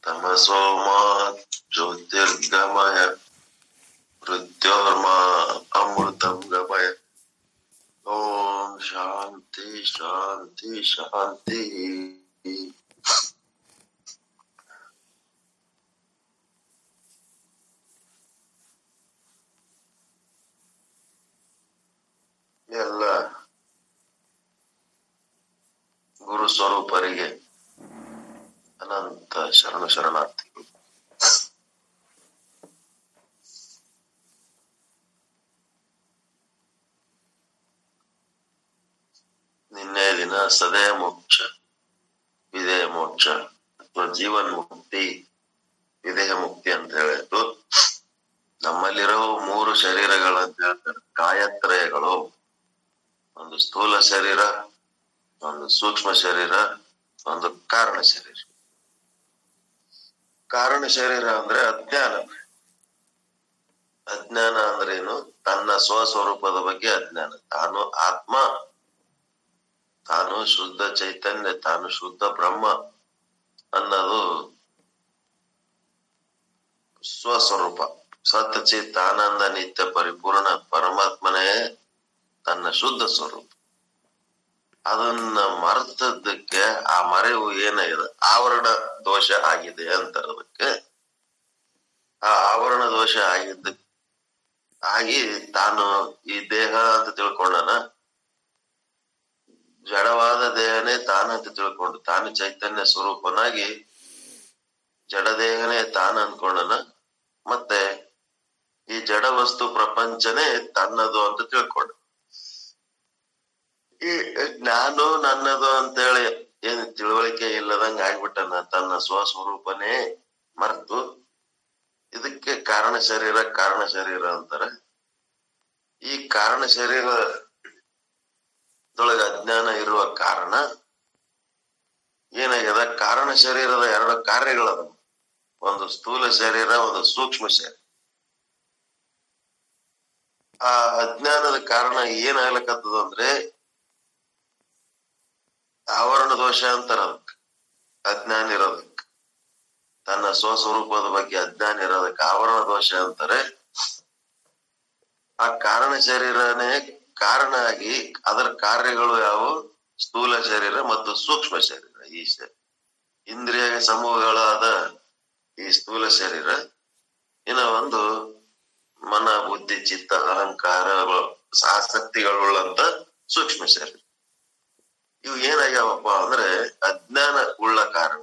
ತಮಸೋಮಾ ಜ್ಯೋತಿರ್ಗಮಯ ಮೃತ್ಯೋರ್ಮಾ ಅಮೃತಂ ಗಮಯ ಓಂ ಶಾಂತಿ ಶಾಂತಿ ಶಾಂತಿ ಎಲ್ಲ ಗುರು ಸ್ವರೂಪರಿಗೆ ಅನಂತ ಶರಣ ಶರಣಾರ್ಥಿಗಳು ನಿನ್ನೆ ದಿನ ಸದೇ ಮೋಕ್ಷ ವಿದೇಹ ಮೋಕ್ಷ ಅಥವಾ ಜೀವನ್ ಮುಕ್ತಿ ವಿದೇಹ ಮುಕ್ತಿ ಅಂತ ಹೇಳಿದ್ದು ನಮ್ಮಲ್ಲಿರೋ ಮೂರು ಶರೀರಗಳಂತ ಹೇಳ್ತಾರೆ ಕಾಯತ್ರಯಗಳು ಒಂದು ಸ್ಥೂಲ ಶರೀರ ಒಂದು ಸೂಕ್ಷ್ಮ ಶರೀರ ಒಂದು ಕಾರಣ ಶರೀರ ಕಾರಣ ಶರೀರ ಅಂದ್ರೆ ಅಜ್ಞಾನ ಅಜ್ಞಾನ ಅಂದ್ರೇನು ತನ್ನ ಸ್ವಸ್ವರೂಪದ ಬಗ್ಗೆ ಅಜ್ಞಾನ ತಾನು ಆತ್ಮ ತಾನು ಶುದ್ಧ ಚೈತನ್ಯ ತಾನು ಶುದ್ಧ ಬ್ರಹ್ಮ ಅನ್ನೋದು ಸ್ವಸ್ವರೂಪ ಸತ್ಚಿತ್ ಆನಂದ ನಿತ್ಯ ಪರಿಪೂರ್ಣ ಪರಮಾತ್ಮನೇ ತನ್ನ ಶುದ್ಧ ಸ್ವರೂಪ ಅದನ್ನ ಮರೆತದ್ದಕ್ಕೆ ಆ ಮರೆವು ಏನಾಗಿದೆ ಆವರಣ ದೋಷ ಆಗಿದೆ ಅಂತಾರೆ ಅದಕ್ಕೆ ಆ ಆವರಣ ದೋಷ ಆಗಿದ್ದ ಆಗಿ ತಾನು ಈ ದೇಹ ಅಂತ ತಿಳ್ಕೊಂಡನ ಜಡವಾದ ದೇಹನೇ ತಾನಂತ ತಿಳ್ಕೊಂಡು ತಾನು ಚೈತನ್ಯ ಸ್ವರೂಪನಾಗಿ ಜಡದೇಹನೇ ತಾನು ಅನ್ಕೊಂಡನ ಮತ್ತೆ ಈ ಜಡ ವಸ್ತು ಪ್ರಪಂಚನೇ ತನ್ನದು ಅಂತ ತಿಳ್ಕೊಂಡ ಈ ನಾನು ನನ್ನದು ಅಂತೇಳಿ ಏನ್ ತಿಳುವಳಿಕೆ ಇಲ್ಲದಂಗ ಆಗ್ಬಿಟ್ಟನ ತನ್ನ ಸ್ವಸ್ವರೂಪನೇ ಮರ್ತು ಇದಕ್ಕೆ ಕಾರಣ ಶರೀರ ಕಾರಣ ಶರೀರ ಅಂತಾರೆ ಈ ಕಾರಣ ಶರೀರದೊಳಗ ಅಜ್ಞಾನ ಇರುವ ಕಾರಣ ಏನಾಗ್ಯದ ಕಾರಣ ಶರೀರದ ಎರಡು ಕಾರ್ಯಗಳದ ಒಂದು ಸ್ಥೂಲ ಶರೀರ ಒಂದು ಸೂಕ್ಷ್ಮ ಶರೀರ ಆ ಅಜ್ಞಾನದ ಕಾರಣ ಏನಾಗ್ಲಕತ್ತದ ಅಂದ್ರೆ ಆವರಣ ದೋಷ ಅಂತಾರ ಅದಕ್ಕೆ ಅಜ್ಞಾನ ಇರೋದಕ್ಕೆ ತನ್ನ ಸ್ವಸ್ವರೂಪದ ಬಗ್ಗೆ ಅಜ್ಞಾನ ಇರೋದಕ್ಕೆ ಆವರಣ ದೋಷ ಅಂತಾರೆ ಆ ಕಾರಣ ಶರೀರನೇ ಕಾರಣ ಆಗಿ ಅದರ ಕಾರ್ಯಗಳು ಯಾವುವು ಸ್ಥೂಲ ಶರೀರ ಮತ್ತು ಸೂಕ್ಷ್ಮ ಶರೀರ ಈ ಶ- ಇಂದ್ರಿಯ ಸಮೂಹಗಳಾದ ಈ ಸ್ಥೂಲ ಶರೀರ ಇನ್ನ ಒಂದು ಮನ ಬುದ್ಧಿ ಚಿತ್ತ ಅಹಂಕಾರಗಳು ಆಸಕ್ತಿಗಳುಳ್ಳಂತ ಸೂಕ್ಷ್ಮ ಶರೀರ ಇವು ಏನಾಗ್ಯಾವಪ್ಪ ಅಂದ್ರೆ ಅಜ್ಞಾನ ಉಳ್ಳ ಕಾರಣ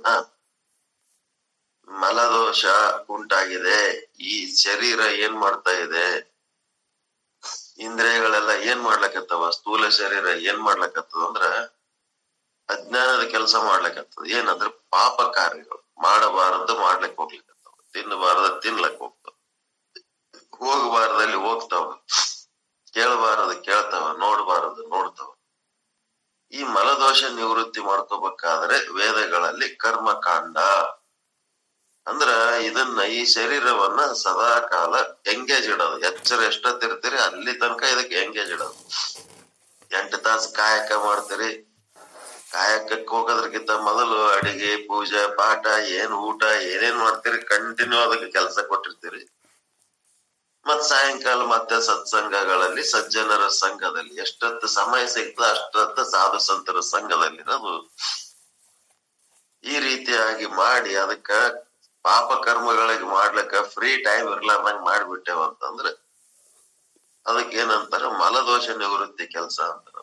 ಮಲದೋಷ ಉಂಟಾಗಿದೆ ಈ ಶರೀರ ಏನ್ ಮಾಡ್ತಾ ಇದೆ ಇಂದ್ರಿಯಗಳೆಲ್ಲ ಏನ್ ಮಾಡ್ಲಕತ್ತವ ಸ್ಥೂಲ ಶರೀರ ಏನ್ ಮಾಡ್ಲಕತ್ತದ ಅಂದ್ರ ಅಜ್ಞಾನದ ಕೆಲಸ ಮಾಡ್ಲಕತ್ತದ ಏನಂದ್ರ ಪಾಪ ಕಾರ್ಯಗಳು ಮಾಡಬಾರದು ಮಾಡ್ಲಿಕ್ ಹೋಗ್ಲಿಕ್ಕತ್ತವ ತಿನ್ನಬಾರದು ತಿನ್ಲಕ್ ಹೋಗ್ತಾವ ಹೋಗಬಾರದಲ್ಲಿ ಹೋಗ್ತಾವ ಕೇಳಬಾರದು ಕೇಳ್ತಾವ ನೋಡಬಾರದು ನೋಡ್ತಾವ ಈ ಮಲದೋಷ ನಿವೃತ್ತಿ ಮಾಡ್ಕೋಬೇಕಾದ್ರೆ ವೇದಗಳಲ್ಲಿ ಕರ್ಮಕಾಂಡ ಅಂದ್ರ ಇದನ್ನ ಈ ಶರೀರವನ್ನ ಸದಾ ಕಾಲ ಎಂಗೇಜ್ ಇಡೋದು ಎಚ್ಚರ ಎಷ್ಟೊತ್ತಿರ್ತೀರಿ ಅಲ್ಲಿ ತನಕ ಇದಕ್ಕೆ ಎಂಗೇಜ್ ಇಡೋದು ಎಂಟು ತಾಸು ಕಾಯಕ ಮಾಡ್ತೀರಿ ಕಾಯಕಕ್ಕೆ ಹೋಗೋದ್ರಕ್ಕಿಂತ ಮೊದಲು ಅಡಿಗೆ ಪೂಜೆ ಪಾಠ ಏನ್ ಊಟ ಏನೇನ್ ಮಾಡ್ತೀರಿ ಕಂಟಿನ್ಯೂ ಅದಕ್ಕೆ ಕೆಲಸ ಕೊಟ್ಟಿರ್ತೀರಿ ಮತ್ ಸಾಯಂಕಾಲ ಮತ್ತೆ ಸತ್ಸಂಗಗಳಲ್ಲಿ ಸಜ್ಜನರ ಸಂಘದಲ್ಲಿ ಎಷ್ಟೊತ್ತು ಸಮಯ ಸಿಗ್ತದ ಅಷ್ಟೊತ್ತು ಸಾಧು ಸಂತರ ಸಂಘದಲ್ಲಿರೋದು ಈ ರೀತಿಯಾಗಿ ಮಾಡಿ ಅದಕ್ಕ ಪಾಪ ಕರ್ಮಗಳಿಗೆ ಮಾಡ್ಲಿಕ್ಕ ಫ್ರೀ ಟೈಮ್ ಇರ್ಲಾರ್ದಂಗ್ ಮಾಡ್ಬಿಟ್ಟೆವ ಅಂತಂದ್ರೆ ಅದಕ್ಕೆ ಏನಂತಾರ ಮಲದೋಷ ನಿವೃತ್ತಿ ಕೆಲಸ ಅಂತಾರ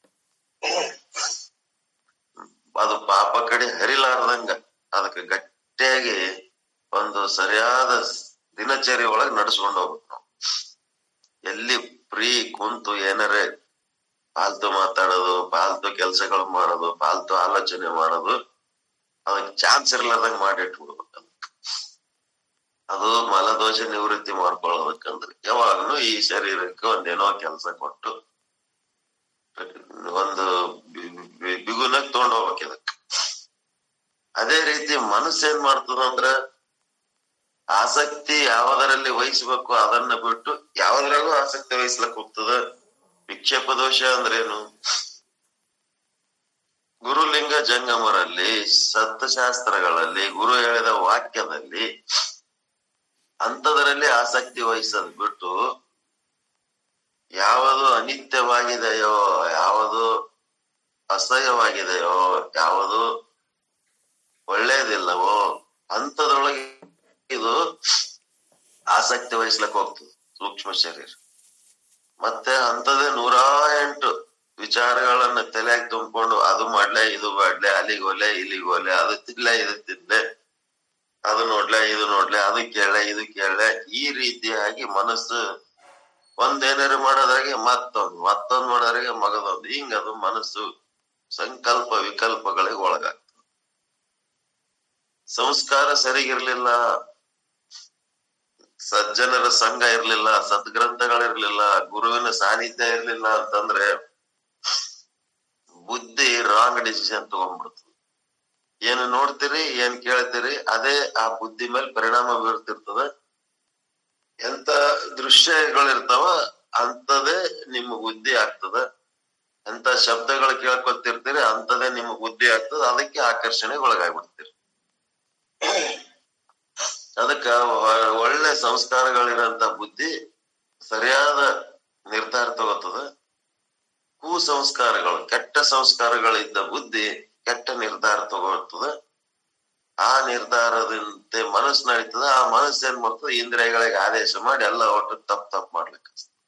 ಅದು ಪಾಪ ಕಡೆ ಹರಿಲಾರ್ದಂಗ ಅದಕ್ಕೆ ಗಟ್ಟಿಯಾಗಿ ಒಂದು ಸರಿಯಾದ ದಿನಚರಿ ಒಳಗ್ ನಡ್ಸ್ಕೊಂಡ್ ಹೋಗ್ಬೇಕು ನಾವು ಎಲ್ಲಿ ಫ್ರೀ ಕುಂತು ಏನಾರೆ ಪಾಲ್ತು ಮಾತಾಡೋದು ಪಾಲ್ತು ಕೆಲ್ಸಗಳು ಮಾಡೋದು ಪಾಲ್ತು ಆಲೋಚನೆ ಮಾಡೋದು ಅದಕ್ಕೆ ಚಾನ್ಸ್ ಇರ್ಲಾರ್ದಂಗ್ ಮಾಡಿಟ್ಬಿಡ್ಬೇಕು ಅದಕ್ಕೆ. ಅದು ಮಲದೋಷ ನಿವೃತ್ತಿ ಮಾಡ್ಕೊಳ್ಳೋದಕ್ಕಂದ್ರೆ ಯಾವಾಗ್ಲೂ ಈ ಶರೀರಕ್ಕೆ ಒಂದೇನೋ ಕೆಲಸ ಕೊಟ್ಟು ಒಂದು ಬಿ- ಬಿ- ಬಿಗುನಾಗ್ ತಗೊಂಡ್ ಹೋಗ್ಬೇಕು ಇದಕ್ಕೆ ಅದೇ ರೀತಿ ಮನಸ್ಸು ಏನ್ ಮಾಡ್ತದಂದ್ರ ಆಸಕ್ತಿ ಯಾವದರಲ್ಲಿ ವಹಿಸ್ಬೇಕು ಅದನ್ನ ಬಿಟ್ಟು ಯಾವದ್ರಾಗೂ ಆಸಕ್ತಿ ವಹಿಸ್ಲಕ್ ಹೋಗ್ತದ ವಿಕ್ಷೇಪ ದೋಷ ಅಂದ್ರೇನು ಗುರುಲಿಂಗ ಜಂಗಮರಲ್ಲಿ ಸತ್ಶಾಸ್ತ್ರಗಳಲ್ಲಿ ಗುರು ಹೇಳಿದ ವಾಕ್ಯದಲ್ಲಿ ಅಂಥದರಲ್ಲಿ ಆಸಕ್ತಿ ವಹಿಸದ್ ಬಿಟ್ಟು ಯಾವುದು ಅನಿತ್ಯವಾಗಿದೆಯೋ ಯಾವುದು ಅಸಹ್ಯವಾಗಿದೆಯೋ ಯಾವುದು ಒಳ್ಳೇದಿಲ್ಲವೋ ಅಂಥದ್ರೊಳಗೆ ಇದು ಆಸಕ್ತಿ ವಹಿಸ್ಲಕ್ ಹೋಗ್ತದೆ ಸೂಕ್ಷ್ಮ ಶರೀರ ಮತ್ತೆ ಅಂಥದೇ ನೂರಾ ಎಂಟು ವಿಚಾರಗಳನ್ನ ತಲೆಯಾಗಿ ತುಂಬಿಕೊಂಡು ಅದು ಮಾಡ್ಲೆ ಇದು ಮಾಡ್ಲೆ ಅಲ್ಲಿಗೆ ಹೋಲೆ ಇಲ್ಲಿಗೆ ಹೋಲೆ ಅದು ತಿನ್ಲೆ ಇದು ತಿನ್ಲೆ ಅದು ನೋಡ್ಲೆ ಇದು ನೋಡ್ಲೆ ಅದು ಕೇಳೆ ಇದು ಕೇಳೆ ಈ ರೀತಿಯಾಗಿ ಮನಸ್ಸು ಒಂದೇನಾರು ಮಾಡೋದ್ರಾಗೆ ಮತ್ತೊಂದು ಮತ್ತೊಂದು ಮಾಡೋದ್ರಾಗೆ ಮಗದೊಂದು ಹಿಂಗ ಅದು ಮನಸ್ಸು ಸಂಕಲ್ಪ ವಿಕಲ್ಪಗಳಿಗೆ ಒಳಗಾಗ್ತದೆ ಸಂಸ್ಕಾರ ಸರಿಗಿರ್ಲಿಲ್ಲ ಸಜ್ಜನರ ಸಂಘ ಇರ್ಲಿಲ್ಲ ಸದ್ಗ್ರಂಥಗಳಿರ್ಲಿಲ್ಲ ಗುರುವಿನ ಸಾನ್ನಿಧ್ಯ ಇರ್ಲಿಲ್ಲ ಅಂತಂದ್ರೆ ಬುದ್ಧಿ ರಾಂಗ್ ಡಿಸಿಷನ್ ತಗೊಂಡ್ಬಿಡ್ತದೆ ಏನು ನೋಡ್ತೀರಿ ಏನ್ ಕೇಳ್ತೀರಿ ಅದೇ ಆ ಬುದ್ಧಿ ಮೇಲೆ ಪರಿಣಾಮ ಬೀರ್ತಿರ್ತದ ಎಂತ ದೃಶ್ಯಗಳಿರ್ತಾವ ಅಂತದೇ ನಿಮ್ಮ ಬುದ್ಧಿ ಆಗ್ತದ ಎಂತ ಶಬ್ದಗಳು ಕೇಳ್ಕೊತಿರ್ತೀರಿ ಅಂತದೇ ನಿಮ್ಮ ಬುದ್ಧಿ ಆಗ್ತದ ಅದಕ್ಕೆ ಆಕರ್ಷಣೆಗೆ ಒಳಗಾಗ್ಬಿಡ್ತೀರಿ ಅದಕ್ಕ ಒ- ಒಳ್ಳೆ ಸಂಸ್ಕಾರಗಳಿರಂತ ಬುದ್ಧಿ ಸರಿಯಾದ ನಿರ್ಧಾರ ತಗೋತದ ಕುಸಂಸ್ಕಾರಗಳು ಕೆಟ್ಟ ಸಂಸ್ಕಾರಗಳಿದ್ದ ಬುದ್ಧಿ ಕೆಟ್ಟ ನಿರ್ಧಾರ ತಗೊಳ್ತದ ಆ ನಿರ್ಧಾರದಂತೆ ಮನಸ್ಸು ನಡೀತದ ಆ ಮನಸ್ಸು ಏನ್ ಮಾಡ್ತದ ಇಂದ್ರಿಯಗಳಿಗೆ ಆದೇಶ ಮಾಡಿ ಎಲ್ಲ ಒಟ್ಟು ತಪ್ಪು ತಪ್ಪು ಮಾಡ್ಲಿಕ್ಕೆ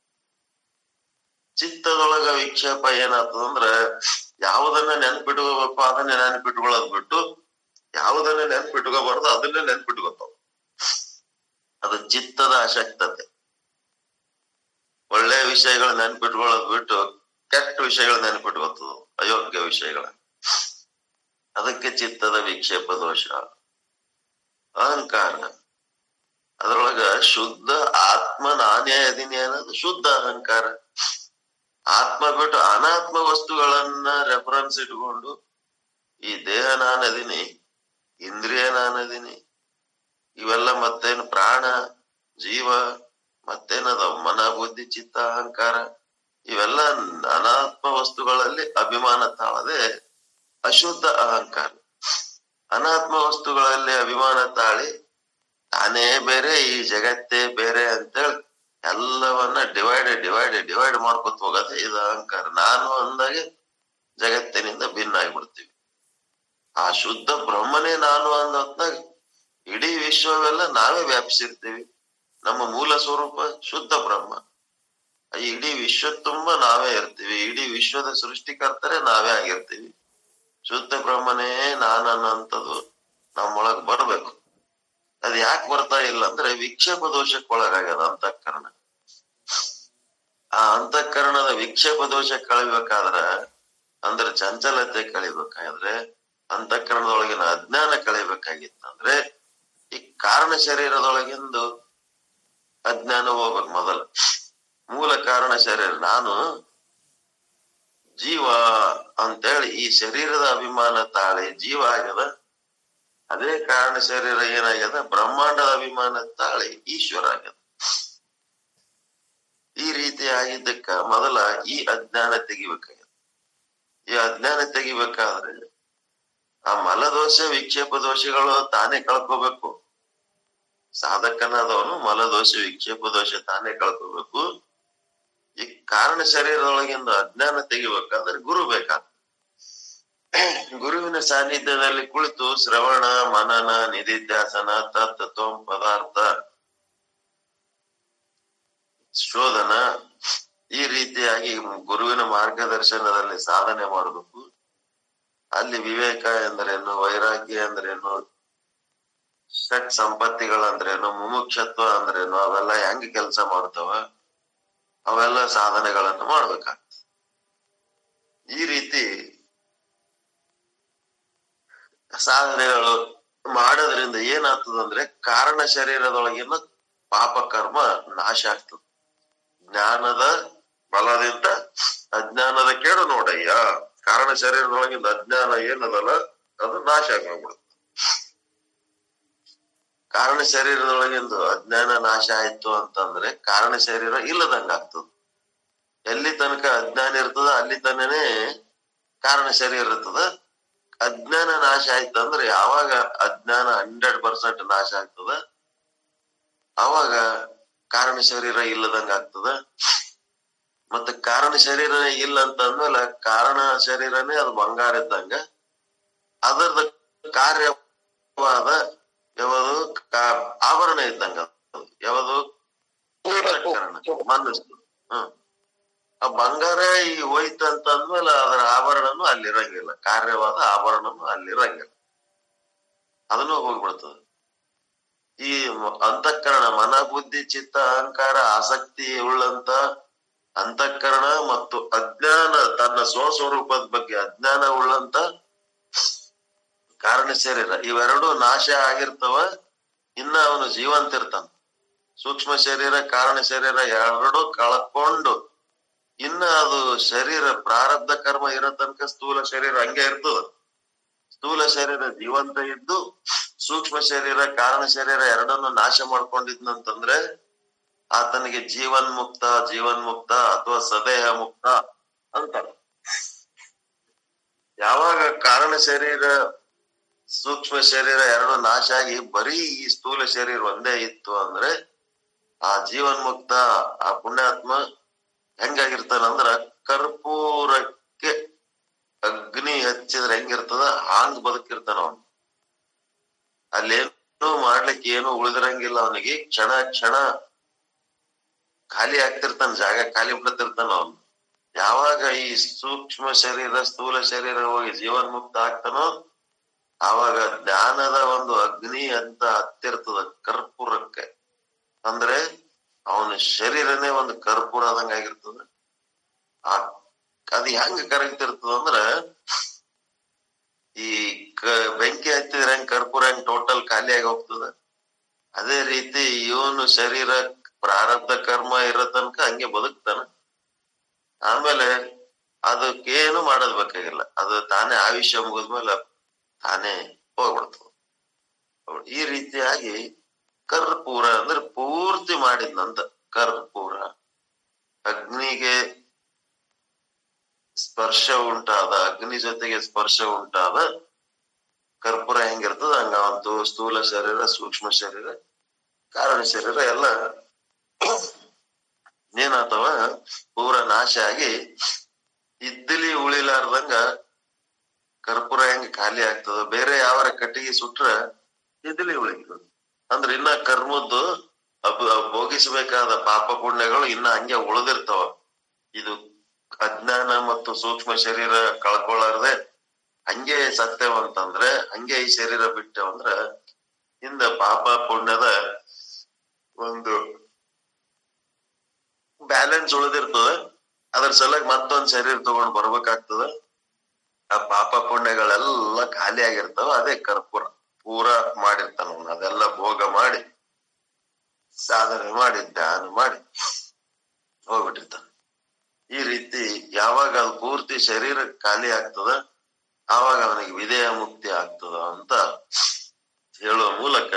ಚಿತ್ತದೊಳಗ ವಿಕ್ಷೇಪ ಏನಾಗ್ತದಂದ್ರ ಯಾವುದನ್ನ ನೆನ್ಪಿಟ್ಕೋಬೇಕು ಅದನ್ನ ನೆನ್ಪಿಟ್ಕೊಳ್ಳೋದ್ ಬಿಟ್ಟು ಯಾವುದನ್ನ ನೆನ್ಪಿಟ್ಕೋಬಾರ್ದು ಅದನ್ನೇ ನೆನ್ಪಿಟ್ಕೋತಾವ ಅದು ಚಿತ್ತದ ಅಶಕ್ತತೆ ಒಳ್ಳೆ ವಿಷಯಗಳು ನೆನ್ಪಿಟ್ಕೊಳ್ಳೋದ್ ಬಿಟ್ಟು ಕೆಟ್ಟ ವಿಷಯಗಳು ನೆನ್ಪಿಟ್ಕೋತದ ಅಯೋಗ್ಯ ವಿಷಯಗಳ ಅದಕ್ಕೆ ಚಿತ್ತದ ವಿಕ್ಷೇಪ ದೋಷ ಅಹಂಕಾರ ಅದ್ರೊಳಗ ಶುದ್ಧ ಆತ್ಮ ನಾನೇ ಅದೀನಿ ಅನ್ನೋದು ಶುದ್ಧ ಅಹಂಕಾರ ಆತ್ಮ ಬಿಟ್ಟು ಅನಾತ್ಮ ವಸ್ತುಗಳನ್ನ ರೆಫರೆನ್ಸ್ ಇಟ್ಕೊಂಡು ಈ ದೇಹ ನಾನದೀನಿ ಇಂದ್ರಿಯ ನಾನದೀನಿ ಇವೆಲ್ಲ ಮತ್ತೇನು ಪ್ರಾಣ ಜೀವ ಮತ್ತೇನದ ಮನ ಬುದ್ಧಿ ಚಿತ್ತ ಅಹಂಕಾರ ಇವೆಲ್ಲ ಅನಾತ್ಮ ವಸ್ತುಗಳಲ್ಲಿ ಅಭಿಮಾನ ತಾಳದೆ ಅಶುದ್ಧ ಅಹಂಕಾರ ಅನಾತ್ಮ ವಸ್ತುಗಳಲ್ಲಿ ಅಭಿಮಾನ ತಾಳಿ ತಾನೇ ಬೇರೆ ಈ ಜಗತ್ತೇ ಬೇರೆ ಅಂತೇಳಿ ಎಲ್ಲವನ್ನ ಡಿವೈಡ್ ಡಿವೈಡ್ ಡಿವೈಡ್ ಮಾಡ್ಕೊತ ಹೋಗೋದೇ ಇದು ಅಹಂಕಾರ ನಾನು ಅಂದಾಗೆ ಜಗತ್ತಿನಿಂದ ಭಿನ್ನ ಆಗ್ಬಿಡ್ತೀವಿ ಆ ಶುದ್ಧ ಬ್ರಹ್ಮನೇ ನಾನು ಅಂದ ಹೊತ್ನಾಗ ಇಡೀ ವಿಶ್ವವೆಲ್ಲ ನಾವೇ ವ್ಯಾಪಿಸಿರ್ತೀವಿ ನಮ್ಮ ಮೂಲ ಸ್ವರೂಪ ಶುದ್ಧ ಬ್ರಹ್ಮ ಈ ಇಡೀ ವಿಶ್ವ ತುಂಬಾ ನಾವೇ ಇರ್ತೀವಿ ಇಡೀ ವಿಶ್ವದ ಸೃಷ್ಟಿಕರ್ತರೇ ನಾವೇ ಆಗಿರ್ತೀವಿ ಶುದ್ಧ ಬ್ರಹ್ಮನೇ ನಾನು ಅನ್ನೋಂಥದ್ದು ನಮ್ಮೊಳಗ್ ಬರ್ಬೇಕು ಅದ್ ಯಾಕೆ ಬರ್ತಾ ಇಲ್ಲ ಅಂದ್ರೆ ವಿಕ್ಷೇಪ ದೋಷಕ್ಕೆ ಒಳಗಾಗ್ಯದ ಅಂತಃಕರಣ ಆ ಅಂತಃಕರಣದ ವಿಕ್ಷೇಪ ದೋಷ ಕಳಿಬೇಕಾದ್ರ ಅಂದ್ರೆ ಚಂಚಲತೆ ಕಳಿಬೇಕಾದ್ರೆ ಅಂತಃಕರಣದೊಳಗಿನ ಅಜ್ಞಾನ ಕಳಿಬೇಕಾಗಿತ್ತಂದ್ರೆ ಈ ಕಾರಣ ಶರೀರದೊಳಗಿಂದು ಅಜ್ಞಾನ ಹೋಗ್ಬೇಕು ಮೊದಲು ಮೂಲ ಕಾರಣ ಶರೀರ ನಾನು ಜೀವ ಅಂತೇಳಿ ಈ ಶರೀರದ ಅಭಿಮಾನ ತಾಳಿ ಜೀವ ಆಗ್ಯದ ಅದೇ ಕಾರಣ ಶರೀರ ಏನಾಗ್ಯದ ಬ್ರಹ್ಮಾಂಡದ ಅಭಿಮಾನ ತಾಳಿ ಈಶ್ವರ ಆಗ್ಯದ ಈ ರೀತಿ ಆಗಿದ್ದಕ್ಕ ಮೊದಲ ಈ ಅಜ್ಞಾನ ತೆಗಿಬೇಕಾಗ್ಯದ ಈ ಅಜ್ಞಾನ ತೆಗಿಬೇಕಾದ್ರೆ ಆ ಮಲದೋಷ ವಿಕ್ಷೇಪ ದೋಷಗಳು ತಾನೇ ಕಳ್ಕೋಬೇಕು ಸಾಧಕನಾದವನು ಮಲದೋಷ ವಿಕ್ಷೇಪ ದೋಷ ತಾನೇ ಕಳ್ಕೋಬೇಕು ಈ ಕಾರಣ ಶರೀರದೊಳಗಿಂದ ಅಜ್ಞಾನ ತೆಗಿಬೇಕಾದ್ರೆ ಗುರು ಬೇಕಾಗ್ತದೆ ಗುರುವಿನ ಸಾನ್ನಿಧ್ಯದಲ್ಲಿ ಕುಳಿತು ಶ್ರವಣ ಮನನ ನಿಧಿಧ್ಯಾಸನ ತತ್ವ ಪದಾರ್ಥ ಶೋಧನ ಈ ರೀತಿಯಾಗಿ ಗುರುವಿನ ಮಾರ್ಗದರ್ಶನದಲ್ಲಿ ಸಾಧನೆ ಮಾಡಬೇಕು ಅಲ್ಲಿ ವಿವೇಕ ಎಂದರೇನು ವೈರಾಗ್ಯ ಅಂದ್ರೇನು ಷಟ್ ಸಂಪತ್ತಿಗಳಂದ್ರೇನು ಮುಮುಕ್ಷತ್ವ ಅಂದ್ರೇನು ಅವೆಲ್ಲ ಹೆಂಗ್ ಕೆಲಸ ಮಾಡ್ತಾವ ಅವೆಲ್ಲ ಸಾಧನೆಗಳನ್ನು ಮಾಡ್ಬೇಕಾಗ್ತದೆ ಈ ರೀತಿ ಸಾಧನೆಗಳು ಮಾಡೋದ್ರಿಂದ ಏನಾಗ್ತದಂದ್ರೆ ಕಾರಣ ಶರೀರದೊಳಗಿನ ಪಾಪ ಕರ್ಮ ನಾಶ ಆಗ್ತದೆ ಜ್ಞಾನದ ಬಲದಿಂದ ಅಜ್ಞಾನದ ಕೇಡು ನೋಡಯ್ಯ ಕಾರಣ ಶರೀರದೊಳಗಿಂದ ಅಜ್ಞಾನ ಏನದಲ್ಲ ಅದು ನಾಶ ಆಗೋಗ್ಬಿಡುತ್ತೆ ಕಾರಣ ಶರೀರದೊಳಗಿಂದು ಅಜ್ಞಾನ ನಾಶ ಆಯ್ತು ಅಂತಂದ್ರೆ ಕಾರಣ ಶರೀರ ಇಲ್ಲದಂಗ ಆಗ್ತದ ಎಲ್ಲಿ ತನಕ ಅಜ್ಞಾನ ಇರ್ತದ ಅಲ್ಲಿ ತನನೇ ಕಾರಣ ಶರೀರ ಇರ್ತದ ಅಜ್ಞಾನ ನಾಶ ಆಯ್ತು ಅಂದ್ರೆ ಯಾವಾಗ ಅಜ್ಞಾನ ಹಂಡ್ರೆಡ್ ಪರ್ಸೆಂಟ್ ನಾಶ ಆಗ್ತದ ಅವಾಗ ಕಾರಣ ಶರೀರ ಇಲ್ಲದಂಗ ಆಗ್ತದ ಮತ್ತೆ ಕಾರಣ ಶರೀರನೇ ಇಲ್ಲ ಅಂತ ಅಂದ್ಮೇಲೆ ಕಾರಣ ಶರೀರನೇ ಅದು ಬಂಗಾರ ಇದ್ದಂಗ ಅದರದ ಕಾರ್ಯವಾದ ಯಾವುದು ಕಾ- ಆಭರಣ ಇದ್ದಂಗ ಅದು. ಯಾವುದು ಕಾರಣ ಮನಸ್ಸು ಹ್ಮ್ ಆ ಬಂಗಾರ ಈ ಹೋಯ್ತು ಅಂತ ಅಂದ್ಮೇಲೆ ಅದರ ಆಭರಣನು ಅಲ್ಲಿರಂಗಿಲ್ಲ ಕಾರ್ಯವಾದ ಆಭರಣನು ಅಲ್ಲಿರಂಗಿಲ್ಲ ಅದನ್ನು ಹೋಗ್ಬಿಡ್ತದೆ ಈ ಮ- ಅಂತಃಕರಣ ಮನ ಬುದ್ಧಿ ಚಿತ್ತ ಅಹಂಕಾರ ಆಸಕ್ತಿ ಉಳ್ಳಂತ ಅಂತಃಕರಣ ಮತ್ತು ಅಜ್ಞಾನ ತನ್ನ ಸ್ವಸ್ವರೂಪದ ಬಗ್ಗೆ ಅಜ್ಞಾನ ಉಳ್ಳಂತ ಕಾರಣ ಶರೀರ ಇವೆರಡು ನಾಶ ಆಗಿರ್ತವ ಇನ್ನ ಅವನು ಜೀವಂತ ಇರ್ತಾನ ಸೂಕ್ಷ್ಮ ಶರೀರ ಕಾರಣ ಶರೀರ ಎರಡು ಕಳ್ಕೊಂಡು ಇನ್ನ ಅದು ಶರೀರ ಪ್ರಾರಬ್ಧ ಕರ್ಮ ಇರೋ ತನಕ ಸ್ಥೂಲ ಶರೀರ ಹಂಗೆ ಇರ್ತದ ಸ್ಥೂಲ ಶರೀರ ಜೀವಂತ ಇದ್ದು ಸೂಕ್ಷ್ಮ ಶರೀರ ಕಾರಣ ಶರೀರ ಎರಡನ್ನು ನಾಶ ಮಾಡ್ಕೊಂಡಿದ್ನಂತಂದ್ರೆ ಆತನಿಗೆ ಜೀವನ್ ಮುಕ್ತ ಜೀವನ್ ಮುಕ್ತ ಅಥವಾ ಸದೇಹ ಮುಕ್ತ ಅಂತಾರೆ ಯಾವಾಗ ಕಾರಣ ಶರೀರ ಸೂಕ್ಷ್ಮ ಶರೀರ ಎರಡು ನಾಶ ಆಗಿ ಬರೀ ಈ ಸ್ಥೂಲ ಶರೀರ ಒಂದೇ ಇತ್ತು ಅಂದ್ರೆ ಆ ಜೀವನ್ ಮುಕ್ತ ಆ ಪುಣ್ಯಾತ್ಮ ಹೆಂಗಾಗಿರ್ತಾನಂದ್ರ ಕರ್ಪೂರಕ್ಕೆ ಅಗ್ನಿ ಹಚ್ಚಿದ್ರೆ ಹೆಂಗಿರ್ತದ ಹಾಂಗ್ ಬದುಕಿರ್ತಾನ ಅವನು ಅಲ್ಲೇನು ಮಾಡ್ಲಿಕ್ಕೆ ಏನು ಉಳಿದಿರಂಗಿಲ್ಲ ಅವನಿಗೆ ಕ್ಷಣ ಕ್ಷಣ ಖಾಲಿ ಆಗ್ತಿರ್ತಾನ ಜಾಗ ಖಾಲಿ ಬಿಡ್ತಿರ್ತಾನ ಅವನು ಯಾವಾಗ ಈ ಸೂಕ್ಷ್ಮ ಶರೀರ ಸ್ಥೂಲ ಶರೀರ ಹೋಗಿ ಜೀವನ್ ಮುಕ್ತ ಆಗ್ತಾನೋ ಆವಾಗ ಜ್ಞಾನದ ಒಂದು ಅಗ್ನಿ ಅಂತ ಹತ್ತಿರ್ತದ ಕರ್ಪೂರಕ್ಕೆ ಅಂದ್ರೆ ಅವನ ಶರೀರನೇ ಒಂದು ಕರ್ಪೂರ ಆದಂಗ ಆಗಿರ್ತದ ಆ ಅದು ಹೆಂಗ ಕರಗ್ತಿರ್ತದ ಅಂದ್ರ ಈ ಕ- ಬೆಂಕಿ ಹತ್ತಿದ್ರೆ ಹೆಂಗ್ ಕರ್ಪೂರ ಹೆಂಗ್ ಟೋಟಲ್ ಖಾಲಿ ಆಗಿ ಹೋಗ್ತದ ಅದೇ ರೀತಿ ಇವನು ಶರೀರ ಪ್ರಾರಬ್ಧ ಕರ್ಮ ಇರೋ ತನಕ ಹಂಗೆ ಬದುಕ್ತಾನ ಆಮೇಲೆ ಅದಕ್ಕೇನು ಮಾಡೋದ್ ಬೇಕಾಗಿಲ್ಲ ಅದು ತಾನೇ ಆಯುಷ್ಯ ಮುಗಿದ್ಮೇಲೆ ತಾನೇ ಹೋಗ್ಬಿಡ್ತದ ಹೌದು. ಈ ರೀತಿಯಾಗಿ ಕರ್ಪೂರ ಅಂದ್ರೆ ಪೂರ್ತಿ ಮಾಡಿದ್ನಂತ ಕರ್ಪೂರ ಅಗ್ನಿಗೆ ಸ್ಪರ್ಶ ಉಂಟಾದ ಅಗ್ನಿ ಜೊತೆಗೆ ಸ್ಪರ್ಶ ಉಂಟಾದ ಕರ್ಪೂರ ಹೆಂಗಿರ್ತದ ಹಂಗ ಒಂದು ಸ್ಥೂಲ ಶರೀರ ಸೂಕ್ಷ್ಮ ಶರೀರ ಕಾರಣ ಶರೀರ ಎಲ್ಲ ಏನಾತವ ಪೂರ ನಾಶ ಆಗಿ ಇದ್ದಲಿ ಉಳಿಲಾರ್ದಂಗ ಕರ್ಪೂರ ಹೆಂಗ್ ಖಾಲಿ ಆಗ್ತದ ಬೇರೆ ಯಾವರ ಕಟ್ಟಿಗೆ ಸುಟ್ರ ಇದ್ದಲಿ ಉಳಿತದ ಅಂದ್ರ ಇನ್ನ ಕರ್ಮದ್ದು ಅಬ್ ಭೋಗಿಸಬೇಕಾದ ಪಾಪ ಪುಣ್ಯಗಳು ಇನ್ನ ಹಂಗೆ ಉಳಿದಿರ್ತಾವ ಇದು ಅಜ್ಞಾನ ಮತ್ತು ಸೂಕ್ಷ್ಮ ಶರೀರ ಕಳ್ಕೊಳ್ಳಾರ್ದೆ ಹಂಗೆ ಸತ್ಯವ ಅಂತಂದ್ರೆ ಹಂಗೆ ಈ ಶರೀರ ಬಿಟ್ಟೆವಂದ್ರ ಹಿಂದ ಪಾಪ ಪುಣ್ಯದ ಒಂದು ಬ್ಯಾಲೆನ್ಸ್ ಉಳಿದಿರ್ತದ ಅದ್ರ ಸಲುವಾಗಿ ಮತ್ತೊಂದ್ ಶರೀರ ತಗೊಂಡ್ ಬರ್ಬೇಕಾಗ್ತದ ಆ ಪಾಪ ಪುಣ್ಯಗಳೆಲ್ಲ ಖಾಲಿ ಆಗಿರ್ತಾವ ಅದೇ ಕರ್ಪೂರ ಪೂರ ಮಾಡಿರ್ತಾನ ಅವ್ನು ಅದೆಲ್ಲ ಭೋಗ ಮಾಡಿ ಸಾಧನೆ ಮಾಡಿ ಧ್ಯಾನ ಮಾಡಿ ಹೋಗ್ಬಿಟ್ಟಿರ್ತಾನ ಈ ರೀತಿ ಯಾವಾಗ ಅದು ಪೂರ್ತಿ ಶರೀರ ಖಾಲಿ ಆಗ್ತದ ಆವಾಗ ಅವನಿಗೆ ವಿಧೇಯ ಮುಕ್ತಿ ಆಗ್ತದ ಅಂತ ಹೇಳುವ ಮೂಲಕ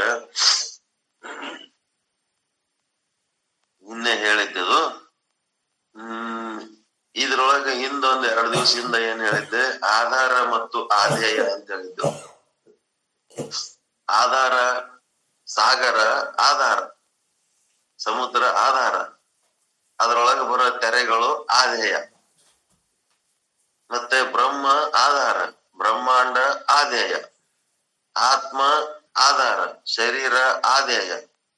ನಿನ್ನೆ ಹೇಳಿದ್ದದು ಹ್ಮ್ ಇದ್ರೊಳಗ ಹಿಂದೊಂದ್ ಎರಡು ದಿವಸದಿಂದ ಏನ್ ಹೇಳಿದ್ದೆ ಆಧಾರ ಮತ್ತು ಆಧೇಯ ಅಂತ ಹೇಳಿದ್ದು ಆಧಾರ ಸಾಗರ ಆಧಾರ ಸಮುದ್ರ ಆಧಾರ ಅದ್ರೊಳಗೆ ಬರೋ ತೆರೆಗಳು ಆಧೇಯ ಮತ್ತೆ ಬ್ರಹ್ಮ ಆಧಾರ ಬ್ರಹ್ಮಾಂಡ ಆಧೇಯ ಆತ್ಮ ಆಧಾರ ಶರೀರ ಆಧೇಯ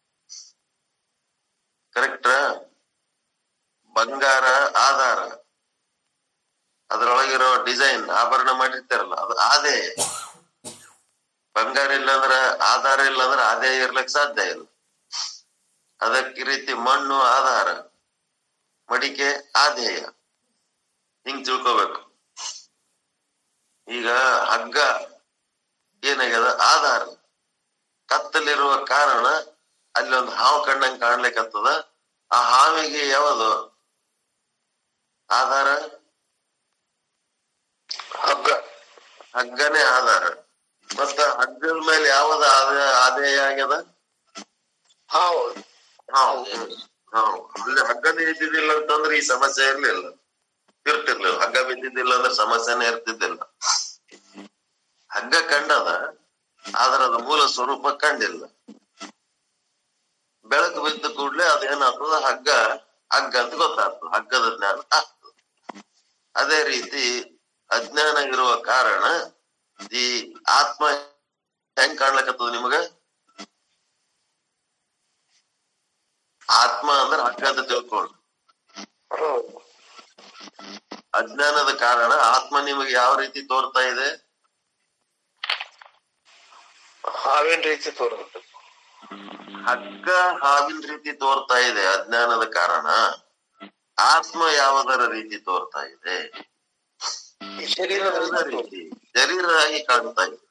ಕರೆಕ್ಟ್ ಬಂಗಾರ ಆಧಾರ ಅದ್ರೊಳಗಿರೋ ಡಿಸೈನ್ ಆಭರಣ ಮಾಡಿರ್ತಾರಲ್ಲ ಅದು ಆದಾಯ ಬಂಗಾರ ಇಲ್ಲ ಅಂದ್ರ ಆಧಾರ ಇಲ್ಲ ಅಂದ್ರ ಆದಾಯ ಇರ್ಲಿಕ್ ಸಾಧ್ಯ ಇಲ್ಲ ಅದಕ್ಕೆ ರೀತಿ ಮಣ್ಣು ಆಧಾರ ಮಡಿಕೆ ಆದೇಯ ಹಿಂಗ್ ತಿಳ್ಕೊಬೇಕು ಈಗ ಹಗ್ಗ ಏನಾಗ್ಯದ ಆಧಾರ ಕತ್ತಲಿರುವ ಕಾರಣ ಅಲ್ಲಿ ಒಂದು ಹಾವು ಕಣ್ಣಂಗ್ ಕಾಣ್ಲಿಕ್ಕತ್ತದ ಆ ಹಾವಿಗೆ ಯಾವುದು ಆಧಾರ ಹಗ್ಗ ಹಗ್ಗನೇ ಆಧಾರ ಮತ್ತ ಹಗ್ಗದ ಮೇಲೆ ಯಾವ್ದು ಆದಾಯ ಆದಾಯ ಆಗ್ಯದ ಹಾವು ಹಾವು ಹಾವು ಅಲ್ಲಿ ಹಗ್ಗನೇ ಇದ್ದಿದ್ದಿಲ್ಲ ಅಂತಂದ್ರೆ ಈ ಸಮಸ್ಯೆ ಇರ್ಲಿಲ್ಲ ಇರ್ತಿರ್ಲಿಲ್ಲ ಹಗ್ಗ ಬಿದ್ದಿದ್ದಿಲ್ಲ ಅಂದ್ರೆ ಸಮಸ್ಯೆನೇ ಇರ್ತಿದ್ದಿಲ್ಲ ಹಗ್ಗ ಕಂಡದ ಆದ್ರೆ ಅದ ಮೂಲ ಸ್ವರೂಪ ಕಂಡಿಲ್ಲ ಬೆಳಕು ಬಿದ್ದ ಕೂಡ್ಲೆ ಅದೇನಾಗ್ತದ ಹಗ್ಗ ಹಗ್ಗ ಅಂತ ಗೊತ್ತಾಗ್ತದ ಹಗ್ಗದ ಜ್ಞಾನ ಆಗ್ತದ ಅದೇ ರೀತಿ ಅಜ್ಞಾನ ಇರುವ ಕಾರಣ ಈ ಆತ್ಮ ಹೆಂಗ್ ಕಾಣ್ಲಕತ್ತದ ನಿಮಗ ಆತ್ಮ ಅಂದ್ರೆ ಹಗ್ಗ ಅಂತ ತಿಳ್ಕೊಂಡು ಹೌದು ಅಜ್ಞಾನದ ಕಾರಣ ಆತ್ಮ ನಿಮಗೆ ಯಾವ ರೀತಿ ತೋರ್ತಾ ಇದೆ ಹಾವಿನ ರೀತಿ ತೋರುತ್ತೆ ಹಗ್ಗ ಹಾವಿನ ರೀತಿ ತೋರ್ತಾ ಇದೆ ಅಜ್ಞಾನದ ಕಾರಣ ಆತ್ಮ ಯಾವುದರ ರೀತಿ ತೋರ್ತಾ ಇದೆ ಈ ಶರೀರದ ಶರೀರದ ರೀತಿ ರೀತಿ ಶರೀರ ಆಗಿ ಕಾಣ್ತಾ ಇದೆ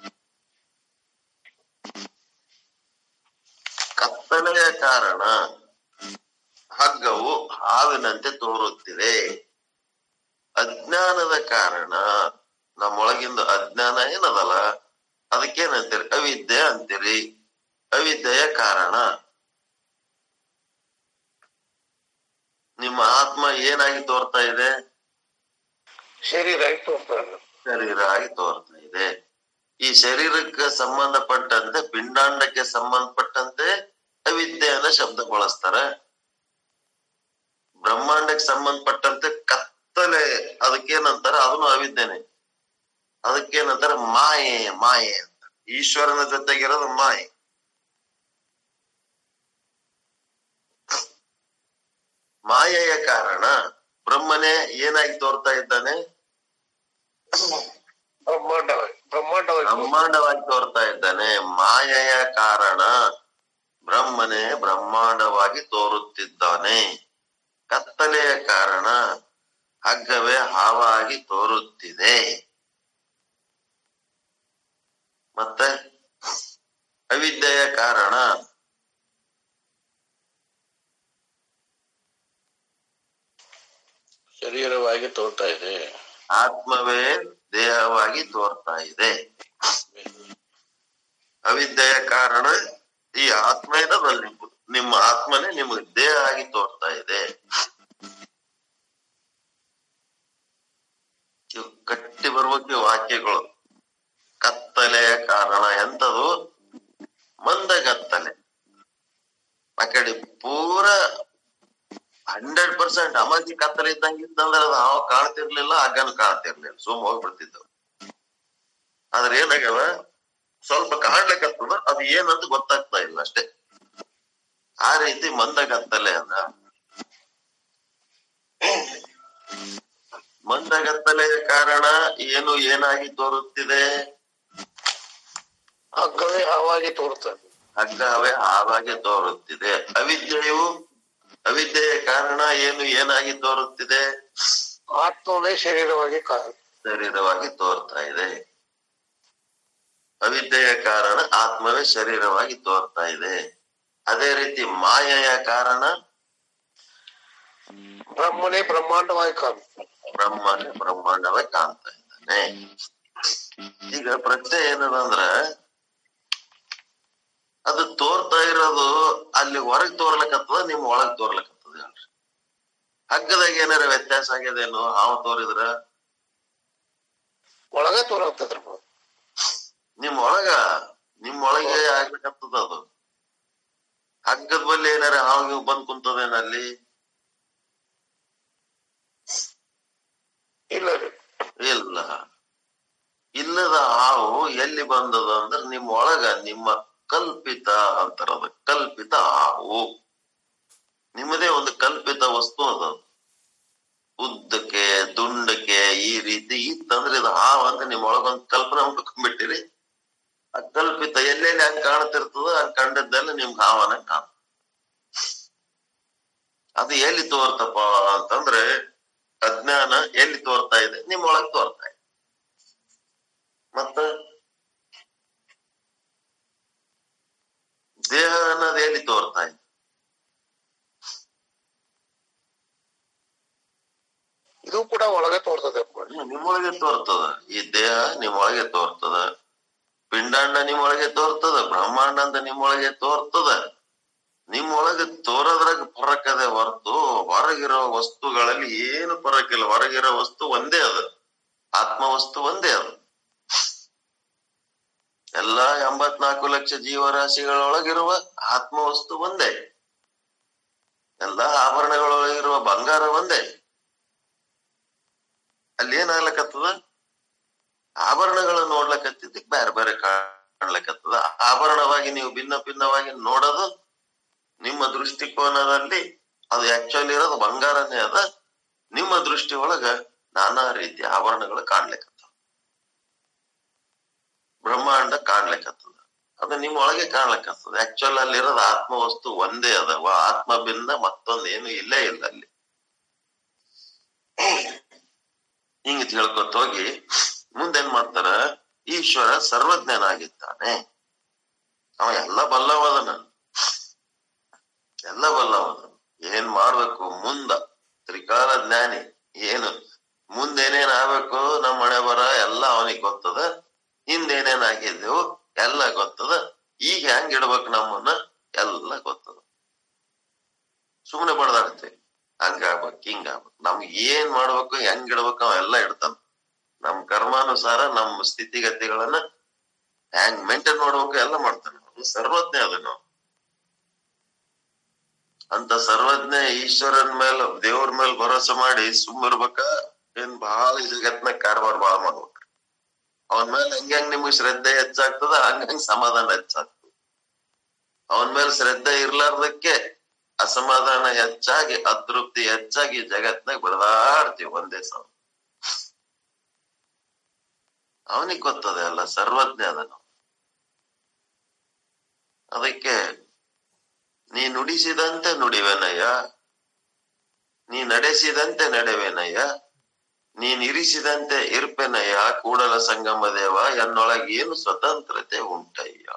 ಕತ್ತಲೆಯ ಕಾರಣ ಹಗ್ಗವು ಹಾವಿನಂತೆ ತೋರುತ್ತಿದೆ ಅಜ್ಞಾನದ ಕಾರಣ ನಮ್ಮೊಳಗಿಂದ ಅಜ್ಞಾನ ಏನದಲ್ಲ ಅದಕ್ಕೇನಂತೀರಿ ಅವಿದ್ಯೆ ಅಂತೀರಿ ಅವಿದ್ಯೆಯ ಕಾರಣ ನಿಮ್ಮ ಆತ್ಮ ಏನಾಗಿ ತೋರ್ತಾ ಇದೆ ಶರೀರ ಆಗಿ ತೋರ್ತಾರೆ ಶರೀರ ಆಗಿ ತೋರ್ತಾ ಇದೆ ಈ ಶರೀರಕ್ಕೆ ಸಂಬಂಧಪಟ್ಟಂತೆ ಪಿಂಡಾಂಡಕ್ಕೆ ಸಂಬಂಧಪಟ್ಟಂತೆ ಅವಿದ್ಯೆ ಅನ್ನೋ ಶಬ್ದ ಬಳಸ್ತಾರೆ ಬ್ರಹ್ಮಾಂಡಕ್ಕೆ ಸಂಬಂಧಪಟ್ಟಂತೆ ಕತ್ತಲೆ ಅದಕ್ಕೇನಂತಾರ ಅದನ್ನು ಅವಿದ್ಯೆನೆ ಅದಕ್ಕೇನಂತಾರ ಮಾಯೆ ಮಾಯೆ ಅಂತ ಈಶ್ವರನ ಜೊತೆಗಿರೋದು ಮಾಯೆ ಮಾಯೆಯ ಕಾರಣ ಬ್ರಹ್ಮನೇ ಏನಾಗಿ ತೋರ್ತಾ ಇದ್ದಾನೆ ಬ್ರಹ್ಮಾಂಡವಾಗಿ ಬ್ರಹ್ಮಾಂಡವಾಗಿ ಬ್ರಹ್ಮಾಂಡವಾಗಿ ತೋರ್ತಾ ಇದ್ದಾನೆ ಮಾಯೆಯ ಕಾರಣ ಬ್ರಹ್ಮನೇ ಬ್ರಹ್ಮಾಂಡವಾಗಿ ತೋರುತ್ತಿದ್ದಾನೆ ಕತ್ತಲೆಯ ಕಾರಣ ಹಗ್ಗವೇ ಹಾವಾಗಿ ತೋರುತ್ತಿದೆ ಮತ್ತೆ ಅವಿದ್ಯೆಯ ಕಾರಣ ಶರೀರವಾಗಿ ತೋರ್ತಾ ಇದೆ ಆತ್ಮವೇ ದೇಹವಾಗಿ ತೋರ್ತಾ ಇದೆ ಅವಿದ್ಯೆಯ ಕಾರಣ ಈ ಆತ್ಮ ಇರೋದಲ್ಲಿ ನಿಮ್ಮ ಆತ್ಮನೇ ನಿಮಗೆ ದೇಹ ಆಗಿ ತೋರ್ತಾ ಇದೆ ಇವು ಕಟ್ಟಿ ಬರ್ಬೇಕು ವಾಕ್ಯಗಳು ಕತ್ತಲೆಯ ಕಾರಣ ಎಂತದು ಮಂದಗತ್ತಲೆ ಆ ಕಡೆ ಪೂರ ಹಂಡ್ರೆಡ್ ಪರ್ಸೆಂಟ್ ಅಮಾಜಿ ಕತ್ತಲೆ ಇದ್ದಂಗೆ ಇತ್ತಂದ್ರೆ ಅದು ಹಾವು ಕಾಣ್ತಿರ್ಲಿಲ್ಲ ಹಗ್ಗನು ಕಾಣ್ತಿರ್ಲಿಲ್ಲ ಸುಮ್ ಹೋಗ್ಬಿಡ್ತಿದ್ದವು ಆದ್ರೆ ಏನಾಗ್ಯವ ಸ್ವಲ್ಪ ಕಾಣ್ಲಿಕ್ಕತ್ತದ ಅದು ಏನಂತ ಗೊತ್ತಾಗ್ತಾ ಇಲ್ಲ ಅಷ್ಟೇ ಆ ರೀತಿ ಮಂದಗತ್ತಲೆ ಅಂದ ಮಂದಗತ್ತಲೆಯ ಕಾರಣ ಏನು ಏನಾಗಿ ತೋರುತ್ತಿದೆ ಹಗ್ಗವೇ ಹಾವಾಗಿ ತೋರ್ತದೆ ಹಗ್ಗವೇ ಹಾವಾಗಿ ತೋರುತ್ತಿದೆ ಅವಿದ್ಯೆಯು ಅವಿದ್ಯೆಯ ಕಾರಣ ಏನು ಏನಾಗಿ ತೋರುತ್ತಿದೆ ಆತ್ಮವೇ ಶರೀರವಾಗಿ ಕಾಣ ಶರೀರವಾಗಿ ತೋರ್ತಾ ಇದೆ ಅವಿದ್ಯೆಯ ಕಾರಣ ಆತ್ಮವೇ ಶರೀರವಾಗಿ ತೋರ್ತಾ ಇದೆ ಅದೇ ರೀತಿ ಮಾಯೆಯ ಕಾರಣ ಬ್ರಹ್ಮನೇ ಬ್ರಹ್ಮಾಂಡವಾಗಿ ಕಾಣುತ್ತೆ ಬ್ರಹ್ಮನೇ ಬ್ರಹ್ಮಾಂಡವೇ ಕಾಣ್ತಾ ಇದ್ದಾನೆ ಈಗ ಪ್ರಶ್ನೆ ಏನದಂದ್ರ ಅದು ತೋರ್ತಾ ಇರೋದು ಅಲ್ಲಿ ಹೊರಗ್ ತೋರ್ಲಕತ್ತದ ನಿಮ್ ಒಳಗ್ ತೋರ್ಲಕತ್ತದ ಹೇಳ್ರಿ ಹಗ್ಗದಾಗ ಏನಾರ ವ್ಯತ್ಯಾಸ ಆಗ್ಯದೇನು ಹಾವು ತೋರಿದ್ರ ಒಳಗ ತೋರಾಗ್ತದ್ರಿ ನಿಮ್ ಒಳಗ ನಿಮ್ ಒಳಗೆ ಆಗ್ಲಿಕತ್ತದ ಅದು ಹಗ್ಗದ ಬಲ್ಲಿ ಏನಾರ ಹಾವು ಬಂದ್ ಕುಂತದೇನಲ್ಲಿ ಇಲ್ಲ ರೀ ಇಲ್ಲ ಇಲ್ಲದ ಹಾವು ಎಲ್ಲಿ ಬಂದದ ಅಂದ್ರೆ ನಿಮ್ ಒಳಗ ನಿಮ್ಮ ಕಲ್ಪಿತ ಅಂತಾರದ ಕಲ್ಪಿತ ಹಾವು ನಿಮ್ಮದೇ ಒಂದು ಕಲ್ಪಿತ ವಸ್ತು ಅದ ಉದ್ದಕ್ಕೆ ದುಂಡಕ್ಕೆ ಈ ರೀತಿ ಇತ್ತಂದ್ರೆ ಇದು ಹಾವು ಅಂತ ನಿಮ್ ಒಳಗೊಂದು ಕಲ್ಪನೆ ಮಾಡ್ಕೊಂಡ್ಬಿಟ್ಟಿರಿ ಆ ಕಲ್ಪಿತ ಎಲ್ಲೆಲ್ಲಿ ಹಂಗ್ ಕಾಣ್ತಿರ್ತದ ಹಂಗ್ ಕಂಡದ್ದೆಲ್ಲ ನಿಮ್ಗೆ ಹಾವನ ಕಾಣ ಅದು ಎಲ್ಲಿ ತೋರ್ತಪ್ಪ ಅಂತಂದ್ರೆ ಅಜ್ಞಾನ ಎಲ್ಲಿ ತೋರ್ತಾ ಇದೆ ನಿಮ್ ಒಳಗ್ ತೋರ್ತಾ ಇದೆ ಮತ್ತ ದೇಹ ಅನ್ನೋದು ಎಲ್ಲಿ ತೋರ್ತಾ ಇದೆ ಇದು ಕೂಡ ಒಳಗೆ ತೋರ್ತದೆ ಹ್ಮ್, ನಿಮ್ಮೊಳಗೆ ತೋರ್ತದ ಈ ದೇಹ ನಿಮ್ಮೊಳಗೆ ತೋರ್ತದ ಪಿಂಡಾಂಡ ನಿಮ್ಮೊಳಗೆ ತೋರ್ತದ ಬ್ರಹ್ಮಾಂಡ ಅಂತ ನಿಮ್ಮೊಳಗೆ ತೋರ್ತದ ನಿಮ್ಮೊಳಗೆ ತೋರೋದ್ರಾಗ ಫರಕ್ ಅದೇ ಹೊರತು ಹೊರಗಿರೋ ವಸ್ತುಗಳಲ್ಲಿ ಏನು ಫರಕ್ ಇಲ್ಲ ಹೊರಗಿರೋ ವಸ್ತು ಒಂದೇ ಅದ ಆತ್ಮ ವಸ್ತು ಒಂದೇ ಅದ ಎಲ್ಲಾ ಎಂಬತ್ನಾಲ್ಕು ಲಕ್ಷ ಜೀವರಾಶಿಗಳೊಳಗಿರುವ ಆತ್ಮವಸ್ತು ಒಂದೇ ಎಲ್ಲಾ ಆಭರಣಗಳೊಳಗಿರುವ ಬಂಗಾರ ಒಂದೇ ಅಲ್ಲಿ ಏನಾಗ್ಲಕತ್ತದ ಆಭರಣಗಳು ನೋಡ್ಲಕತ್ತಿದ್ದಕ್ಕೆ ಬೇರೆ ಬೇರೆ ಕಾಣ್ಲಕತ್ತದ ಆಭರಣವಾಗಿ ನೀವು ಭಿನ್ನ ಭಿನ್ನವಾಗಿ ನೋಡೋದು ನಿಮ್ಮ ದೃಷ್ಟಿಕೋನದಲ್ಲಿ ಅದು ಆಕ್ಚುಲಿ ಇರೋದು ಬಂಗಾರನೇ ಅದ ನಿಮ್ಮ ದೃಷ್ಟಿ ಒಳಗ ನಾನಾ ರೀತಿಯ ಆಭರಣಗಳು ಕಾಣ್ಲಿಕ್ಕತ್ತವ ಬ್ರಹ್ಮಾಂಡ ಕಾಣ್ಲಿಕ್ಕತ್ತದ ಅದು ನಿಮ್ಮ ಒಳಗೆ ಕಾಣ್ಲಿಕ್ಕತ್ತದ ಆಕ್ಚುಲ್ ಅಲ್ಲಿ ಇರೋದು ಆತ್ಮವಸ್ತು ಒಂದೇ ಅದ ವ- ಆತ್ಮ ಭಿನ್ನ ಮತ್ತೊಂದು ಏನು ಇಲ್ಲೇ ಇಲ್ಲ ಅಲ್ಲಿ ಹಿಂಗ ತಿಳ್ಕೊತ ಹೋಗಿ ಮುಂದೇನ್ ಮಾಡ್ತಾರ ಈಶ್ವರ ಸರ್ವಜ್ಞನಾಗಿದ್ದಾನೆ ಅವ ಎಲ್ಲ ಬಲ್ಲವದನ ಎಲ್ಲ ಬಲ್ಲವದನ ಏನ್ ಮಾಡ್ಬೇಕು ಮುಂದ ತ್ರಿಕಾಲ ಜ್ಞಾನಿ ಏನು ಮುಂದೇನೇನ್ ಆಗ್ಬೇಕು ನಮ್ಮ ಮನೆ ಬರ ಎಲ್ಲ ಅವನಿಗೆ ಗೊತ್ತದ ಹಿಂದೇನೇನ್ ಆಗಿದ್ದೆವು ಎಲ್ಲ ಗೊತ್ತದ ಈಗ ಹೆಂಗ್ ಇಡ್ಬೇಕು ನಮ್ಮನ್ನ ಎಲ್ಲ ಗೊತ್ತದ ಸುಮ್ಮನೆ ಬಡ್ದಾಡ್ತೇವೆ ಹಂಗಾಗ್ಬೇಕು ಹಿಂಗಾಗ್ಬೇಕು ನಮ್ಗೆ ಏನ್ ಮಾಡ್ಬೇಕು ಹೆಂಗ್ ಇಡ್ಬೇಕು ಅವೆಲ್ಲ ಇಡ್ತಾನ ನಮ್ ಕರ್ಮಾನುಸಾರ ನಮ್ ಸ್ಥಿತಿಗತಿಗಳನ್ನ ಹೆಂಗ್ ಮೇಂಟೈನ್ ಮಾಡ್ಬೇಕು ಎಲ್ಲ ಮಾಡ್ತಾನೆ ಅವ್ನು ಸರ್ವಜ್ಞ ಅದನ್ನು ಅಂತ ಸರ್ವಜ್ಞ ಈಶ್ವರನ್ ಮೇಲೆ ದೇವ್ರ ಮೇಲೆ ಭರೋಸೆ ಮಾಡಿ ಸುಮ್ಮಿರ್ಬೇಕ ಏನ್ ಬಹಳ ಈ ಜಗತ್ನಾಗ ಕಾರವಾರ ಬಾಳ ಮಾಡ್ಬೇಕು ಅವನ್ ಮೇಲೆ ಹೆಂಗ್ ಹೆಂಗ್ ನಿಮ್ಗೆ ಶ್ರದ್ಧೆ ಹೆಚ್ಚಾಗ್ತದ ಹಂಗ ಹಂಗ್ ಸಮಾಧಾನ ಹೆಚ್ಚಾಗ್ತದ ಅವನ್ ಮೇಲೆ ಶ್ರದ್ಧೆ ಇರ್ಲಾರ್ದಕ್ಕೆ ಅಸಮಾಧಾನ ಹೆಚ್ಚಾಗಿ ಅತೃಪ್ತಿ ಹೆಚ್ಚಾಗಿ ಜಗತ್ನಾಗ ಬಡದಾಡ್ತೀವಿ ಒಂದೇ ಸಲ ಅವನಿಗೆ ಗೊತ್ತದೆ ಅಲ್ಲ ಸರ್ವಜ್ಞ ಅದನು ಅದಕ್ಕೆ ನೀ ನುಡಿಸಿದಂತೆ ನುಡಿವೆನಯ್ಯ ನೀ ನಡೆಸಿದಂತೆ ನಡೆವೆನಯ್ಯ ನೀನ್ ಇರಿಸಿದಂತೆ ಇರ್ಪೆನಯ್ಯ ಕೂಡಲ ಸಂಗಮ ದೇವ ಎನ್ನೊಳಗೆ ಏನು ಸ್ವತಂತ್ರತೆ ಉಂಟಯ್ಯ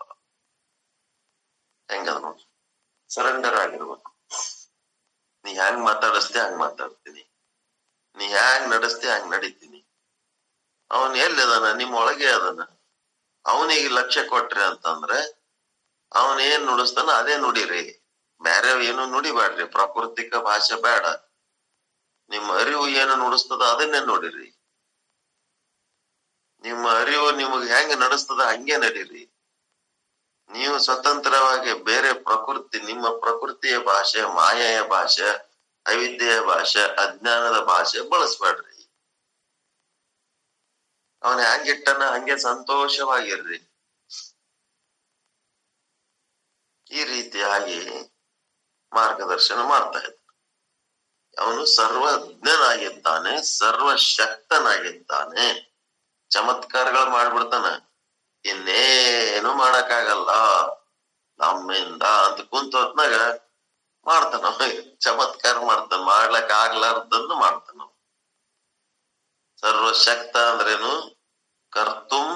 ಹೆಂಗದ ನೋಡಿ ಸರೆಂಡರ್ ಆಗಿರ್ಬೇಕು ನೀ ಹ್ಯಾಂಗ್ ಮಾತಾಡಿಸ್ತೆ ಹಂಗ್ ಮಾತಾಡ್ತೀನಿ ನೀ ಹ್ಯಾಂಗ್ ನಡೆಸ್ತೆ ಹಂಗ್ ನಡೀತೀನಿ ಅವನ್ ಎಲ್ಲಿದಾನ ನಿಮ್ ಒಳಗೆ ಅದನ ಅವನಿಗೆ ಲಕ್ಷ್ಯ ಕೊಟ್ರಿ ಅಂತಂದ್ರೆ ಅವನ್ ಏನ್ ನುಡಿಸ್ತಾನ ಅದೇ ನುಡಿರಿ ಬೇರೆ ಏನು ನುಡಿಬ್ಯಾಡ್ರಿ ಪ್ರಾಕೃತಿಕ ಭಾಷೆ ಬೇಡ ನಿಮ್ಮ ಅರಿವು ಏನು ನುಡಿಸ್ತದ ಅದನ್ನೇ ನೋಡಿರಿ ನಿಮ್ಮ ಅರಿವು ನಿಮಗ್ ಹೆಂಗ್ ನಡೆಸ್ತದ ಹಂಗೆ ನಡೀರಿ ನೀವು ಸ್ವತಂತ್ರವಾಗಿ ಬೇರೆ ಪ್ರಕೃತಿ ನಿಮ್ಮ ಪ್ರಕೃತಿಯ ಭಾಷೆ ಮಾಯೆಯ ಭಾಷೆ ಅವಿದ್ಯೆಯ ಭಾಷೆ ಅಜ್ಞಾನದ ಭಾಷೆ ಬಳಸ್ಬೇಡ್ರಿ ಅವನ ಹೆಂಗಿಟ್ಟನ ಹಂಗೆ ಸಂತೋಷವಾಗಿರ್ರಿ ಈ ರೀತಿಯಾಗಿ ಮಾರ್ಗದರ್ಶನ ಮಾಡ್ತಾ ಇದ್ದ ಅವನು ಸರ್ವಜ್ಞನಾಗಿದ್ದಾನೆ ಸರ್ವಶಕ್ತನಾಗಿದ್ದಾನೆ ಚಮತ್ಕಾರಗಳು ಮಾಡ್ಬಿಡ್ತಾನ ಇನ್ನೇನು ಮಾಡಕ್ಕಾಗಲ್ಲ ನಮ್ಮಿಂದ ಅಂತ ಕುಂತ ಹೊತ್ನಾಗ ಮಾಡ್ತಾನ ಅವ. ಚಮತ್ಕಾರ ಮಾಡ್ತಾನ ಮಾಡ್ಲಕ್ ಆಗ್ಲಾರ್ದನ್ನು ಮಾಡ್ತಾನ ಅವ. ಸರ್ವಶಕ್ತ ಅಂದ್ರೇನು ಕರ್ತುಂ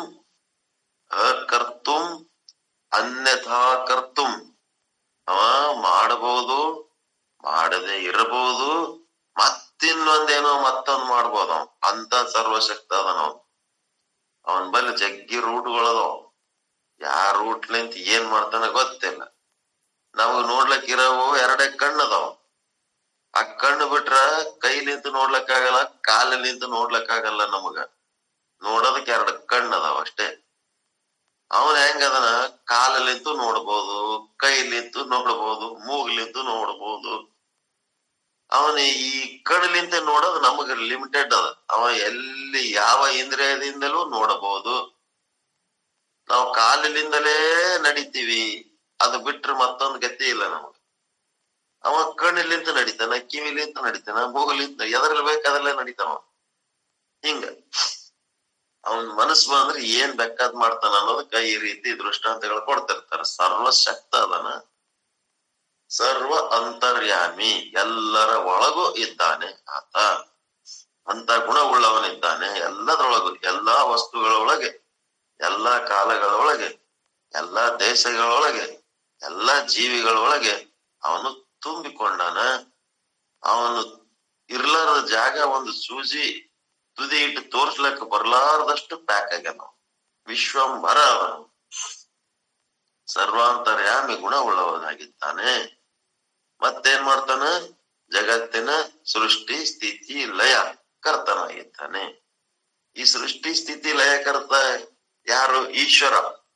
ಅಕರ್ತುಂ ಅನ್ಯಥಾ ಕರ್ತುಂ ಅವ ಮಾಡಬಹುದು ಮಾಡದೆ ಇರಬಹುದು ಮತ್ತಿನ್ನೊಂದೇನೋ ಮತ್ತೊಂದ್ ಮಾಡ್ಬೋದು ಅವ ಅಂತ ಸರ್ವಶಕ್ತ ಅದನ ಅವ ಅವನ್ ಬಲ್ಲಿ ಜಗ್ಗಿ ರೂಟ್ಗಳದಾವ ಯಾ ರೂಟ್ಲಿಂತ ಏನ್ ಮಾಡ್ತಾನ ಗೊತ್ತಿಲ್ಲ ನಮಗ್ ನೋಡ್ಲಕ್ ಇರವು ಎರಡೇ ಕಣ್ಣದಾವ ಆ ಕಣ್ಣು ಬಿಟ್ರ ಕೈಲಿಂತ ನೋಡ್ಲಕ್ಕಾಗಲ್ಲ ಕಾಲಿನಿಂತ ನೋಡ್ಲಕ್ಕಾಗಲ್ಲ ನಮಗ ನೋಡೋದಕ್ಕೆ ಎರಡು ಕಣ್ಣು ಅದಾವ ಅಷ್ಟೇ ಅವನ್ ಹೆಂಗದನ ಕಾಲಲಿಂತು ನೋಡ್ಬೋದು ಕೈಲಿಂತು ನೋಡ್ಬೋದು ಮೂಗ್ಲಿಂತು ನೋಡ್ಬೋದು ಅವನ ಈ ಕಣ್ಲಿಂತ ನೋಡೋದು ನಮಗ ಲಿಮಿಟೆಡ್ ಅದ ಅವ ಎಲ್ಲಿ ಯಾವ ಇಂದ್ರಿಯದಿಂದಲೂ ನೋಡಬಹುದು ನಾವು ಕಾಲಿನಿಂದಲೇ ನಡಿತೀವಿ ಅದು ಬಿಟ್ರೆ ಮತ್ತೊಂದು ಗತಿ ಇಲ್ಲ ನಮಗ ಅವ ಕಣ್ಣಿಲಿಂತ ನಡಿತಾನ ಕಿವಿಲಿಂತ ನಡಿತಾನ ಮೂಗಲಿಂತ ಎದ್ರಲ್ಲಿ ಬೇಕಾದಲ್ಲೇ ನಡಿತಾವ ಹಿಂಗ ಅವನ್ ಮನಸ್ಸು ಬಂದ್ರೆ ಏನ್ ಬೇಕಾದ್ ಮಾಡ್ತಾನ ಅನ್ನೋದಕ್ಕ ಈ ರೀತಿ ದೃಷ್ಟಾಂತಗಳು ಕೊಡ್ತಿರ್ತಾರ ಸರ್ವಶಕ್ತ ಅದನ ಸರ್ವ ಅಂತರ್ಯಾಮಿ ಎಲ್ಲರ ಒಳಗೂ ಇದ್ದಾನೆ ಆತ ಅಂತ ಗುಣವುಳ್ಳವನಿದ್ದಾನೆ ಎಲ್ಲದರೊಳಗು ಎಲ್ಲಾ ವಸ್ತುಗಳೊಳಗೆ ಎಲ್ಲಾ ಕಾಲಗಳೊಳಗೆ ಎಲ್ಲಾ ದೇಶಗಳೊಳಗೆ ಎಲ್ಲಾ ಜೀವಿಗಳೊಳಗೆ ಅವನು ತುಂಬಿಕೊಂಡಾನ ಅವನು ಇರ್ಲಾರದ ಜಾಗ ಒಂದು ಸೂಜಿ ತುದಿ ಇಟ್ಟು ತೋರ್ಸ್ಲಕ್ ಬರ್ಲಾರ್ದಷ್ಟು ಪ್ಯಾಕ್ ಆಗ್ಯಾನ ಅವ. ವಿಶ್ವಂಭರ ಅವನು ಸರ್ವಾಂತರ್ಯಾಮಿ ಗುಣವುಳ್ಳವನಾಗಿದ್ದಾನೆ ಮತ್ತೇನ್ ಮಾಡ್ತಾನ ಜಗತ್ತಿನ ಸೃಷ್ಟಿ ಸ್ಥಿತಿ ಲಯ ಕರ್ತನಾಗಿದ್ದಾನೆ ಈ ಸೃಷ್ಟಿ ಸ್ಥಿತಿ ಲಯ ಕರ್ತ ಯಾರು ಈಶ್ವರ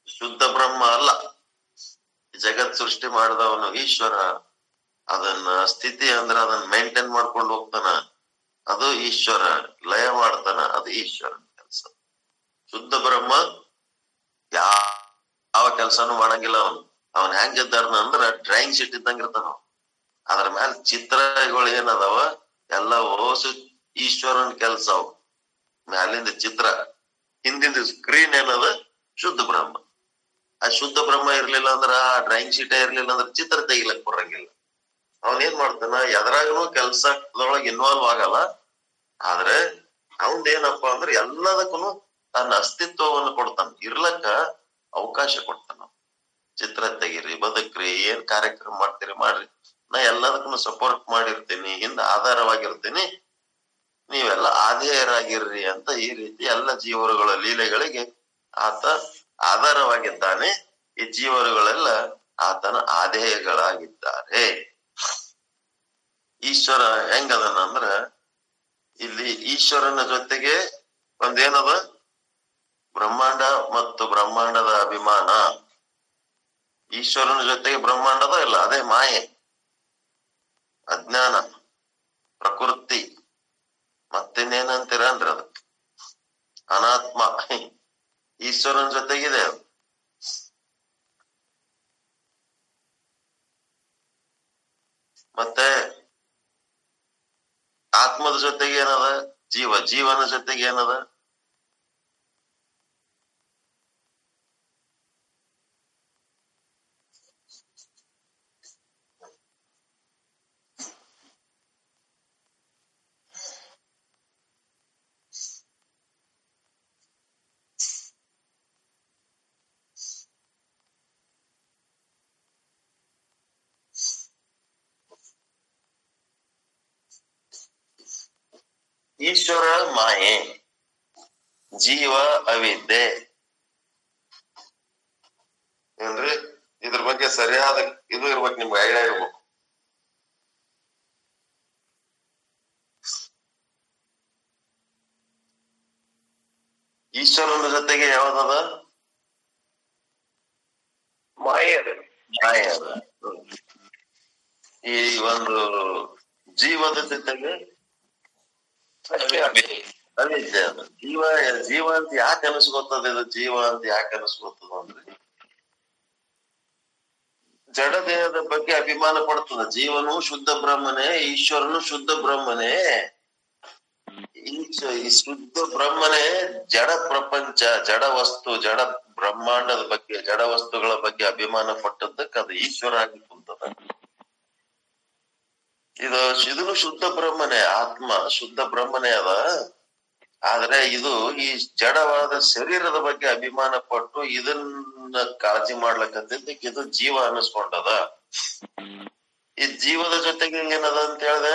ಶುದ್ಧ ಬ್ರಹ್ಮ ಅಲ್ಲ ಜಗತ್ ಸೃಷ್ಟಿ ಮಾಡಿದವನು ಈಶ್ವರ ಅದನ್ನ ಸ್ಥಿತಿ ಅಂದ್ರೆ ಅದನ್ನ ಮೇಂಟೈನ್ ಮಾಡ್ಕೊಂಡು ಹೋಗ್ತಾನ ಅದು ಈಶ್ವರ ಲಯ ಮಾಡ್ತಾನ ಅದು ಈಶ್ವರನ ಕೆಲಸ ಶುದ್ಧ ಬ್ರಹ್ಮ ಯಾವ ಯಾವ ಕೆಲಸನೂ ಮಾಡಂಗಿಲ್ಲ ಅವನು ಅವನ್ ಹೆಂಗಿದ್ದಾರನ ಅಂದ್ರ ಡ್ರಾಯಿಂಗ್ ಶೀಟ್ ಇದ್ದಂಗ ಇರ್ತಾನ ಅವ. ಅದ್ರ ಮ್ಯಾಲ ಚಿತ್ರಗಳು ಏನದಾವ ಎಲ್ಲ ಓಸು ಈಶ್ವರನ್ ಕೆಲಸ ಅವು ಮ್ಯಾಲಿಂದ ಚಿತ್ರ ಹಿಂದಿಂದ ಸ್ಕ್ರೀನ್ ಏನದ ಶುದ್ಧ ಬ್ರಹ್ಮ ಆ ಶುದ್ಧ ಬ್ರಹ್ಮ ಇರ್ಲಿಲ್ಲ ಅಂದ್ರ ಆ ಡ್ರಾಯಿಂಗ್ ಶೀಟ್ ಇರ್ಲಿಲ್ಲ ಅಂದ್ರ ಚಿತ್ರ ತೆಗಿಲಕ್ ಬರಂಗಿಲ್ಲ ಅವನ್ ಏನ್ ಮಾಡ್ತಾನ ಎದ್ರಾಗನು ಕೆಲ್ಸದೊಳಗ ಇನ್ವಾಲ್ವ್ ಆಗಲ್ಲ ಆದ್ರೆ ಅವಂದ್ ಏನಪ್ಪಾ ಅಂದ್ರೆ ಎಲ್ಲದಕ್ಕೂ ತನ್ನ ಅಸ್ತಿತ್ವವನ್ನು ಕೊಡ್ತಾನ ಇರ್ಲಕ್ಕ ಅವಕಾಶ ಕೊಡ್ತಾನ ಅವ್ನು. ಚಿತ್ರ ತೆಗೀರಿ ಬದುಕ್ರಿ ಏನ್ ಕಾರ್ಯಕ್ರಮ ಮಾಡ್ತೀರಿ ಮಾಡ್ರಿ ನಾ ಎಲ್ಲದಕ್ಕೂ ಸಪೋರ್ಟ್ ಮಾಡಿರ್ತೀನಿ ಹಿಂದ ಆಧಾರವಾಗಿರ್ತೀನಿ ನೀವೆಲ್ಲ ಆಧೇಯರಾಗಿರ್ರಿ ಅಂತ ಈ ರೀತಿ ಎಲ್ಲ ಜೀವರುಗಳ ಲೀಲೆಗಳಿಗೆ ಆತ ಆಧಾರವಾಗಿದ್ದಾನೆ ಈ ಜೀವರುಗಳೆಲ್ಲ ಆತನ ಆಧೇಯಗಳಾಗಿದ್ದಾರೆ ಈಶ್ವರ ಹೆಂಗದನ ಅಂದ್ರ ಇಲ್ಲಿ ಈಶ್ವರನ ಜೊತೆಗೆ ಒಂದೇನದ ಬ್ರಹ್ಮಾಂಡ ಮತ್ತು ಬ್ರಹ್ಮಾಂಡದ ಅಭಿಮಾನ ಈಶ್ವರನ ಜೊತೆಗೆ ಬ್ರಹ್ಮಾಂಡದ ಇಲ್ಲ ಅದೇ ಮಾಯೆ ಅಜ್ಞಾನ ಪ್ರಕೃತಿ ಮತ್ತಿನ್ನೇನಂತೀರ ಅಂದ್ರೆ ಅದು ಅನಾತ್ಮ ಈಶ್ವರನ ಜೊತೆಗಿದೆ ಅದು ಮತ್ತೆ ಆತ್ಮದ ಜೊತೆಗೆ ಏನದ ಜೀವ ಜೀವನ ಜೊತೆಗೆ ಏನದ ಈಶ್ವರ ಮಾಯೆ ಜೀವ ಅವಿದ್ಯೆ ಏನ್ರಿ ಇದ್ರ ಬಗ್ಗೆ ಸರಿಯಾದ ಇದು ಇರ್ಬೇಕು ನಿಮ್ಗೆ ಐಡಿಯಾ ಇರ್ಬೇಕು ಈಶ್ವರನ ಜೊತೆಗೆ ಯಾವ್ದದ ಮಾಯೆ ಅದು ಮಾಯೆ ಅದ ಈ ಒಂದು ಜೀವದ ಜೊತೆಗೆ ಅಜ್ಞಾನ. ಅವಿದ್ಯೆ ಅದು ಜೀವ ಜೀವ ಅಂತ ಯಾಕೆ ಅನಿಸ್ಕೊತದ ಇದು ಜೀವ ಅಂತ ಯಾಕೆ ಅನಿಸ್ಕೊತದ ಅಂದ್ರೆ ಜಡ ದೇಹದ ಬಗ್ಗೆ ಅಭಿಮಾನ ಪಡ್ತದ ಜೀವನು ಶುದ್ಧ ಬ್ರಹ್ಮನೇ ಈಶ್ವರನು ಶುದ್ಧ ಬ್ರಹ್ಮನೇ ಈಶ- ಈ ಶುದ್ಧ ಬ್ರಹ್ಮನೇ ಜಡ ಪ್ರಪಂಚ ಜಡ ವಸ್ತು ಜಡ ಬ್ರಹ್ಮಾಂಡದ ಬಗ್ಗೆ ಜಡ ವಸ್ತುಗಳ ಬಗ್ಗೆ ಅಭಿಮಾನ ಪಟ್ಟದ್ದಕ್ಕೆ ಅದು ಈಶ್ವರ ಆಗಿ ಕುಂತದ ಇದು ಇದನ್ನು ಶುದ್ಧ ಬ್ರಹ್ಮನೇ ಆತ್ಮ ಶುದ್ಧ ಬ್ರಹ್ಮನೇ ಅದ ಆದ್ರೆ ಇದು ಈ ಜಡವಾದ ಶರೀರದ ಬಗ್ಗೆ ಅಭಿಮಾನ ಪಟ್ಟು ಇದನ್ನ ಕಾಳಜಿ ಮಾಡ್ಲಕತ್ತಿದ್ದಕ್ಕೆ ಇದು ಜೀವ ಅನ್ನಿಸ್ಕೊಂಡದ ಈ ಜೀವದ ಜೊತೆಗೆ ಏನದ ಅಂತ ಹೇಳ್ದೆ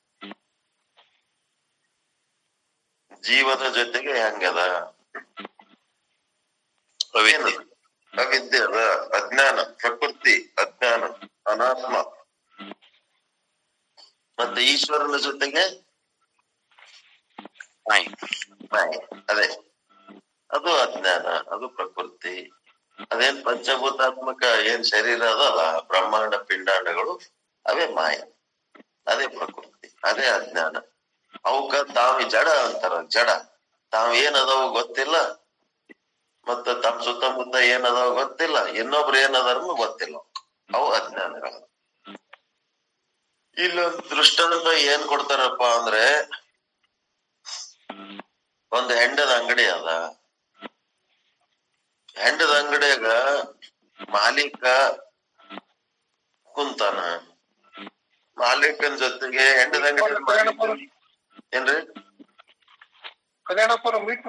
ಜೀವದ ಜೊತೆಗೆ ಹೆಂಗದ ಅವಿದ್ಯೆ ಅವಿದ್ಯೆ ಅದ ಅಜ್ಞಾನ ಪ್ರಕೃತಿ ಅಜ್ಞಾನ ಅನಾತ್ಮ ಮತ್ತೆ ಈಶ್ವರನ ಜೊತೆಗೆ ಮಾಯೆ ಮಾಯೆ ಅದೇ ಅದು ಅಜ್ಞಾನ ಅದು ಪ್ರಕೃತಿ ಅದೇನ್ ಪಂಚಭೂತಾತ್ಮಕ ಏನ್ ಶರೀರ ಅದಲ್ಲ ಬ್ರಹ್ಮಾಂಡ ಪಿಂಡಾಂಡಗಳು ಅವೇ ಮಾಯ ಅದೇ ಪ್ರಕೃತಿ ಅದೇ ಅಜ್ಞಾನ ಅವಕ್ಕ ತಾವು ಜಡ ಅಂತಾರ ಜಡ ತಾವ್ ಏನದವು ಗೊತ್ತಿಲ್ಲ ಮತ್ತ ತಮ್ಮ ಸುತ್ತಮುತ್ತ ಏನದಾವ ಗೊತ್ತಿಲ್ಲ ಇನ್ನೊಬ್ರು ಏನದಾರನು ಗೊತ್ತಿಲ್ಲ ಅವು ಅಜ್ಞಾನಗಳು ಇಲ್ಲೊಂದು ದೃಷ್ಟಾಂತ ಏನ್ ಕೊಡ್ತಾರಪ್ಪ ಅಂದ್ರೆ ಒಂದ್ ಹೆಂಡದ ಅಂಗಡಿ ಅದ ಹೆಂಡದ ಅಂಗಡಿಯಾಗ ಮಾಲೀಕ ಕುಂತಾನ ಮಾಲೀಕನ್ ಜೊತೆಗೆ ಹೆಂಡದ ಅಂಗಡಿ ಮಾಲೀಕ ಏನ್ರಿ ಕಲ್ಯಾಣಪುರ ಮೀಟ್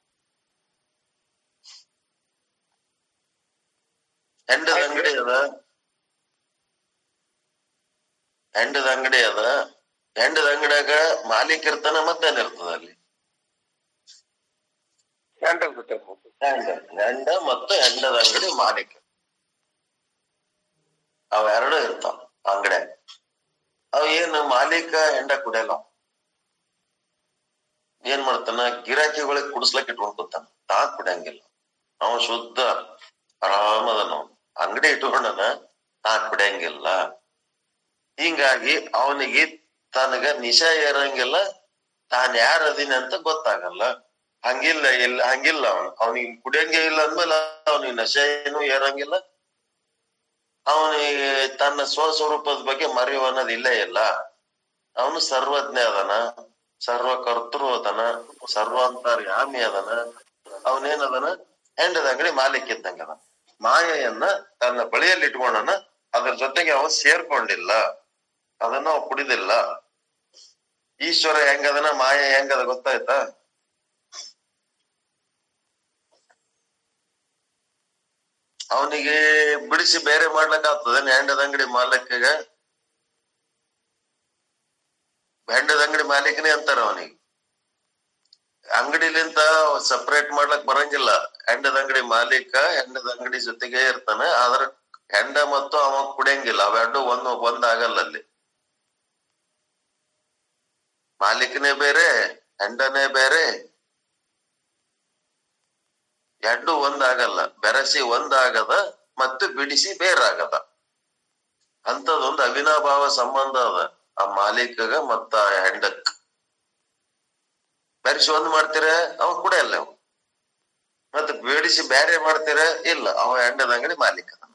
ಹೆಂಡದ ಅಂಗಡಿ ಅದ ಹೆಂಡದ ಅಂಗಡಿ ಅದ ಹೆಂಡದ ಅಂಗಡಿಯಾಗ ಮಾಲೀಕ ಇರ್ತಾನ ಮತ್ತೇನ್ ಇರ್ತದ ಅಲ್ಲಿ ಗಂಟಲ್ ಬಿಟ್ಟಿರ್ಬೋದು ಹೆಂಡ ಹೆಂಡ ಮತ್ತು ಹೆಂಡದ ಅಂಗಡಿ ಮಾಲೀಕ ಅವೆರಡು ಇರ್ತಾವ ಅಂಗಡಿಯಾಗ ಅವ್ ಏನು ಮಾಲೀಕ ಹೆಂಡ ಕುಡಿಯಲ್ಲ ಏನ್ ಮಾಡ್ತಾನ ಗಿರಾಕಿಗಳಿಗೆ ಕುಡಿಸ್ಲಕ್ ಇಟ್ಕೊಂಡ್ ಕೂತಾನ ತಾ ಕುಡಿಯಂಗಿಲ್ಲ ಅವ ಶುದ್ಧ ಆರಾಮದನ ಅವನು ಅಂಗಡಿ ಇಟ್ಕೊಂಡನ ನಾ ಕುಡಿಯಂಗಿಲ್ಲ ಹಿಂಗಾಗಿ ಅವನಿಗೆ ತನಗ ನಿಶಾ ಏರಂಗಿಲ್ಲ ತಾನ್ ಯಾರ ಅದೀನಿ ಅಂತ ಗೊತ್ತಾಗಲ್ಲ ಹಂಗಿಲ್ಲ ಇಲ್ಲ ಹಂಗಿಲ್ಲ ಅವನು ಅವನಿಗೆ ಕುಡಿಯಂಗೆ ಇಲ್ಲ ಅಂದ್ಮೇಲೆ ಅವನಿಗೆ ನಶೆ ಏನು ಏರಂಗಿಲ್ಲ ಅವನಿಗೆ ತನ್ನ ಸ್ವಸ್ವರೂಪದ ಬಗ್ಗೆ ಮರೆಯುವ ಅನ್ನೋದು ಇಲ್ಲೇ ಇಲ್ಲ ಅವನು ಸರ್ವಜ್ಞ ಅದನ ಸರ್ವಕರ್ತೃ ಅದನ ಸರ್ವಾಂತರ್ಯಾಮಿ ಅದನ ಅವನೇನದನ ಹೆಂಡದ ಅಂಗಡಿ ಮಾಲೀಕ ಇದ್ದಂಗ ಅದ ಮಾಯೆಯನ್ನ ತನ್ನ ಬಳಿಯಲ್ಲಿ ಇಟ್ಕೊಂಡನ ಅದ್ರ ಜೊತೆಗೆ ಅವ ಸೇರ್ಕೊಂಡಿಲ್ಲ ಅದನ್ನ ಅವ ಕುಡಿದಿಲ್ಲ ಈಶ್ವರ ಹೆಂಗದನ ಮಾಯೆ ಹೆಂಗದ ಗೊತ್ತಾಯ್ತಾ ಅವನಿಗೆ ಬಿಡಿಸಿ ಬೇರೆ ಮಾಡ್ಲಕ್ ಆಗ್ತದೆ ಹೆಂಡದ ಅಂಗಡಿ ಮಾಲೀಕಗ ಹೆಂಡದ ಅಂಗಡಿ ಮಾಲೀಕನೇ ಅಂತಾರ ಅವನಿಗೆ ಅಂಗಡಿಲಿಂತ ಸಪರೇಟ್ ಮಾಡ್ಲಕ್ ಬರಂಗಿಲ್ಲ ಹೆಂಡದ ಅಂಗಡಿ ಮಾಲೀಕ ಹೆಂಡದ ಅಂಗಡಿ ಜೊತೆಗೆ ಇರ್ತಾನೆ ಆದ್ರ ಹೆಂಡ ಮತ್ತು ಅವ ಕುಡಿಯಂಗಿಲ್ಲ ಅವೆರಡು ಒಂದು ಒಂದಾಗಲ್ಲ ಅಲ್ಲಿ ಮಾಲೀಕನೇ ಬೇರೆ ಹೆಂಡನೇ ಬೇರೆ ಎರಡು ಒಂದಾಗಲ್ಲ ಬೆರಸಿ ಒಂದಾಗದ ಮತ್ತು ಬಿಡಿಸಿ ಬೇರಾಗದ ಅಂತದೊಂದು ಅವಿನಾಭಾವ ಸಂಬಂಧ ಅದ ಆ ಮಾಲೀಕಗ ಮತ್ತ ಆ ಹೆಂಡಕ್ ಬೆರೆಸಿ ಒಂದ್ ಮಾಡ್ತೀರ ಅವ ಕುಡಿಯಲ್ಲ ಅವ ಮತ್ತೆ ಬೇಡಿಸಿ ಬೇರೆ ಮಾಡ್ತೀರ ಇಲ್ಲ ಅವ ಹೆಂಡದ ಅಂಗಡಿ ಮಾಲೀಕ ಅದ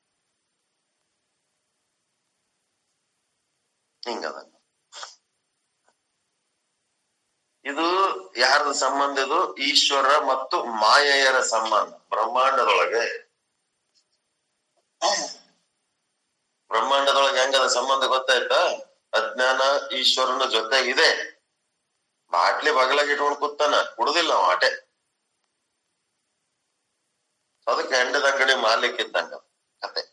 ಹಿಂಗದ ಇದು ಯಾರದ ಸಂಬಂಧ ಇದು ಈಶ್ವರ ಮತ್ತು ಮಾಯೆಯರ ಸಂಬಂಧ ಬ್ರಹ್ಮಾಂಡದೊಳಗೆ ಬ್ರಹ್ಮಾಂಡದೊಳಗೆ ಹೆಂಗದ ಸಂಬಂಧ ಗೊತ್ತಾಯ್ತಾ ಅಜ್ಞಾನ ಈಶ್ವರನ ಜೊತೆಗಿದೆ ಬಾಟ್ಲಿ ಬಗಲಾಗಿ ಇಟ್ಕೊಂಡು ಕೂತಾನ ಕುಡುದಿಲ್ಲ ಅವ ಆಟೆ ಅದಕ್ಕೆ ಹೆಂಡದ ಅಂಗಡಿ ಮಾಲಿಕ್ ಇದ್ದಂಗ ಕತೆ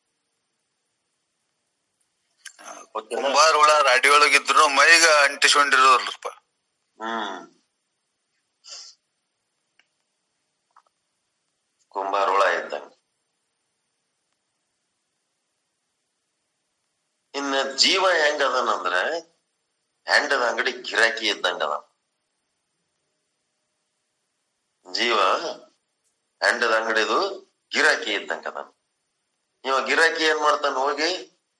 ಓಕೆನಾ? ಕುಂಬಾರ ಹುಳ ರಾಡಿ ಒಳಗಿದ್ರು ಮೈಗ ಅಂಟಿಸ್ಕೊಂಡಿರೋದಲ್ರಪ್ಪ ಹ್ಮ್ ಕುಂಬಾರ ಹುಳ ಇದ್ದಂಗ ಇನ್ನ ಜೀವ ಹೆಂಗದನಂದ್ರ ಹೆಂಡದ ಅಂಗಡಿ ಗಿರಾಕಿ ಇದ್ದಂಗದ ಜೀವ ಹೆಂಡದ ಅಂಗಡಿದು ಗಿರಾಕಿ ಇದ್ದಂಗದ ಇವ ಗಿರಾಕಿ ಏನ್ ಮಾಡ್ತಾನ ಹೋಗಿ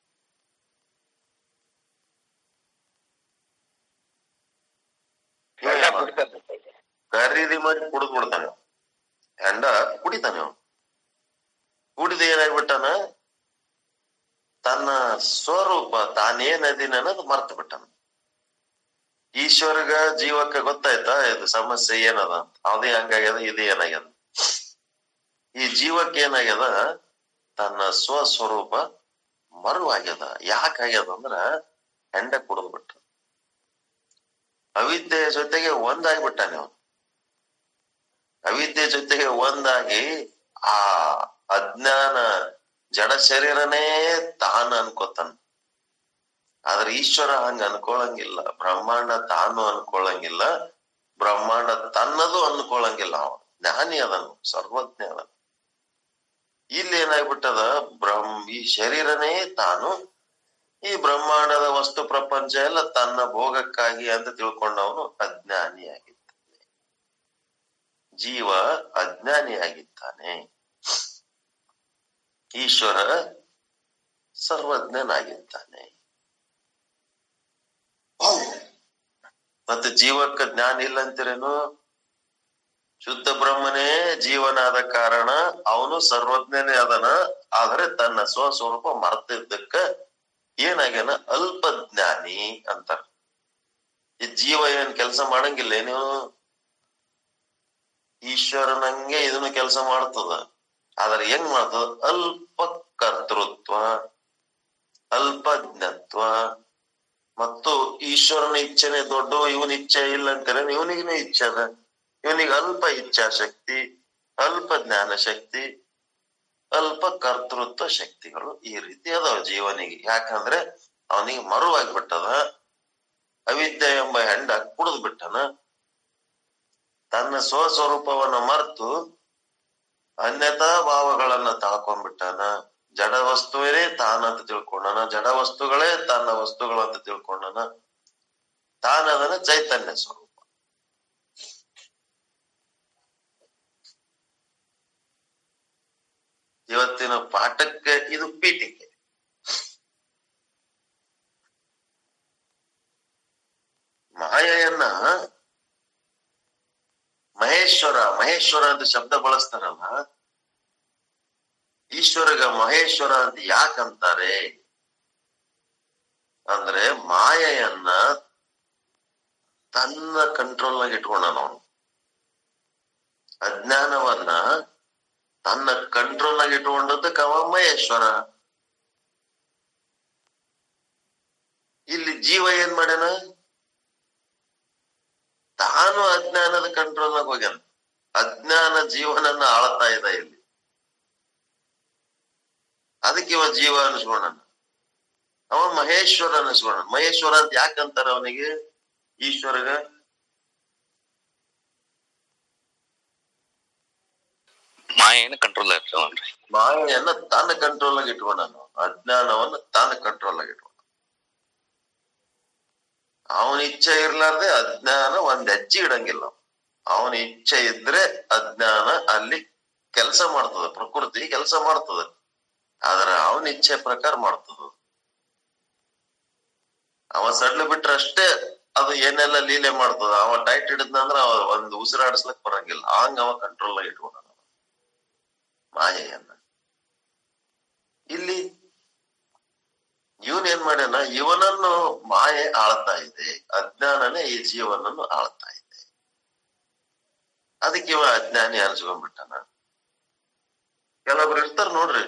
ಇವ ಎಲ್ಲ ಏನ್ ಮಾಡ್ತಾನ? ಕುಡಿತಾರೆ ಖರೀದಿ ಮಾಡಿ ಕುಡಿದ್ ಬಿಡ್ತಾನೆ ಹೆಂಡ ಕುಡಿತಾನೆ ಅವನು ಕುಡಿದು ಏನಾಗ್ಬಿಟ್ಟಾನ ತನ್ನ ಸ್ವರೂಪ ತಾನೇನ್ ಅದೀನಿ ಅನ್ನೋದು ಮರ್ತು ಬಿಟ್ಟಾನ ಈಶ್ವರ್ಗ ಜೀವಕ್ಕೆ ಗೊತ್ತಾಯ್ತಾ ಇದು ಸಮಸ್ಯೆ ಏನದ ಅಂತ ಅದೇ ಹಂಗಾಗ್ಯದ ಇದು ಏನಾಗ್ಯದ ಈ ಜೀವಕ್ಕೆ ಏನಾಗ್ಯದ ತನ್ನ ಸ್ವಸ್ವರೂಪ ಮರುವಾಗ್ಯದ ಯಾಕಾಗ್ಯದ ಅಂದ್ರ ಹೆಂಡ ಕುಡಿದು ಬಿಟ್ಟ ಅವಿದ್ಯೆಯ ಜೊತೆಗೆ ಒಂದಾಗ್ಬಿಟ್ಟಾನೆ ಅವನು ಅವಿದ್ಯೆ ಜೊತೆಗೆ ಒಂದಾಗಿ ಆ ಅಜ್ಞಾನ ಜಡ ಶರೀರನೇ ತಾನ ಅನ್ಕೋತಾನ ಆದ್ರೆ ಈಶ್ವರ ಹಂಗ ಅನ್ಕೊಳಂಗಿಲ್ಲ ಬ್ರಹ್ಮಾಂಡ ತಾನು ಅನ್ಕೊಳಂಗಿಲ್ಲ ಬ್ರಹ್ಮಾಂಡ ತನ್ನದು ಅನ್ಕೊಳಂಗಿಲ್ಲ ಅವ ಜ್ಞಾನಿ ಅದನು ಸರ್ವಜ್ಞ ಅದ ಇಲ್ಲಿ ಏನಾಗ್ಬಿಟ್ಟದ ಬ್ರಹ್ಮ ಈ ಶರೀರನೇ ತಾನು ಈ ಬ್ರಹ್ಮಾಂಡದ ವಸ್ತು ಪ್ರಪಂಚ ಎಲ್ಲ ತನ್ನ ಭೋಗಕ್ಕಾಗಿ ಅಂತ ತಿಳ್ಕೊಂಡವನು ಅಜ್ಞಾನಿಯಾಗಿದ್ದಾನೆ ಜೀವ ಅಜ್ಞಾನಿಯಾಗಿದ್ದಾನೆ ಈಶ್ವರ ಸರ್ವಜ್ಞನಾಗಿದ್ದಾನೆ ಮತ್ತೆ ಜೀವಕ್ಕೆ ಜ್ಞಾನ ಇಲ್ಲ ಅಂತೀರೇನು ಶುದ್ಧ ಬ್ರಹ್ಮನೇ ಜೀವನಾದ ಕಾರಣ ಅವನು ಸರ್ವಜ್ಞನೇ ಅದನ ಆದ್ರೆ ತನ್ನ ಸ್ವಸ್ವರೂಪ ಮರ್ತಿದ್ದಕ್ಕ ಏನಾಗ್ಯಾನ ಅಲ್ಪ ಜ್ಞಾನಿ ಅಂತಾರ ಈ ಜೀವ ಏನ್ ಕೆಲಸ ಮಾಡಂಗಿಲ್ಲ ನೀವು ಈಶ್ವರನಂಗೆ ಇದನ್ನು ಕೆಲಸ ಮಾಡ್ತದ ಆದ್ರೆ ಹೆಂಗ್ ಮಾಡ್ತದ ಅಲ್ಪ ಕರ್ತೃತ್ವ ಅಲ್ಪ ಜ್ಞತ್ವ ಮತ್ತು ಈಶ್ವರನ ಇಚ್ಛೆನೆ ದೊಡ್ಡ ಇವನ ಇಚ್ಛೆ ಇಲ್ಲ ಅಂತಾರೆ ಇವನಿಗೂ ಇಚ್ಛೆ ಅದ ಇವನಿಗೆ ಅಲ್ಪ ಇಚ್ಛಾಶಕ್ತಿ ಅಲ್ಪ ಜ್ಞಾನ ಶಕ್ತಿ ಅಲ್ಪ ಕರ್ತೃತ್ವ ಶಕ್ತಿಗಳು ಈ ರೀತಿ ಅದಾವ ಜೀವನಿಗೆ ಯಾಕಂದ್ರೆ ಅವನಿಗೆ ಮರುವಾಗ್ಬಿಟ್ಟದ ಅವಿದ್ಯೆ ಎಂಬ ಹೆಂಡ ಕುಡಿದು ಬಿಟ್ಟನ ತನ್ನ ಸ್ವಸ್ವರೂಪವನ್ನ ಮರೆತು ಅನ್ಯತಾ ಭಾವಗಳನ್ನ ತಾಳ್ಕೊಂಡ್ಬಿಟ್ಟಾನ ಜಡ ವಸ್ತುವೇ ತಾನಂತ ತಿಳ್ಕೊಂಡನ ಜಡ ವಸ್ತುಗಳೇ ತನ್ನ ವಸ್ತುಗಳು ಅಂತ ತಿಳ್ಕೊಂಡನ ತಾನದನ್ನ ಚೈತನ್ಯ ಸ್ವರೂಪ ಇವತ್ತಿನ ಪಾಠಕ್ಕೆ ಇದು ಪೀಠಿಕೆ ಮಾಯೆಯನ್ನ ಮಹೇಶ್ವರ ಮಹೇಶ್ವರ ಅಂತ ಶಬ್ದ ಬಳಸ್ತಾರಲ್ಲ ಈಶ್ವರಗ ಮಹೇಶ್ವರ ಅಂತ ಯಾಕಂತಾರೆ ಅಂದ್ರೆ ಮಾಯೆಯನ್ನ ತನ್ನ ಕಂಟ್ರೋಲ್ ನಾಗ ಇಟ್ಕೊಂಡ ಅವನು ಅಜ್ಞಾನವನ್ನ ತನ್ನ ಕಂಟ್ರೋಲ್ ನಾಗ ಇಟ್ಕೊಂಡದ್ದಕ್ಕೆ ಅವ ಮಹೇಶ್ವರ ಇಲ್ಲಿ ಜೀವ ಏನ್ ಮಾಡ್ಯಾನ ತಾನು ಅಜ್ಞಾನದ ಕಂಟ್ರೋಲ್ ನಾಗ ಹೋಗ್ಯಾನ ಅಜ್ಞಾನ ಜೀವನನ್ನ ಆಳ್ತಾ ಇದೆ ಇಲ್ಲಿ ಅದಕ್ಕೆ ಇವ ಜೀವ ಅನಿಸ್ಕೊಂಡ ಅವ ಮಹೇಶ್ವರ ಅನಿಸ್ಕೊಂಡ ಮಹೇಶ್ವರ ಅಂತ ಯಾಕಂತಾರ ಅವನಿಗೆ ಈಶ್ವರಗ ಮಾಯೇನ ಕಂಟ್ರೋಲ್ ಆಗ್ತಾವನ್ರಿ ಮಾಯೆಯನ್ನ ತಾನ ಕಂಟ್ರೋಲ್ ಆಗಿ ಇಟ್ಕೊಂಡ ಅಜ್ಞಾನವನ್ನ ತಾನ ಕಂಟ್ರೋಲ್ ಆಗಿ ಇಟ್ಕೊಂಡ ಅವನ ಇಚ್ಛೆ ಇರ್ಲಾರ್ದೆ ಅಜ್ಞಾನ ಒಂದ್ ಹೆಜ್ಜೆ ಇಡಂಗಿಲ್ಲ ಅವನ ಇಚ್ಛೆ ಇದ್ರೆ ಅಜ್ಞಾನ ಅಲ್ಲಿ ಕೆಲಸ ಮಾಡ್ತದ ಪ್ರಕೃತಿ ಕೆಲಸ ಮಾಡ್ತದ ಆದ್ರೆ ಅವನ ಇಚ್ಛೆ ಪ್ರಕಾರ ಮಾಡ್ತದ ಅವ ಸಡ್ಲು ಬಿಟ್ರೆ ಅಷ್ಟೇ ಅದು ಏನೆಲ್ಲ ಲೀಲೆ ಮಾಡ್ತದ ಅವ ಟೈಟ್ ಹಿಡಿದ್ನಂದ್ರ ಅವ ಒಂದ್ ಉಸಿರಾಡಿಸ್ಲಕ್ ಬರಂಗಿಲ್ಲ ಹಂಗ ಅವ ಕಂಟ್ರೋಲ್ ಆಗಿ ಇಟ್ಕೊಂಡ ಮಾಯೆಯನ್ನ ಇಲ್ಲಿ ಇವನ್ ಏನ್ ಮಾಡ್ಯಾನ ಇವನನ್ನು ಮಾಯೆ ಆಳ್ತಾ ಇದೆ ಅಜ್ಞಾನನೇ ಈ ಜೀವನನ್ನು ಆಳ್ತಾ ಇದೆ ಅದಕ್ಕೆ ಇವ ಅಜ್ಞಾನಿ ಅನ್ಸ್ಕೊಂಡ್ಬಿಟ್ಟಾನ ಕೆಲವೊಬ್ರು ಇರ್ತಾರ ನೋಡ್ರಿ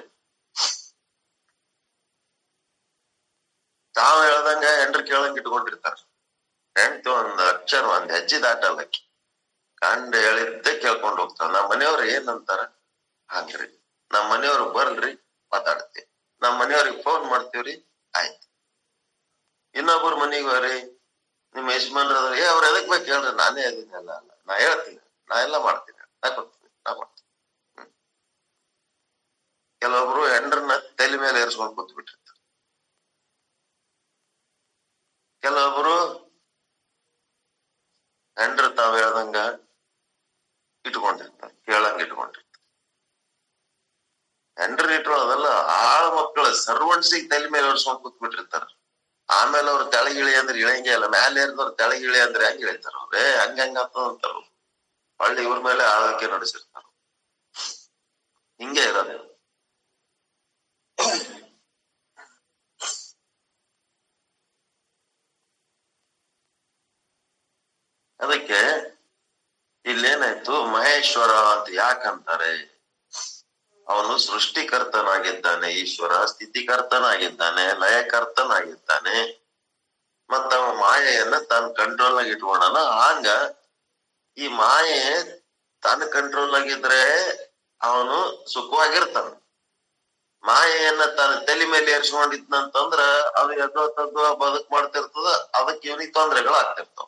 ತಾವ್ ಹೇಳ್ದಂಗ ಹೆಂಡ್ರ ಕೇಳಂಗ್ ಇಟ್ಕೊಂಡಿರ್ತಾರ ಹೆಂಡ್ತಿ ಒಂದ್ ಅಕ್ಷರ ಒಂದ್ ಹೆಜ್ಜೆ ದಾಟಲ್ಲಕ್ಕಿ ಕಂಡು ಹೇಳಿದ್ದೆ ಕೇಳ್ಕೊಂಡ್ ಹೋಗ್ತಾರ ನಮ್ಮ ಮನೆಯವ್ರು ಏನಂತಾರ ಹಂಗ್ರಿ ನಮ್ ಮನೆಯವ್ರು ಬರ್ಲ್ರಿ ಮಾತಾಡ್ತೀವಿ ನಮ್ ಮನೆಯವ್ರಿಗೆ ಫೋನ್ ಮಾಡ್ತೀವ್ರಿ ಆಯ್ತು ಇನ್ನೊಬ್ರ ಮನೆಗೆ ಬರ್ರಿ ನಿಮ್ ಯಜಮಾನ್ರ ಅದ್ರ ಏ ಅವ್ರ ಎದಕ್ ಬೇಕು ಹೇಳ್ರಿ ನಾನೇ ಅದೀನಿ ಅಲ್ಲ ಅಲ್ಲ ನಾ ಹೇಳ್ತೀನಿ ನಾ ಎಲ್ಲ ಮಾಡ್ತೀನಿ ನಾ ಕೊಡ್ತೀನಿ ನಾ ಮಾಡ್ತೀನಿ ಹ್ಮ್. ಕೆಲವೊಬ್ರು ಹೆಂಡ್ರನ್ನ ತಲೆ ಮೇಲೆ ಏರ್ಸ್ಕೊಂಡ್ ಕೂತ್ ಬಿಟ್ಟಿರ್ತಾರೆ ಕೆಲವೊಬ್ರು ಹೆಂಡ್ರ ತಾವ್ ಹೇಳ್ದಂಗ ಇಟ್ಕೊಂಡಿರ್ತಾರೆ ಕೇಳಂಗ ಇಟ್ಕೊಂಡಿರ್ತಾರೆ ಹೆಂಡ್ರ ಇಟ್ಕೊಳ್ಳೋದಲ್ಲ ಆಳ ಮಕ್ಕಳ ಸರ್ವಂಟ್ಸಿಗೆ ತಲೆ ಮೇಲೆ ಹೊಡ್ಸ್ಕೊಂಡ್ ಕೂತ್ಬಿಟ್ಟಿರ್ತಾರ ಆಮೇಲೆ ಅವ್ರ ತೆಳಗಿಳಿ ಅಂದ್ರೆ ಇಳಂಗೆ ಇಲ್ಲ ಮ್ಯಾಲೆ ಏರಿದವ್ರ ತೆಳಗಿಳಿ ಅಂದ್ರೆ ಹೆಂಗ್ ಇಳಿತಾರ ಅವ್ರೇ ಹಂಗ ಹಂಗ ಅಂತಾರ ಹೊಳ್ಳಿ ಇವ್ರ ಮೇಲೆ ಆಳ್ವಿಕೆ ನಡೆಸಿರ್ತಾರ ಹಿಂಗೆ ಇರೋದು ಅದಕ್ಕೆ ಇಲ್ಲೇನಾಯ್ತು ಮಹೇಶ್ವರ ಅಂತ ಯಾಕಂತಾರೆ ಅವನು ಸೃಷ್ಟಿಕರ್ತನಾಗಿದ್ದಾನೆ ಈಶ್ವರ ಸ್ಥಿತಿಕರ್ತನಾಗಿದ್ದಾನೆ ಲಯಕರ್ತನಾಗಿದ್ದಾನೆ ಮತ್ತ ಅವ ಮಾಯೆಯನ್ನ ತನ್ನ ಕಂಟ್ರೋಲ್ ಆಗಿ ಇಟ್ಕೊಂಡನ ಹಂಗ ಈ ಮಾಯೆ ತನ್ನ ಕಂಟ್ರೋಲ್ ಆಗಿದ್ರೆ ಅವನು ಸುಖವಾಗಿರ್ತಾನ ಮಾಯೆಯನ್ನ ತನ್ನ ತಲೆ ಮೇಲೆ ಏರ್ಸ್ಕೊಂಡಿದ್ನಂತಂದ್ರ ಅವ್ನಿಗೆ ಎದ್ದೋ ತದ್ದೋ ಬದುಕ್ ಮಾಡ್ತಿರ್ತದ ಅದಕ್ಕೆ ಇವನಿಗೆ ತೊಂದರೆಗಳು ಆಗ್ತಿರ್ತಾವ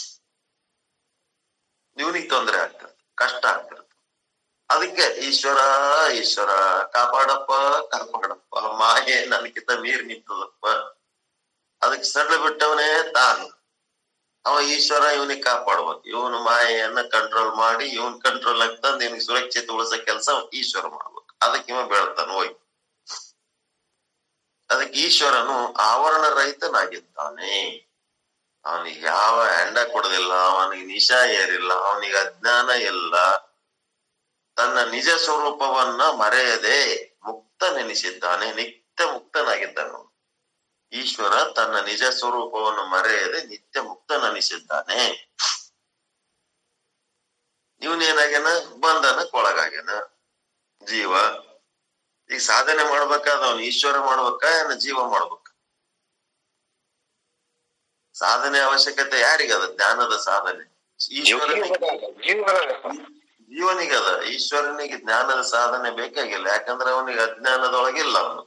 ಇವನಿಗೆ ತೊಂದರೆ ಆಗ್ತದೆ ಕಷ್ಟ ಆಗ್ತಿರ್ತದೆ ಅದಕ್ಕೆ ಈಶ್ವರ ಈಶ್ವರ ಕಾಪಾಡಪ್ಪ ಕಾಪಾಡಪ್ಪ ಮಾಯೆ ನನಗಿಂತ ಮೀರಿ ನಿಂತದಪ್ಪ ಅದಕ್ಕೆ ಸಡ್ಲ ಬಿಟ್ಟವನೇ ತಾನು ಅವ ಈಶ್ವರ ಇವನಿಗೆ ಕಾಪಾಡ್ಬೇಕು ಇವನು ಮಾಯೆಯನ್ನ ಕಂಟ್ರೋಲ್ ಮಾಡಿ ಇವನ್ ಕಂಟ್ರೋಲ್ ಆಗ್ತಂದ್ ಇವನಿಗೆ ಸುರಕ್ಷಿತ ಉಳಿಸೋ ಕೆಲಸ ಈಶ್ವರ ಮಾಡ್ಬೇಕು ಅದಕ್ಕೆ ಇವ ಬೆಳ್ತಾನ ಹೋಗಿ ಅದಕ್ಕೆ ಈಶ್ವರನು ಆವರಣ ರಹಿತನಾಗಿದ್ದಾನೆ ಅವನಿಗೆ ಯಾವ ಹೆಂಡ ಕೊಡೋದಿಲ್ಲ ಅವನಿಗೆ ನಿಶಾ ಏರಿಲ್ಲ ಅವನಿಗೆ ಅಜ್ಞಾನ ಇಲ್ಲ ತನ್ನ ನಿಜ ಸ್ವರೂಪವನ್ನ ಮರೆಯದೆ ಮುಕ್ತ ನೆನೆಸಿದ್ದಾನೆ ನಿತ್ಯ ಮುಕ್ತನಾಗಿದ್ದಾನೆ ಅವನು. ಈಶ್ವರ ತನ್ನ ನಿಜ ಸ್ವರೂಪವನ್ನು ಮರೆಯದೆ ನಿತ್ಯ ಮುಕ್ತನೆನಿಸಿದ್ದಾನೆ ಇವನೇನಾಗ್ಯಾನ ಬಂಧನಕ್ಕೊಳಗಾಗ್ಯಾನ ಜೀವ ಈಗ ಸಾಧನೆ ಮಾಡ್ಬೇಕಾದ ಅವನು ಈಶ್ವರ ಮಾಡ್ಬೇಕಾ ಏನ ಜೀವ ಮಾಡ್ಬೇಕ ಸಾಧನೆ ಅವಶ್ಯಕತೆ ಯಾರಿಗದ ಜ್ಞಾನದ ಸಾಧನೆ ಈಶ್ವರನಿಗೆ ಜೀವನ ಜೀವನಿಗದ ಈಶ್ವರನಿಗೆ ಜ್ಞಾನದ ಸಾಧನೆ ಬೇಕಾಗಿಲ್ಲ ಯಾಕಂದ್ರೆ ಅವನಿಗೆ ಅಜ್ಞಾನದೊಳಗಿಲ್ಲ ಅವನು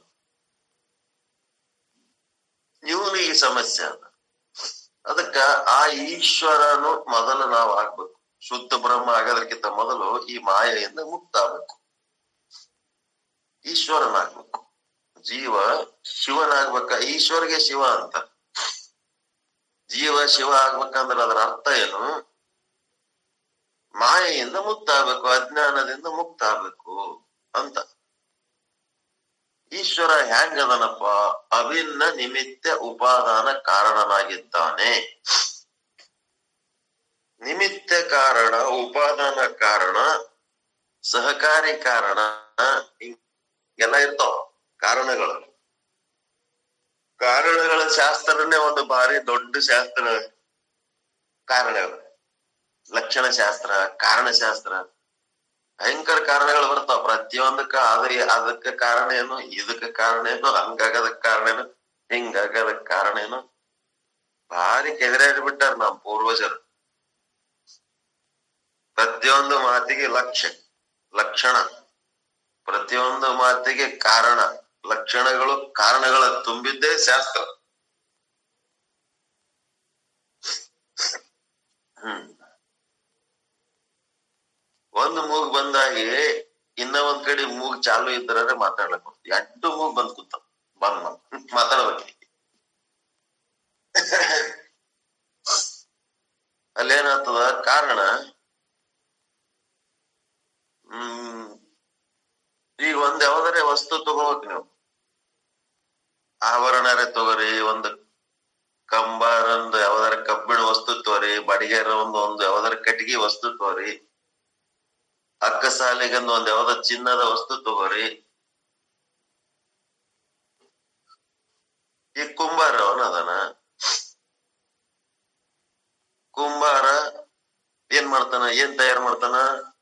ಇವನಿಗೆ ಸಮಸ್ಯೆ ಅದ ಅದಕ್ಕ ಆ ಈಶ್ವರನು ಮೊದಲು ನಾವು ಆಗ್ಬೇಕು ಶುದ್ಧ ಬ್ರಹ್ಮ ಆಗೋದಕ್ಕಿಂತ ಮೊದಲು ಈ ಮಾಯೆಯಿಂದ ಮುಕ್ತ ಆಗ್ಬೇಕು ಈಶ್ವರನಾಗ್ಬೇಕು ಜೀವ ಶಿವನಾಗ್ಬೇಕ ಈಶ್ವರಿಗೆ ಶಿವ ಅಂತ ಜೀವ ಶಿವ ಆಗ್ಬೇಕಂದ್ರೆ ಅದರ ಅರ್ಥ ಏನು ಮಾಯೆಯಿಂದ ಮುಕ್ತ ಆಗ್ಬೇಕು ಅಜ್ಞಾನದಿಂದ ಮುಕ್ತ ಆಗ್ಬೇಕು ಅಂತ ಈಶ್ವರ ಹೆಂಗದನಪ್ಪ ಅಭಿನ್ನ ನಿಮಿತ್ತ ಉಪಾದಾನ ಕಾರಣನಾಗಿದ್ದಾನೆ ನಿಮಿತ್ತ ಕಾರಣ ಉಪಾದಾನ ಕಾರಣ ಸಹಕಾರಿ ಕಾರಣ ಹಿಂಗೆಲ್ಲ ಇರ್ತಾವ ಕಾರಣಗಳು ಕಾರಣಗಳ ಶಾಸ್ತ್ರನೇ ಒಂದು ಭಾರಿ ದೊಡ್ಡ ಶಾಸ್ತ್ರ ಕಾರಣಗಳು ಲಕ್ಷಣ ಶಾಸ್ತ್ರ ಕಾರಣಶಾಸ್ತ್ರ ಭಯಂಕರ ಕಾರಣಗಳು ಬರ್ತಾವ ಪ್ರತಿಯೊಂದಕ್ಕ ಅದ ಅದಕ್ಕ ಕಾರಣ ಏನು ಇದಕ್ಕ ಕಾರಣ ಏನು ಹಂಗಾಗದಕ್ ಕಾರಣ ಏನು ಹಿಂಗಾಗದಕ್ ಕಾರಣ ಏನು ಭಾರಿ ಕೆದರಾಡಿ ಬಿಟ್ಟಾರ ನಮ್ ಪೂರ್ವಜರು ಪ್ರತಿಯೊಂದು ಮಾತಿಗೆ ಲಕ್ಷ್ಯ ಲಕ್ಷಣ ಪ್ರತಿಯೊಂದು ಮಾತಿಗೆ ಕಾರಣ ಲಕ್ಷಣಗಳು ಕಾರಣಗಳ ತುಂಬಿದ್ದೇ ಶಾಸ್ತ್ರ ಹ್ಮ್ ಒಂದು ಮೂಗ್ ಬಂದಾಗಿ ಇನ್ನ ಒಂದ್ ಕಡೆ ಮೂಗ್ ಚಾಲು ಇದ್ರೆ ಮಾತಾಡ್ಲಕ್ ಬರ್ತದೆ. ಎರಡು ಮೂಗ್ ಬಂದ್ ಕೂತ ಬಂದ್ ಮಾತಾಡ್ಬೇಕು ಅಲ್ಲೇನಾಗ್ತದ ಕಾರಣ ಹ್ಮ್ ಈಗ ಒಂದ್ ಯಾವ್ದಾರೆ ವಸ್ತು ತಗೋಬೇಕು ನೀವು ಆಭರಣರೇ ತಗೋರಿ ಒಂದು ಕಂಬಾರಂದು ಯಾವ್ದಾರ ಕಬ್ಬಿಣ ವಸ್ತು ತೋರಿ ಬಡಿಗೆರ ಒಂದು ಒಂದು ಯಾವ್ದಾರ ಕಟ್ಟಿಗೆ ವಸ್ತು ತೋರಿ ಅಕ್ಕ ಸಾಲಿಗಂದು ಒಂದ್ ಯಾವ್ದ ಚಿನ್ನದ ವಸ್ತು ತಗೋರಿ ಈ ಕುಂಬಾರ ಅವನದನ ಕುಂಬಾರ ಏನ್ ಮಾಡ್ತಾನ ಏನ್ ತಯಾರ್ ಮಾಡ್ತಾನ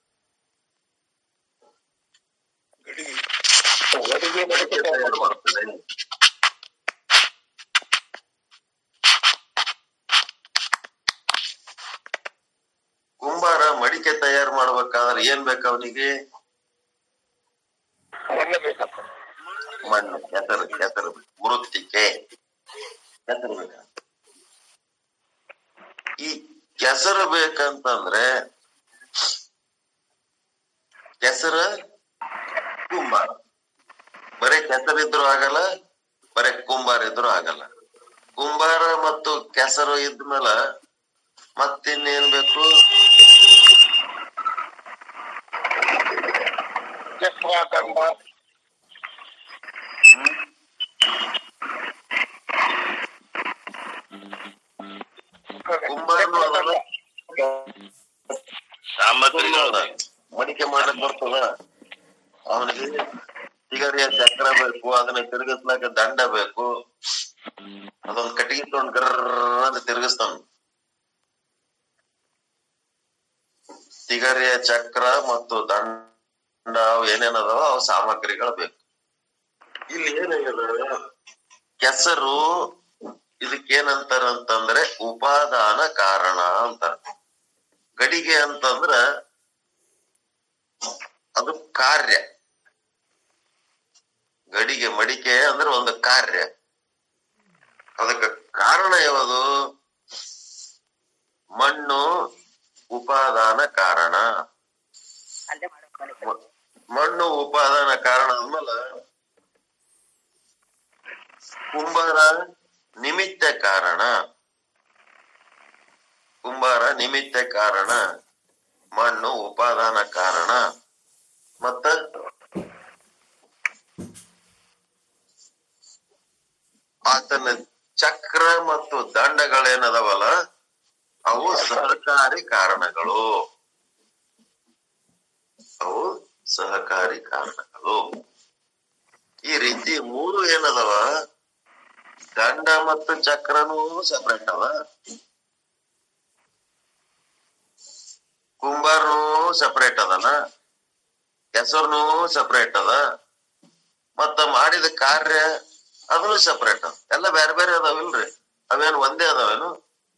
ಗಡಿಗೆ ಮಡಿಕೆ ತಯಾರ್ ಮಾಡ್ತಾನೆ ಕುಂಬಾರ ಮಡಿಕೆ ತಯಾರು ಮಾಡ್ಬೇಕಾದ್ರೆ ಏನ್ ಬೇಕು ಅವನಿಗೆ ಮಣ್ಣು ಬೇಕಪ್ಪ ಮಣ್ಣು ಕೆಸರು ಕೆಸರು ಮೃತ್ತಿಕೆ ಕೆಸರು ಬೇಕ ಈ ಕೆಸರು ಬೇಕಂತಂದ್ರೆ ಕೆಸರ ಕುಂಬಾರ ಬರೇ ಕೆಸರಿದ್ರು ಆಗಲ್ಲ ಬರೇ ಕುಂಬಾರ ಇದ್ರು ಆಗಲ್ಲ ಕುಂಬಾರ ಮತ್ತು ಕೆಸರು ಇದ್ಮೇಲ ಮತ್ತಿನ್ನೇನ್ ಬೇಕು ಚಕ್ರ ದಂಡ ಕುಂಬಾರನು ಅದಲ್ಲ ಸಾಮಗ್ರಿಗಳು ಮಡಿಕೆ ಮಾಡಕ್ ಬರ್ತದ ಅವನಿಗೆ ಸಿಗರಿಯ ಚಕ್ರ ಬೇಕು ಅದನ್ನ ತಿರುಗಿಸ್ಲಾಕ ದಂಡ ಬೇಕು ಅದೊಂದ್ ಕಟ್ಟಿಗೆ ತಗೊಂಡ್ ಗರ್ರ ಅಂತ ತಿರುಗಿಸ್ತಾನ ಸಿಗರಿಯ ಚಕ್ರ ಮತ್ತು ದಂಡ ಅವು ಏನೇನದಾವ ಅವು ಸಾಮಗ್ರಿಗಳು ಬೇಕು ಇಲ್ಲಿ ಏನಾಗ್ಯದ ಕೆಸರು ಇದಕ್ಕೇನಂತಾರ ಅಂತಂದ್ರೆ ಉಪಾದಾನ ಕಾರಣ ಅಂತಾರ ಗಡಿಗೆ ಅಂತಂದ್ರ ಅದು ಕಾರ್ಯ ಗಡಿಗೆ ಮಡಿಕೆ ಅಂದ್ರೆ ಒಂದು ಕಾರ್ಯ ಅದಕ್ಕೆ ಕಾರಣ ಯಾವುದು ಮಣ್ಣು ಉಪಾದಾನ ಕಾರಣ ಮ- ಮಣ್ಣು ಉಪಾದಾನ ಕಾರಣ ಆದ್ಮೇಲೆ ಕುಂಬಾರ ನಿಮಿತ್ತ ಕಾರಣ ಕುಂಬಾರ ನಿಮಿತ್ತ ಕಾರಣ ಮಣ್ಣು ಉಪಾದಾನ ಕಾರಣ ಮತ್ತ ಆತನ ಚಕ್ರ ಮತ್ತು ದಂಡಗಳೇನದವಲ್ಲ ಅವು ಸಹಕಾರಿ ಕಾರಣಗಳು ಅವು ಸಹಕಾರಿ ಕಾರಣಗಳು ಈ ರೀತಿ ಮೂರು ಏನದವ ದಂಡ ಮತ್ತು ಚಕ್ರನೂ ಸಪರೇಟ್ ಅವ ಕುಂಬಾರನು ಸಪರೇಟ್ ಅದನ ಕೆಸರ್ನು ಸಪರೇಟ್ ಅದ ಮತ್ತ ಮಾಡಿದ ಕಾರ್ಯ ಅದನ್ನು ಸಪರೇಟ್ ಅದ ಎಲ್ಲ ಬೇರೆ ಬೇರೆ ಅದಾವಿಲ್ರಿ ಅವೇನು ಒಂದೇ ಅದಾವೇನು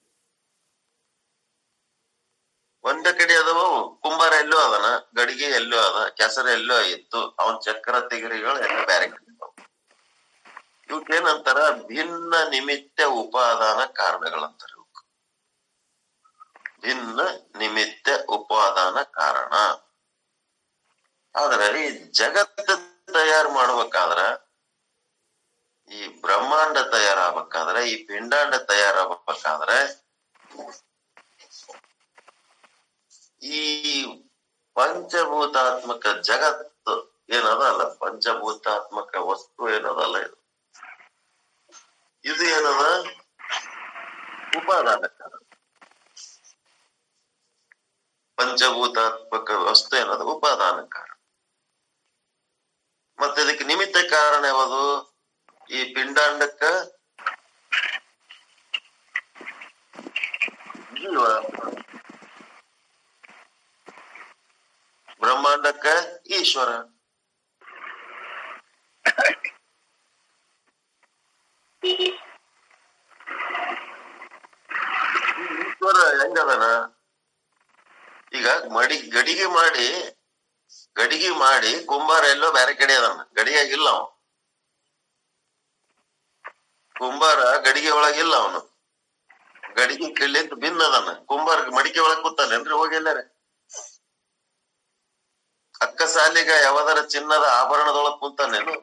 ಒಂದೇ ಕಡೆ ಅದಾವ ಅವು. ಕುಂಬಾರ ಎಲ್ಲೋ ಅದನ ಗಡಿಗೆ ಎಲ್ಲೋ ಅದ ಕೆಸರು ಎಲ್ಲೋ ಇತ್ತು ಅವನ್ ಚಕ್ರ ತೆಗಿರಿಗಳು ಎಲ್ಲ ಬೇರೆ ಕಡೆ ಅದಾವ ಇವಕ್ಕೇನಂತಾರ ಭಿನ್ನ ನಿಮಿತ್ತ ಉಪಾದಾನ ಕಾರಣಗಳಂತಾರ ಇವಕ್ ಭಿನ್ನ ನಿಮಿತ್ತ ಉಪಾದಾನ ಕಾರಣ ಆದ್ರೆ ಈ ಜಗತ್ತು ತಯಾರು ಮಾಡ್ಬೇಕಾದ್ರ ಈ ಬ್ರಹ್ಮಾಂಡ ತಯಾರಾಗ್ಬೇಕಾದ್ರೆ ಈ ಪಿಂಡಾಂಡ ತಯಾರಾಗ್ಬೇಕಾದ್ರೆ ಈ ಪಂಚಭೂತಾತ್ಮಕ ಜಗತ್ತು ಏನದ ಅಲ್ಲ ಪಂಚಭೂತಾತ್ಮಕ ವಸ್ತು ಏನದಲ್ಲ ಇದು ಇದು ಏನದ ಉಪಾದಾನ ಕಾರಣ ಪಂಚಭೂತಾತ್ಮಕ ವಸ್ತು ಏನದ ಉಪಾದಾನ ಕಾರಣ ಮತ್ತೆ ಇದಕ್ಕೆ ನಿಮಿತ್ತ ಕಾರಣ ಯಾವುದು ಈ ಪಿಂಡಾಂಡಕ್ಕ ಜೀವ ಬ್ರಹ್ಮಾಂಡಕ್ಕ ಈಶ್ವರ ಈ ಈಶ್ವರ ಹೆಂಗದನ ಈಗ ಮಡಿ ಗಡಿಗೆ ಮಾಡಿ ಗಡಿಗೆ ಮಾಡಿ ಕುಂಬಾರ ಎಲ್ಲೋ ಬೇರೆ ಕಡೆ ಅದಾನ ಗಡಿಯಾಗಿಲ್ಲ ಅವನು ಕುಂಬಾರ ಗಡಿಗೆ ಒಳಗಿಲ್ಲ ಅವನು ಗಡಿಗೆ ಕಿಳ್ಳಿಂತ ಭಿನ್ನ ಅದಾನ ಕುಂಬಾರ ಮಡಿಕೆ ಒಳಗ್ ಕೂತಾನೇನ್ರಿ ಹೋಗಿ ಎಲ್ಲಾರೆ ಅಕ್ಕ ಸಾಲಿಗ ಯಾವದರ ಚಿನ್ನದ ಆಭರಣದೊಳಗ್ ಕೂತಾನೇನು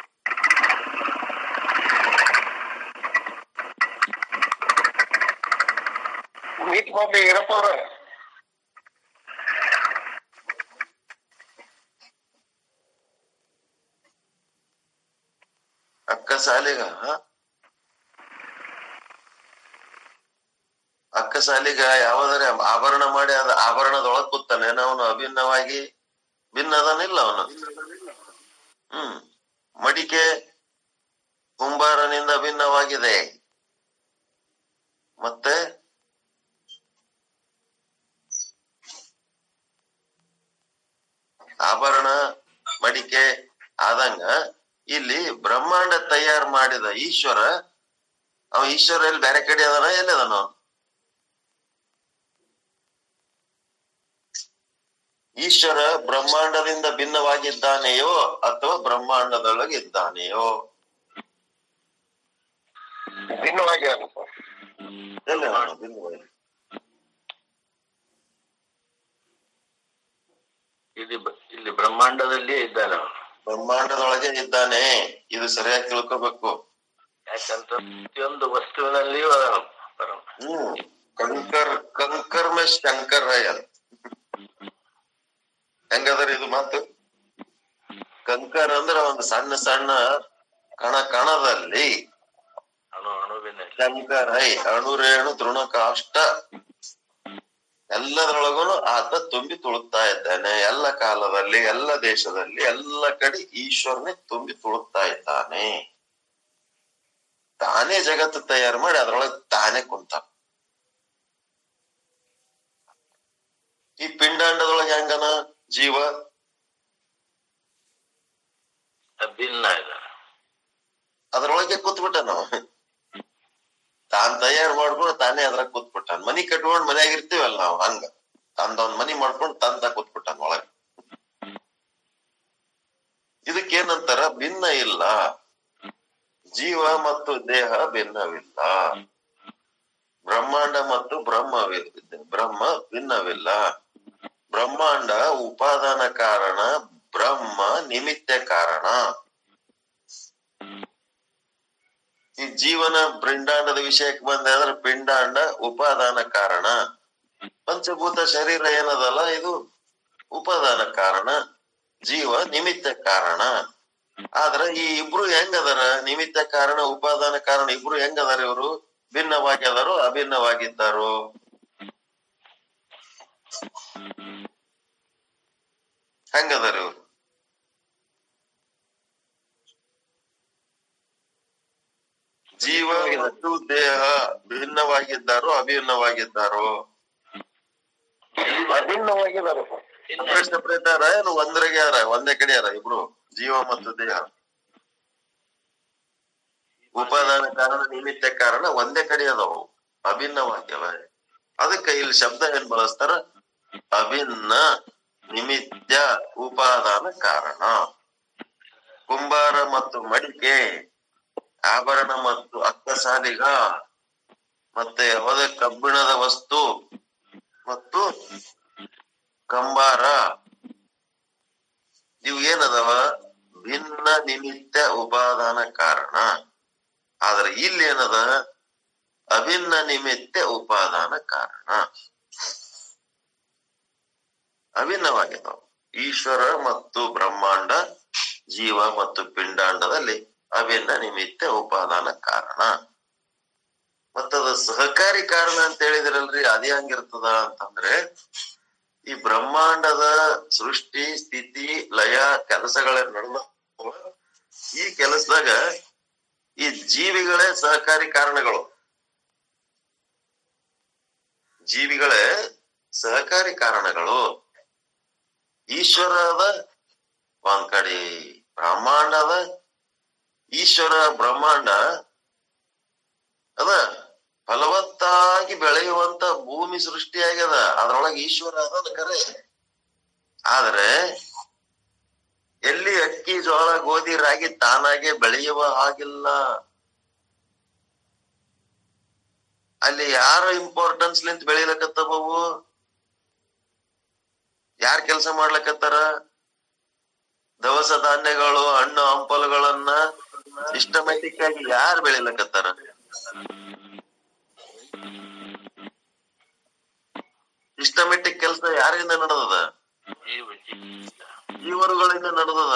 ಮೀಟ್ ಮಾಡಿ ಇರಪ್ಪ ಅವ್ರ ಅಕ್ಕ ಸಾಲಿಗ ಹ? ಅಕ್ಕ ಸಾಲಿಗ ಯಾವದರೆ ಆಭರಣ ಮಾಡಿ ಅದ ಆಭರಣದೊಳಗ್ ಕೂತಾನೇನ ಅವನು ಅಭಿನ್ನವಾಗಿ ಭಿನ್ನ ಅದನಿಲ್ಲ ಅವನು ಹ್ಮ್ ಮಡಿಕೆ ಕುಂಬಾರನಿಂದ ಭಿನ್ನವಾಗಿದೆ ಮತ್ತೆ ಆಭರಣ ಮಡಿಕೆ ಆದಂಗ ಇಲ್ಲಿ ಬ್ರಹ್ಮಾಂಡ ತಯಾರು ಮಾಡಿದ ಈಶ್ವರ ಅವ ಈಶ್ವರ ಎಲ್ಲಿ ಬೇರೆ ಕಡೆ ಅದನ ಎಲ್ಲಿ ಅದನ ಈಶ್ವರ ಬ್ರಹ್ಮಾಂಡದಿಂದ ಭಿನ್ನವಾಗಿದ್ದಾನೆಯೋ ಅಥವಾ ಬ್ರಹ್ಮಾಂಡದೊಳಗಿದ್ದಾನೆಯೋ ಭಿನ್ನವಾಗಿ ಅಲ್ಲಪ್ಪ ಎಲ್ಲಿ ಅವನು ಭಿನ್ನವಾಗಿ ಇಲ್ಲಿ ಬ- ಇಲ್ಲಿ ಬ್ರಹ್ಮಾಂಡದಲ್ಲಿ ಇದ್ದಾನೆ ಅವನು ಬ್ರಹ್ಮಾಂಡದೊಳಗೆ ಇದ್ದಾನೆ ಇದು ಸರಿಯಾಗಿ ತಿಳ್ಕೊಬೇಕು ಯಾಕಂತ ಪ್ರತಿಯೊಂದು ವಸ್ತುವಿನಲ್ಲಿಯೂ ಅದಾನ ಪರಮ ಹ್ಮ್ ಕಂಕರ್ ಕಂಕರ್ ಮೇ ಶಂಕರ್ ರಾಯಲ್ ಹೆಂಗದರಿ ಇದು ಮಾತು ಕಂಕರ್ ಅಂದ್ರ ಒಂದು ಸಣ್ಣ ಸಣ್ಣ ಕಣ ಕಣದಲ್ಲಿ ಅಣು ಅಣುವಿನಲ್ಲಿ ಶಂಕರೈ ಅಣುರೇಣು ತೃಣಕಾಷ್ಟ ಎಲ್ಲದರೊಳಗೂ ಆತ ತುಂಬಿ ತುಳುಕ್ತಾ ಇದ್ದಾನೆ ಎಲ್ಲ ಕಾಲದಲ್ಲಿ ಎಲ್ಲ ದೇಶದಲ್ಲಿ ಎಲ್ಲ ಕಡೆ ಈಶ್ವರನೇ ತುಂಬಿ ತುಳುಕ್ತಾ ಇದ್ದಾನೆ ತಾನೇ ಜಗತ್ತು ತಯಾರು ಮಾಡಿ ಅದ್ರೊಳಗೆ ತಾನೇ ಕುಂತ ಈ ಪಿಂಡಾಂಡದೊಳಗೆ ಹೆಂಗನ ಜೀವ ಅಭಿನ್ನ ಇದ್ದಾನೆ ಅದ್ರೊಳಗೆ ಕೂತ್ಬಿಟ್ಟ ನಾವು ತಾನ್ ತಯಾರು ಮಾಡ್ಕೊಂಡು ತಾನೇ ಅದ್ರಾಗ ಕೂತ್ಬಿಟ್ಟಾನ ಮನಿ ಕಟ್ಕೊಂಡ್ ಮನ್ಯಾಗ ಇರ್ತೀವಲ್ಲ ನಾವು ಹಂಗ ತಂದೊಂದ್ ಮನಿ ಮಾಡ್ಕೊಂಡು ತಂದ ಕೂತ್ಬಿಟ್ಟಾನ ಒಳಗೆ ಇದಕ್ಕೇನಂತಾರ ಭಿನ್ನ ಇಲ್ಲ ಜೀವ ಮತ್ತು ದೇಹ ಭಿನ್ನವಿಲ್ಲ ಬ್ರಹ್ಮಾಂಡ ಮತ್ತು ಬ್ರಹ್ಮವಿ ಬ್ರಹ್ಮ ಭಿನ್ನವಿಲ್ಲ ಬ್ರಹ್ಮಾಂಡ ಉಪಾದಾನ ಕಾರಣ ಬ್ರಹ್ಮ ನಿಮಿತ್ತ ಕಾರಣ ಈ ಜೀವನ ಪಿಂಡಾಂಡದ ವಿಷಯಕ್ಕೆ ಬಂದೆ ಅಂದ್ರೆ ಪಿಂಡಾಂಡ ಉಪಾದಾನ ಕಾರಣ ಪಂಚಭೂತ ಶರೀರ ಏನದಲ್ಲ ಇದು ಉಪಾದಾನ ಕಾರಣ ಜೀವ ನಿಮಿತ್ತ ಕಾರಣ ಆದ್ರ ಈ ಇಬ್ರು ಹೆಂಗದಾರ ನಿಮಿತ್ತ ಕಾರಣ ಉಪಾದಾನ ಕಾರಣ ಇಬ್ರು ಹೆಂಗದಾರ ಇವರು ಭಿನ್ನವಾಗಿ ಅದಾರೋ ಅಭಿನ್ನವಾಗಿದ್ದಾರೋ ಹೆಂಗದಾರ ಇವ್ರು ಜೀವ ಮತ್ತು ದೇಹ ಭಿನ್ನವಾಗಿದ್ದಾರೋ ಅಭಿನ್ನವಾಗಿದ್ದಾರೋ ಅಭಿನ್ನವಾಗಿದಾರಪ್ಪ ಸಪ್ರೇಟ್ ಸಪ್ರೇಟ್ ಅರ ಏನು ಒಂದ್ರಾಗೆ ಅರ ಒಂದೇ ಕಡೆ ಅರ ಇಬ್ರು ಜೀವ ಮತ್ತು ದೇಹ ಉಪಾದಾನ ಕಾರಣ ನಿಮಿತ್ತ ಕಾರಣ ಒಂದೇ ಕಡೆ ಅದಾವು ಅಭಿನ್ನವಾಗಿಲ್ಲ ಅದಕ್ಕೆ ಇಲ್ಲಿ ಶಬ್ದ ಏನ್ ಬಳಸ್ತಾರ ಅಭಿನ್ನ ನಿಮಿತ್ತ ಉಪಾದಾನ ಕಾರಣ ಕುಂಬಾರ ಮತ್ತು ಮಡಿಕೆ ಆಭರಣ ಮತ್ತು ಅಕ್ಕಸಾಲಿಗ ಮತ್ತೆ ಯಾವುದೇ ಕಬ್ಬಿಣದ ವಸ್ತು ಮತ್ತು ಕಂಬಾರ ಇವು ಏನದವ ಭಿನ್ನ ನಿಮಿತ್ತ ಉಪಾದಾನ ಕಾರಣ ಆದ್ರೆ ಇಲ್ಲಿ ಏನದ ಅಭಿನ್ನ ನಿಮಿತ್ತ ಉಪಾದಾನ ಕಾರಣ ಅಭಿನ್ನವಾಗಿದ್ದಾವ ಈಶ್ವರ ಮತ್ತು ಬ್ರಹ್ಮಾಂಡ ಜೀವ ಮತ್ತು ಪಿಂಡಾಂಡದಲ್ಲಿ ಅಭಿನ್ನ ನಿಮಿತ್ತ ಉಪಾದಾನ ಕಾರಣ ಮತ್ತದ ಸಹಕಾರಿ ಕಾರಣ ಅಂತ ಹೇಳಿದ್ರಲ್ರಿ ಅದೇ ಹಂಗಿರ್ತದ ಅಂತಂದ್ರೆ ಈ ಬ್ರಹ್ಮಾಂಡದ ಸೃಷ್ಟಿ ಸ್ಥಿತಿ ಲಯ ಕೆಲಸಗಳ ನಡೆದ ಈ ಕೆಲಸದಾಗ ಈ ಜೀವಿಗಳೇ ಸಹಕಾರಿ ಕಾರಣಗಳು ಜೀವಿಗಳೇ ಸಹಕಾರಿ ಕಾರಣಗಳು ಈಶ್ವರ ಅದ ಒಂದ್ ಕಡೆ ಬ್ರಹ್ಮಾಂಡ ಅದ ಈಶ್ವರ ಬ್ರಹ್ಮಾಂಡ ಅದ ಫಲವತ್ತಾಗಿ ಬೆಳೆಯುವಂತ ಭೂಮಿ ಸೃಷ್ಟಿಯಾಗ್ಯದ ಅದ್ರೊಳಗೆ ಈಶ್ವರ ಅದ ಕರೆ ಆದ್ರೆ ಎಲ್ಲಿ ಅಕ್ಕಿ ಜೋಳ ಗೋಧಿ ರಾಗಿ ತಾನಾಗೆ ಬೆಳೆಯುವ ಹಾಗಿಲ್ಲ ಅಲ್ಲಿ ಯಾರ ಇಂಪಾರ್ಟೆನ್ಸ್ ಲಿಂತ ಬೆಳಿಲಕತ್ತವು ಯಾರ್ ಕೆಲಸ ಮಾಡ್ಲಕತ್ತಾರ ದವಸ ಧಾನ್ಯಗಳು ಹಣ್ಣು ಹಂಪಲುಗಳನ್ನ ಸಿಸ್ಟಮ್ಯಾಟಿಕ್ ಆಗಿ ಯಾರು ಬೆಳಿಲಕತ್ತಾರ ಸಿಸ್ಟಮ್ಯಾಟಿಕ್ ಕೆಲಸ ಯಾರಿಂದ ನಡೆದದ ಜೀವ ಜೀವ ಜೀವರುಗಳಿಂದ ನಡೆದದ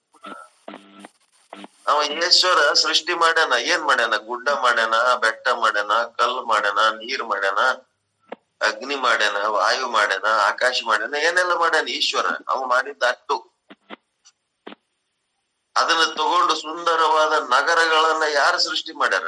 ಅವ ಈಶ್ವರ ಸೃಷ್ಟಿ ಮಾಡ್ಯಾನ ಏನ್ ಮಾಡ್ಯಾನ ಗುಡ್ಡ ಮಾಡ್ಯಾನ ಬೆಟ್ಟ ಮಾಡ್ಯಾನ ಕಲ್ಲು ಮಾಡ್ಯಾನ ನೀರ್ ಮಾಡ್ಯಾನ ಅಗ್ನಿ ಮಾಡ್ಯಾನ ವಾಯು ಮಾಡ್ಯಾನ ಆಕಾಶ ಮಾಡ್ಯಾನ ಏನೆಲ್ಲ ಮಾಡ್ಯಾನ ಈಶ್ವರ ಅವ ಮಾಡಿದ್ದ ಅಟ್ಟು ಅದನ್ನ ತಗೊಂಡು ಸುಂದರವಾದ ನಗರಗಳನ್ನ ಯಾರು ಸೃಷ್ಟಿ ಮಾಡ್ಯಾರ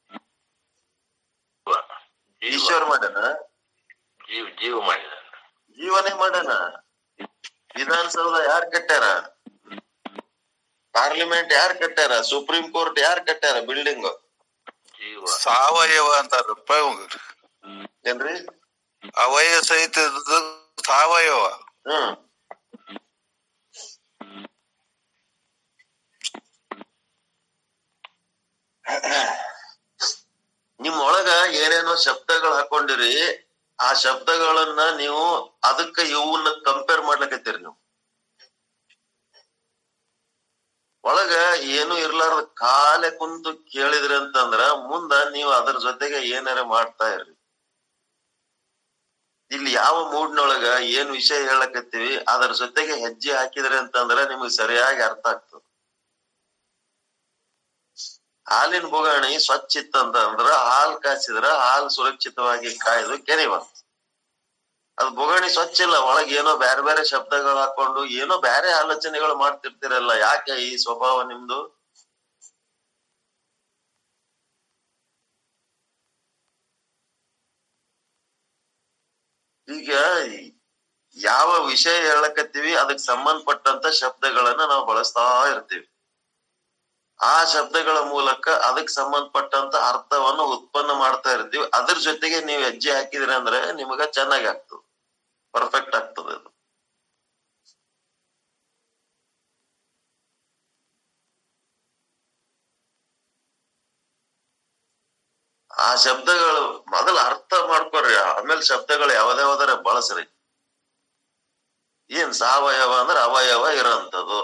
ಜೀವ ಈಶ್ವರ ಮಾಡ್ಯಾನ ಜೀವ ಜೀವ ಮಾಡಿದ ಜೀವನೇ ಮಾಡ್ಯಾನ ವಿಧಾನಸೌಧ ಯಾರ್ ಕಟ್ಟ್ಯಾರ ಪಾರ್ಲಿಮೆಂಟ್ ಯಾರ್ ಕಟ್ಟ್ಯಾರ ಸುಪ್ರೀಂ ಕೋರ್ಟ್ ಯಾರ್ ಕಟ್ಟ್ಯಾರ ಬಿಲ್ಡಿಂಗ್ ಜೀವ ಸಾವಯವ ಅಂತಾರಪ್ಪ ಇವಂಗ ಏನ್ರಿ ಅವಯವ ಸಹಿತ ಇದ್ದದ್ದು ಸಾವಯವ ಹ್ಮ್ ನಿಮ್ ಒಳಗ ಏನೇನೋ ಶಬ್ದಗಳು ಹಾಕೊಂಡಿರಿ ಆ ಶಬ್ದಗಳನ್ನ ನೀವು ಅದಕ್ಕ ಇವನ್ನ ಕಂಪೇರ್ ಮಾಡ್ಲಕತ್ತೀರಿ ನೀವು ಒಳಗ ಏನು ಇರ್ಲಾರ್ದ ಕಾಲೆ ಕುಂತು ಕೇಳಿದ್ರಿ ಅಂತಂದ್ರ ಮುಂದ ನೀವು ಅದ್ರ ಜೊತೆಗೆ ಏನಾರ ಮಾಡ್ತಾ ಇರ್ರಿ ಇಲ್ಲಿ ಯಾವ ಮೂಡ್ನೊಳಗ ಏನ್ ವಿಷಯ ಹೇಳಕತ್ತೀವಿ ಅದರ ಜೊತೆಗೆ ಹೆಜ್ಜೆ ಹಾಕಿದ್ರಿ ಅಂತಂದ್ರ ನಿಮ್ಗೆ ಸರಿಯಾಗಿ ಅರ್ಥ ಆಗ್ತದ ಹಾಲಿನ ಬೊಗಾಣಿ ಸ್ವಚ್ಛ ಇತ್ತಂತಂದ್ರ ಹಾಲ್ ಕಾಸಿದ್ರ ಹಾಲ್ ಸುರಕ್ಷಿತವಾಗಿ ಕಾಯ್ದು ಕೆರಿವ ಅದು ಬೊಗಾಣಿ ಸ್ವಚ್ಛ ಇಲ್ಲ ಒಳಗ್ ಏನೋ ಬ್ಯಾರೆ ಬೇರೆ ಶಬ್ದಗಳು ಹಾಕೊಂಡು ಏನೋ ಬ್ಯಾರೆ ಆಲೋಚನೆಗಳು ಮಾಡ್ತಿರ್ತೀರಲ್ಲ ಯಾಕೆ ಈ ಸ್ವಭಾವ ನಿಮ್ದು ಈಗ ಯಾವ ವಿಷಯ ಹೇಳಕತ್ತೀವಿ ಅದಕ್ ಸಂಬಂಧಪಟ್ಟಂತ ಶಬ್ದಗಳನ್ನ ನಾವು ಬಳಸ್ತಾ ಇರ್ತೀವಿ ಆ ಶಬ್ದಗಳ ಮೂಲಕ ಅದಕ್ ಸಂಬಂಧಪಟ್ಟಂತ ಅರ್ಥವನ್ನು ಉತ್ಪನ್ನ ಮಾಡ್ತಾ ಇರ್ತೀವಿ ಅದ್ರ ಜೊತೆಗೆ ನೀವು ಹೆಜ್ಜೆ ಹಾಕಿದ್ರಿ ಅಂದ್ರೆ ನಿಮಗ ಚೆನ್ನಾಗಿ ಆಗ್ತದೆ ಪರ್ಫೆಕ್ಟ್ ಆಗ್ತದೆ ಅದು ಆ ಶಬ್ದಗಳು ಮೊದಲು ಅರ್ಥ ಮಾಡ್ಕೊಡ್ರಿ ಆಮೇಲೆ ಶಬ್ದಗಳು ಯಾವ್ದಾವ್ದಾರ ಬಳಸ್ರಿ ಏನ್ ಸಾವಯವ ಅಂದ್ರೆ ಅವಯವ ಇರೋಂಥದ್ದು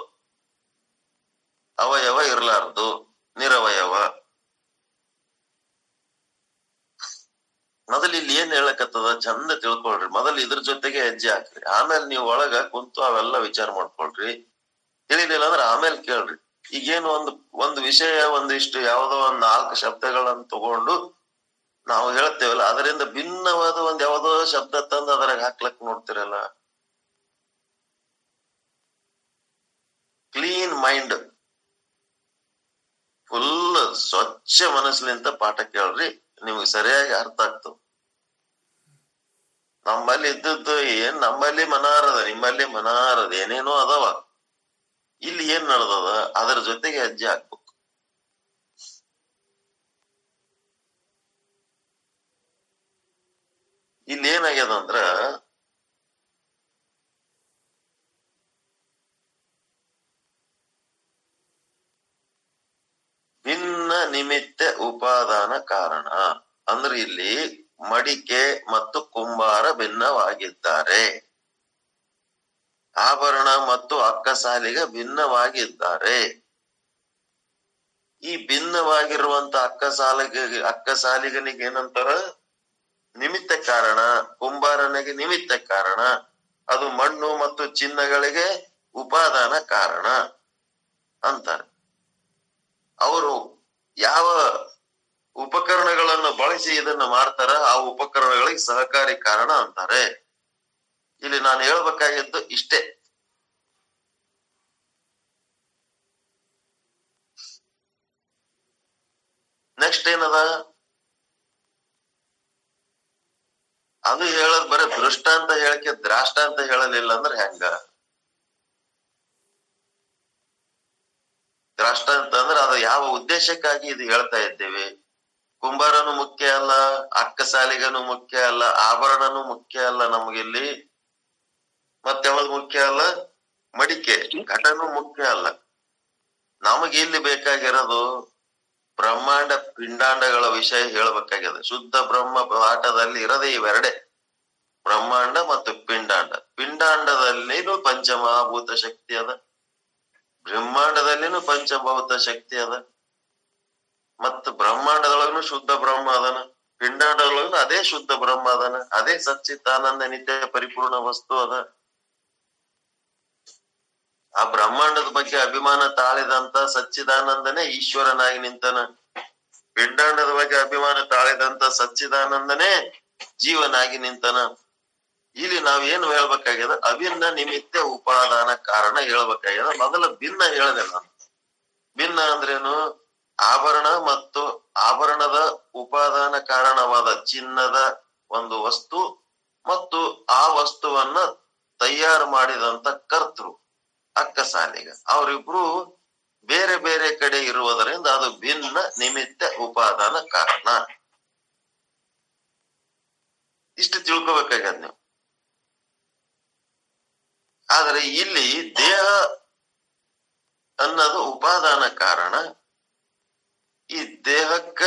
ಅವಯವ ಇರ್ಲಾರ್ದು ನಿರವಯವ ಮೊದಲು ಇಲ್ಲಿ ಏನ್ ಹೇಳಕತ್ತದ ಚಂದ ತಿಳ್ಕೊಳ್ರಿ ಮೊದಲು ಇದ್ರ ಜೊತೆಗೆ ಹೆಜ್ಜೆ ಹಾಕ್ರಿ ಆಮೇಲೆ ನೀವು ಒಳಗ ಕುಂತು ಅವೆಲ್ಲ ವಿಚಾರ ಮಾಡ್ಕೊಳ್ರಿ ತಿಳಿಲಿಲ್ಲ ಅಂದ್ರೆ ಆಮೇಲೆ ಕೇಳ್ರಿ ಈಗೇನು ಒಂದು ಒಂದು ವಿಷಯ ಒಂದಿಷ್ಟು ಯಾವ್ದೋ ಒಂದ್ ನಾಲ್ಕು ಶಬ್ದಗಳನ್ನ ತಗೊಂಡು ನಾವು ಹೇಳ್ತೇವಲ್ಲ ಅದರಿಂದ ಭಿನ್ನವಾದ ಒಂದ್ ಯಾವ್ದೋ ಶಬ್ದ ತಂದು ಅದ್ರಾಗ ಹಾಕ್ಲಕ್ ನೋಡ್ತಿರಲ್ಲ ಕ್ಲೀನ್ ಮೈಂಡ್ ಫುಲ್ ಸ್ವಚ್ಛ ಮನಸ್ಲಿಂತ ಪಾಠ ಕೇಳ್ರಿ ನಿಮ್ಗೆ ಸರಿಯಾಗಿ ಅರ್ಥ ಆಗ್ತದ ನಮ್ಮಲ್ಲಿ ಇದ್ದದ್ದು ಏನ್ ನಮ್ಮಲ್ಲಿ ಮನಾರದ ನಿಮ್ಮಲ್ಲಿ ಮನಾರದ ಏನೇನೋ ಅದಾವ ಇಲ್ಲಿ ಏನ್ ನಡೆದದ ಅದರ ಜೊತೆಗೆ ಹೆಜ್ಜೆ ಹಾಕ್ಬೇಕು ಇಲ್ಲಿ ಏನಾಗ್ಯದ ಅಂದ್ರ ಭಿನ್ನ ನಿಮಿತ್ತ ಉಪಾದಾನ ಕಾರಣ ಅಂದ್ರೆ ಇಲ್ಲಿ ಮಡಿಕೆ ಮತ್ತು ಕುಂಬಾರ ಭಿನ್ನವಾಗಿದ್ದಾರೆ ಆಭರಣ ಮತ್ತು ಅಕ್ಕಸಾಲಿಗ ಭಿನ್ನವಾಗಿದ್ದಾರೆ ಈ ಭಿನ್ನವಾಗಿರುವಂತ ಅಕ್ಕಸಾಲಿಗ ಅಕ್ಕಸಾಲಿಗನಿಗೆ ಏನಂತಾರ ನಿಮಿತ್ತ ಕಾರಣ ಕುಂಬಾರನಿಗೆ ನಿಮಿತ್ತ ಕಾರಣ ಅದು ಮಣ್ಣು ಮತ್ತು ಚಿನ್ನಗಳಿಗೆ ಉಪಾದಾನ ಕಾರಣ ಅಂತಾರೆ ಅವರು ಯಾವ ಉಪಕರಣಗಳನ್ನು ಬಳಸಿ ಇದನ್ನ ಮಾಡ್ತಾರ ಆ ಉಪಕರಣಗಳಿಗೆ ಸಹಕಾರಿ ಕಾರಣ ಅಂತಾರೆ ಇಲ್ಲಿ ನಾನು ಹೇಳ್ಬೇಕಾಗಿದ್ದು ಇಷ್ಟೇ ನೆಕ್ಸ್ಟ್ ಏನದ ಅದು ಹೇಳದ್ ಬರೀ ದೃಷ್ಟ ಅಂತ ಹೇಳಕ್ಕೆ ದ್ರಾಷ್ಟ ಅಂತ ಹೇಳಲಿಲ್ಲ ಅಂದ್ರೆ ಹೆಂಗ ದ್ರಾಷ್ಟ ಅಂತಂದ್ರೆ ಅದು ಯಾವ ಉದ್ದೇಶಕ್ಕಾಗಿ ಇದು ಹೇಳ್ತಾ ಇದ್ದೇವೆ ಕುಂಬಾರನು ಮುಖ್ಯ ಅಲ್ಲ ಅಕ್ಕಸಾಲಿಗನು ಮುಖ್ಯ ಅಲ್ಲ ಆಭರಣನು ಮುಖ್ಯ ಅಲ್ಲ ನಮಗಿಲ್ಲಿ ಮತ್ತೆ ಯಾವ್ದು ಮುಖ್ಯ ಅಲ್ಲ ಮಡಿಕೆ ಘಟನು ಮುಖ್ಯ ಅಲ್ಲ ನಮಗೆ ಇಲ್ಲಿ ಬೇಕಾಗಿರೋದು ಬ್ರಹ್ಮಾಂಡ ಪಿಂಡಾಂಡಗಳ ವಿಷಯ ಹೇಳ್ಬೇಕಾಗಿದೆ ಶುದ್ಧ ಬ್ರಹ್ಮ ಪಾಠದಲ್ಲಿ ಇರದೇ ಇವೆರಡೆ ಬ್ರಹ್ಮಾಂಡ ಮತ್ತು ಪಿಂಡಾಂಡ ಪಿಂಡಾಂಡದಲ್ಲಿನೂ ಪಂಚಮಹಾಭೂತ ಶಕ್ತಿ ಅದ ಬ್ರಹ್ಮಾಂಡದಲ್ಲಿನೂ ಪಂಚಭೂತ ಶಕ್ತಿ ಅದ ಮತ್ತು ಬ್ರಹ್ಮಾಂಡದೊಳಗೂ ಶುದ್ಧ ಬ್ರಹ್ಮ ಅದನ ಪಿಂಡಾಂಡದೊಳಗೂ ಅದೇ ಶುದ್ಧ ಬ್ರಹ್ಮ ಅದನ ಅದೇ ಸಚ್ಚಿತ್ತಾನಂದ ನಿತ್ಯ ಪರಿಪೂರ್ಣ ವಸ್ತು ಅದ ಆ ಬ್ರಹ್ಮಾಂಡದ ಬಗ್ಗೆ ಅಭಿಮಾನ ತಾಳಿದಂತ ಸಚ್ಚಿದಾನಂದನೇ ಈಶ್ವರನಾಗಿ ನಿಂತನ ಪಿಂಡಾಂಡದ ಬಗ್ಗೆ ಅಭಿಮಾನ ತಾಳಿದಂತ ಸಚ್ಚಿದಾನಂದನೇ ಜೀವನಾಗಿ ನಿಂತನ ಇಲ್ಲಿ ನಾವ್ ಏನು ಹೇಳ್ಬೇಕಾಗ್ಯದ ಅಭಿನ್ನ ನಿಮಿತ್ತ ಉಪಾದಾನ ಕಾರಣ ಹೇಳ್ಬೇಕಾಗ್ಯದ ಮೊದಲ ಭಿನ್ನ ಹೇಳದೆ ನಾನು ಭಿನ್ನ ಅಂದ್ರೇನು ಆಭರಣ ಮತ್ತು ಆಭರಣದ ಉಪಾದಾನ ಕಾರಣವಾದ ಚಿನ್ನದ ಒಂದು ವಸ್ತು ಮತ್ತು ಆ ವಸ್ತುವನ್ನ ತಯಾರು ಮಾಡಿದಂತ ಕರ್ತೃ ಅಕ್ಕಸಾಲಿಗ ಅವರಿಬ್ರು ಬೇರೆ ಬೇರೆ ಕಡೆ ಇರುವುದರಿಂದ ಅದು ಭಿನ್ನ ನಿಮಿತ್ತ ಉಪಾದಾನ ಕಾರಣ ಇಷ್ಟು ತಿಳ್ಕೊಬೇಕಾಗ್ಯದ ನೀವು ಆದ್ರೆ ಇಲ್ಲಿ ದೇಹ ಅನ್ನೋದು ಉಪಾದಾನ ಕಾರಣ ಈ ದೇಹಕ್ಕ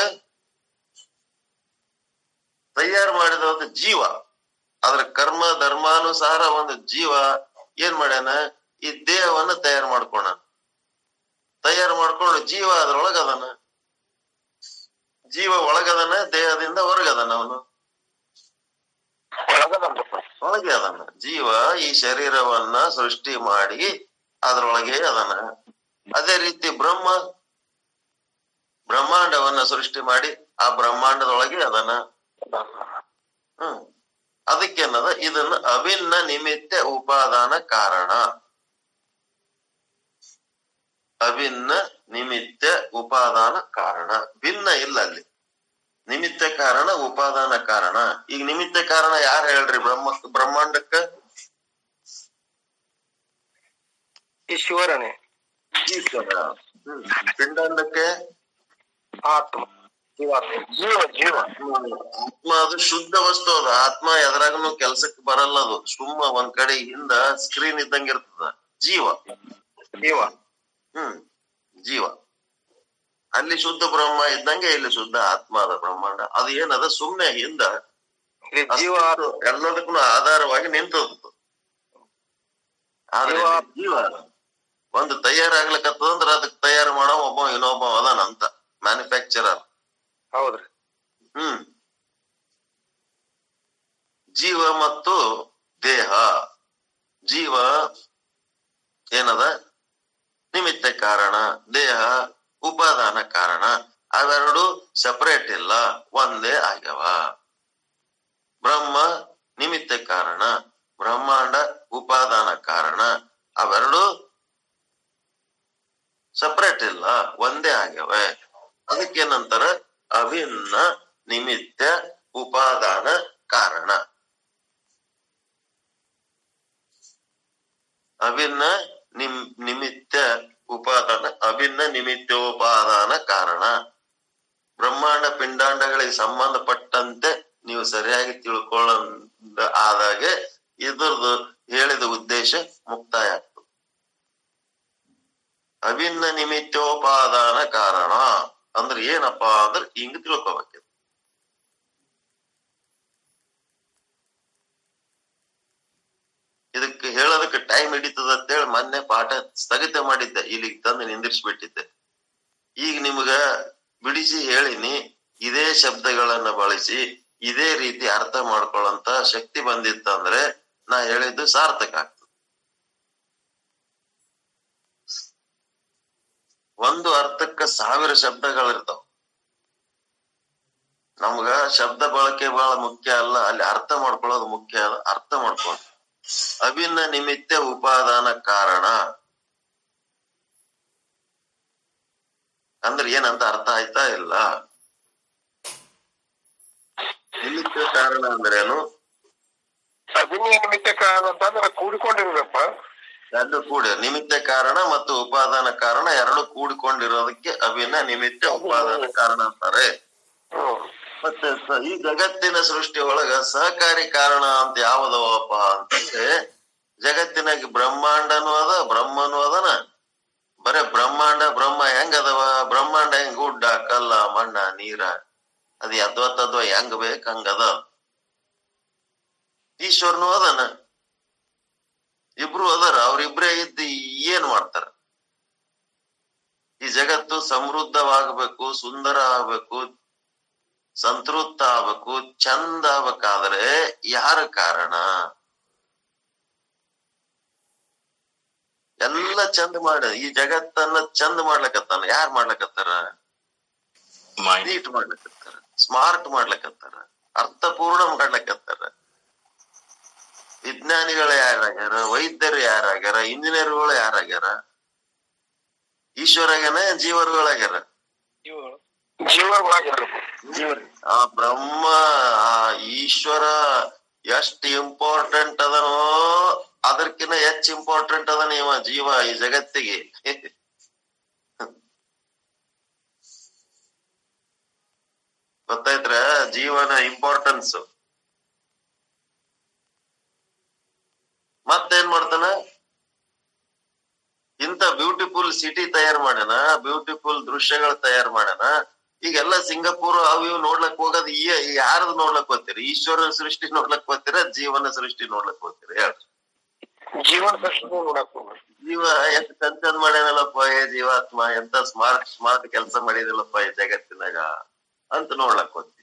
ತಯಾರು ಮಾಡಿದ ಒಂದು ಜೀವ ಅದ್ರ ಕರ್ಮ ಧರ್ಮಾನುಸಾರ ಒಂದು ಜೀವ ಏನ್ ಮಾಡ್ಯಾನ ಈ ದೇಹವನ್ನ ತಯಾರು ಮಾಡ್ಕೋಣ ತಯಾರು ಮಾಡ್ಕೊಂಡು ಜೀವ ಅದ್ರೊಳಗ ಅದನ ಜೀವ ಒಳಗದನ ದೇಹದಿಂದ ಹೊರಗದನ ಅವನು ಒಳಗದನ್ರಪ್ಪ ಒಳಗೆ ಅದನ ಜೀವ ಈ ಶರೀರವನ್ನ ಸೃಷ್ಟಿ ಮಾಡಿ ಅದ್ರೊಳಗೆ ಅದನ ಅದೇ ರೀತಿ ಬ್ರಹ್ಮ ಬ್ರಹ್ಮಾಂಡವನ್ನ ಸೃಷ್ಟಿ ಮಾಡಿ ಆ ಬ್ರಹ್ಮಾಂಡದೊಳಗೆ ಅದನ ಹ್ಮ್ ಅದಕ್ಕೇನದ ಇದನ್ನ ಅಭಿನ್ನ ನಿಮಿತ್ತ ಉಪಾದಾನ ಕಾರಣ ಅಭಿನ್ನ ನಿಮಿತ್ತ ಉಪಾದಾನ ಕಾರಣ ಭಿನ್ನ ಇಲ್ಲ ಅಲ್ಲಿ ನಿಮಿತ್ತ ಕಾರಣ ಉಪಾದಾನ ಕಾರಣ ಈಗ ನಿಮಿತ್ತ ಕಾರಣ ಯಾರು ಹೇಳ್ರಿ ಬ್ರಹ್ಮ ಬ್ರಹ್ಮಾಂಡಕ್ಕ ಈಶ್ವರನೇ ಈಶ್ವರ ಹ್ಮ್. ಪಿಂಡಾಂಡಕ್ಕೆ ಆತ್ಮ ಜೀವಾತ್ಮ ಜೀವ ಜೀವ ಆತ್ಮ ಅದು ಶುದ್ಧ ವಸ್ತು ಅದು ಆತ್ಮ ಎದ್ರಾಗನು ಕೆಲ್ಸಕ್ಕೆ ಬರಲ್ಲ ಅದು ಸುಮ್ಮ ಒಂದ್ ಕಡೆ ಹಿಂದ ಸ್ಕ್ರೀನ್ ಇದ್ದಂಗ ಇರ್ತದ ಜೀವ ಜೀವ ಹ್ಮ್ ಜೀವ ಅಲ್ಲಿ ಶುದ್ಧ ಬ್ರಹ್ಮ ಇದ್ದಂಗೆ ಇಲ್ಲಿ ಶುದ್ಧ ಆತ್ಮ ಅದ ಬ್ರಹ್ಮಾಂಡ ಅದು ಏನದ ಸುಮ್ನೆ ಹಿಂದ ಇಲ್ಲಿ ಜೀವ ಅಸ್ತಿತ್ವ ಎಲ್ಲದಕ್ಕೂ ಆಧಾರವಾಗಿ ನಿಂತದ್ದು ಆದ್ರೆ ಜೀವ- ಇಲ್ಲಿ ಜೀವ ಅದ. ಒಂದು ತಯಾರಾಗ್ಲಿಕ್ಕತ್ತದಂದ್ರ ಅದಕ್ಕೆ ತಯಾರು ಮಾಡೋ ಒಬ್ಬ ಇನ್ನೊಬ್ಬ ಅದಾನಂತ ಮ್ಯಾನುಫ್ಯಾಕ್ಚರರ್ ಹೌದ್ರಿ ಹ್ಮ್ ಜೀವ ಮತ್ತು ದೇಹ ಜೀವ ಏನದ ನಿಮಿತ್ತ ಕಾರಣ ದೇಹ ಉಪಾದಾನ ಕಾರಣ ಅವೆರಡು ಸಪರೇಟ್ ಇಲ್ಲ ಒಂದೇ ಆಗ್ಯವ ಬ್ರಹ್ಮ ನಿಮಿತ್ತ ಕಾರಣ ಬ್ರಹ್ಮಾಂಡ ಉಪಾದಾನ ಕಾರಣ ಅವೆರಡು ಸಪರೇಟ್ ಇಲ್ಲ ಒಂದೇ ಆಗ್ಯವೆ ಅದಕ್ಕೇನಂತಾರ ಅಭಿನ್ನ ನಿಮಿತ್ತ ಉಪಾದಾನ ಕಾರಣ ಅಭಿನ್ನ ನಿಮ್ ನಿಮಿತ್ತ ಉಪಾದಾನ ಅಭಿನ್ನ ನಿಮಿತ್ತೋಪಾದಾನ ಕಾರಣ ಬ್ರಹ್ಮಾಂಡ ಪಿಂಡಾಂಡಗಳಿಗೆ ಸಂಬಂಧಪಟ್ಟಂತೆ ನೀವು ಸರಿಯಾಗಿ ತಿಳ್ಕೊಳ್ಳ ಆದಾಗೆ ಇದ್ರದ್ದು ಹೇಳಿದ ಉದ್ದೇಶ ಮುಕ್ತಾಯ ಆಗ್ತದೆ ಅಭಿನ್ನ ನಿಮಿತ್ತೋಪಾದಾನ ಕಾರಣ ಅಂದ್ರೆ ಏನಪ್ಪಾ ಅಂದ್ರೆ ಹಿಂಗ್ ತಿಳ್ಕೊಬೇಕು ಇದಕ್ಕೆ ಹೇಳೋದಕ್ಕೆ ಟೈಮ್ ಹಿಡಿತದ ಅಂತೇಳಿ ಮೊನ್ನೆ ಪಾಠ ಸ್ಥಗಿತ ಮಾಡಿದ್ದೆ ಇಲ್ಲಿಗೆ ತಂದು ನಿಂದಿರ್ಸ್ಬಿಟ್ಟಿದ್ದೆ ಈಗ ನಿಮ್ಗ ಬಿಡಿಸಿ ಹೇಳಿನಿ ಇದೇ ಶಬ್ದಗಳನ್ನ ಬಳಸಿ ಇದೇ ರೀತಿ ಅರ್ಥ ಮಾಡ್ಕೊಳ್ಳೋಂತ ಶಕ್ತಿ ಬಂದಿತ್ತಂದ್ರೆ ನಾ ಹೇಳಿದ್ದು ಸಾರ್ಥಕ ಆಗ್ತದೆ ಒಂದು ಅರ್ಥಕ್ಕ ಸಾವಿರ ಶಬ್ದಗಳಿರ್ತಾವ ನಮ್ಗ ಶಬ್ದ ಬಳಕೆ ಬಹಳ ಮುಖ್ಯ ಅಲ್ಲ ಅಲ್ಲಿ ಅರ್ಥ ಮಾಡ್ಕೊಳ್ಳೋದು ಮುಖ್ಯ ಅದ ಅರ್ಥ ಮಾಡ್ಕೊಳ್ಳೋದು ಅಭಿನ್ನ ನಿಮಿತ್ತ ಉಪಾದಾನ ಕಾರಣ ಅಂದ್ರೆ ಏನಂತ ಅರ್ಥ ಆಯ್ತಾ ಇಲ್ಲ ನಿಮಿತ್ತ ಕಾರಣ ಅಂದ್ರೇನು ಅಭಿನಯ ನಿಮಿತ್ತ ಕಾರಣ ಅಂತಂದ್ರೆ ಕೂಡಿಕೊಂಡಿರ್ಬೇಕಪ್ಪ ಎರಡು ಕೂಡಿ ನಿಮಿತ್ತ ಕಾರಣ ಮತ್ತು ಉಪಾದಾನ ಕಾರಣ ಎರಡು ಕೂಡಿಕೊಂಡಿರೋದಕ್ಕೆ ಅಭಿನ್ನ ನಿಮಿತ್ತ ಉಪಾದಾನ ಕಾರಣ ಅಂತಾರೆ ಹ್ಮ್ ಮತ್ತೆ ಸ- ಈ ಜಗತ್ತಿನ ಸೃಷ್ಟಿ ಒಳಗ ಸಹಕಾರಿ ಕಾರಣ ಅಂತ ಯಾವ್ದವಪ್ಪ ಅಂತಂದ್ರೆ ಜಗತ್ತಿನಾಗ ಬ್ರಹ್ಮಾಂಡನು ಅದ ಬ್ರಹ್ಮನು ಅದನ ಬರೇ ಬ್ರಹ್ಮಾಂಡ ಬ್ರಹ್ಮ ಹೆಂಗ್ ಅದಾವ ಬ್ರಹ್ಮಾಂಡ ಹೆಂಗ್ ಗುಡ್ಡ ಕಲ್ಲ ಮಣ್ಣ ನೀರ ಅದ್ ಯದ್ವ ತದ್ವ ಹೆಂಗ್ ಬೇಕ್ ಹಂಗ ಅದ ಈಶ್ವರನು ಅದನ ಇಬ್ರು ಅದಾರ ಅವ್ರಿಬ್ರೇ ಇದ್ದು ಏನ್ ಮಾಡ್ತಾರ ಈ ಜಗತ್ತು ಸಮೃದ್ಧವಾಗಬೇಕು ಸುಂದರ ಆಗ್ಬೇಕು ಸಂತೃಪ್ತ ಆಗ್ಬೇಕು ಚಂದ ಆಗ್ಬೇಕಾದ್ರೆ ಯಾರ ಕಾರಣ ಎಲ್ಲ ಚಂದ ಮಾಡ ಈ ಜಗತ್ತನ್ನ ಚಂದ ಮಾಡ್ಲಕತ್ತಾನ ಯಾರ್ ಮಾಡ್ಲಕತ್ತಾರ ಮೈಂಡ್ ನೀಟ್ ಮಾಡ್ಲಕತ್ತಾರ ಸ್ಮಾರ್ಟ್ ಮಾಡ್ಲಕತ್ತಾರ ಅರ್ಥಪೂರ್ಣ ಮಾಡ್ಲಕತ್ತಾರ ವಿಜ್ಞಾನಿಗಳು ಯಾರಾಗ್ಯಾರ ವೈದ್ಯರು ಯಾರಾಗ್ಯಾರ ಇಂಜಿನಿಯರ್ಗಳು ಯಾರಾಗ್ಯಾರ ಈಶ್ವರಾಗ್ಯಾನ ಜೀವರುಗಳಾಗ್ಯಾರ ಜೀವಗಳಾಗಿರ್ಬೇಕು ಆ ಬ್ರಹ್ಮ ಆ ಈಶ್ವರ ಎಷ್ಟ್ ಇಂಪಾರ್ಟೆಂಟ್ ಅದನೋ ಅದಕ್ಕಿಂತ ಹೆಚ್ಚ್ ಇಂಪಾರ್ಟೆಂಟ್ ಅದನ ಇವ ಜೀವ ಈ ಜಗತ್ತಿಗೆ ಗೊತ್ತಾಯ್ತ್ರ ಜೀವನ ಇಂಪಾರ್ಟೆನ್ಸ್ ಮತ್ತೇನ್ ಮಾಡ್ತಾನ ಇಂತ ಬ್ಯೂಟಿಫುಲ್ ಸಿಟಿ ತಯಾರ್ ಮಾಡ್ಯಾನ ಬ್ಯೂಟಿಫುಲ್ ದೃಶ್ಯಗಳು ತಯಾರ್ ಮಾಡ್ಯಾನ ಈಗೆಲ್ಲ ಸಿಂಗಾಪುರ್ ಅವು ಇವು ನೋಡ್ಲಕ್ ಹೋಗೋದ್ ಈ ಯಾರ್ದು ನೋಡ್ಲಕ್ ಹೋಗ್ತೀರಿ ಈಶ್ವರನ ಸೃಷ್ಟಿ ನೋಡ್ಲಕ್ ಹೋಗ್ತೀರ ಜೀವನ ಸೃಷ್ಟಿ ನೋಡ್ಲಕ್ ಹೋಗ್ತೀರಿ ಹೇಳ್ರಿ ಜೀವನ ಸೃಷ್ಟಿ ನೋಡಕ್ ಹೋಗ್ಬೇಕು ಜೀವ ಎಷ್ಟು ಚಂದ ಚಂದ ಮಾಡ್ಯಾನಲ್ಲಪ್ಪ ಏ ಜೀವಾತ್ಮ ಎಂತ ಸ್ಮಾರ್ಟ್ ಸ್ಮಾರ್ಟ್ ಕೆಲಸ ಮಾಡಿದಿಲ್ಲಪ್ಪ ಈ ಜಗತ್ತಿನಾಗ ಅಂತ ನೋಡ್ಲಕ್ ಹೋಗ್ತೀವಿ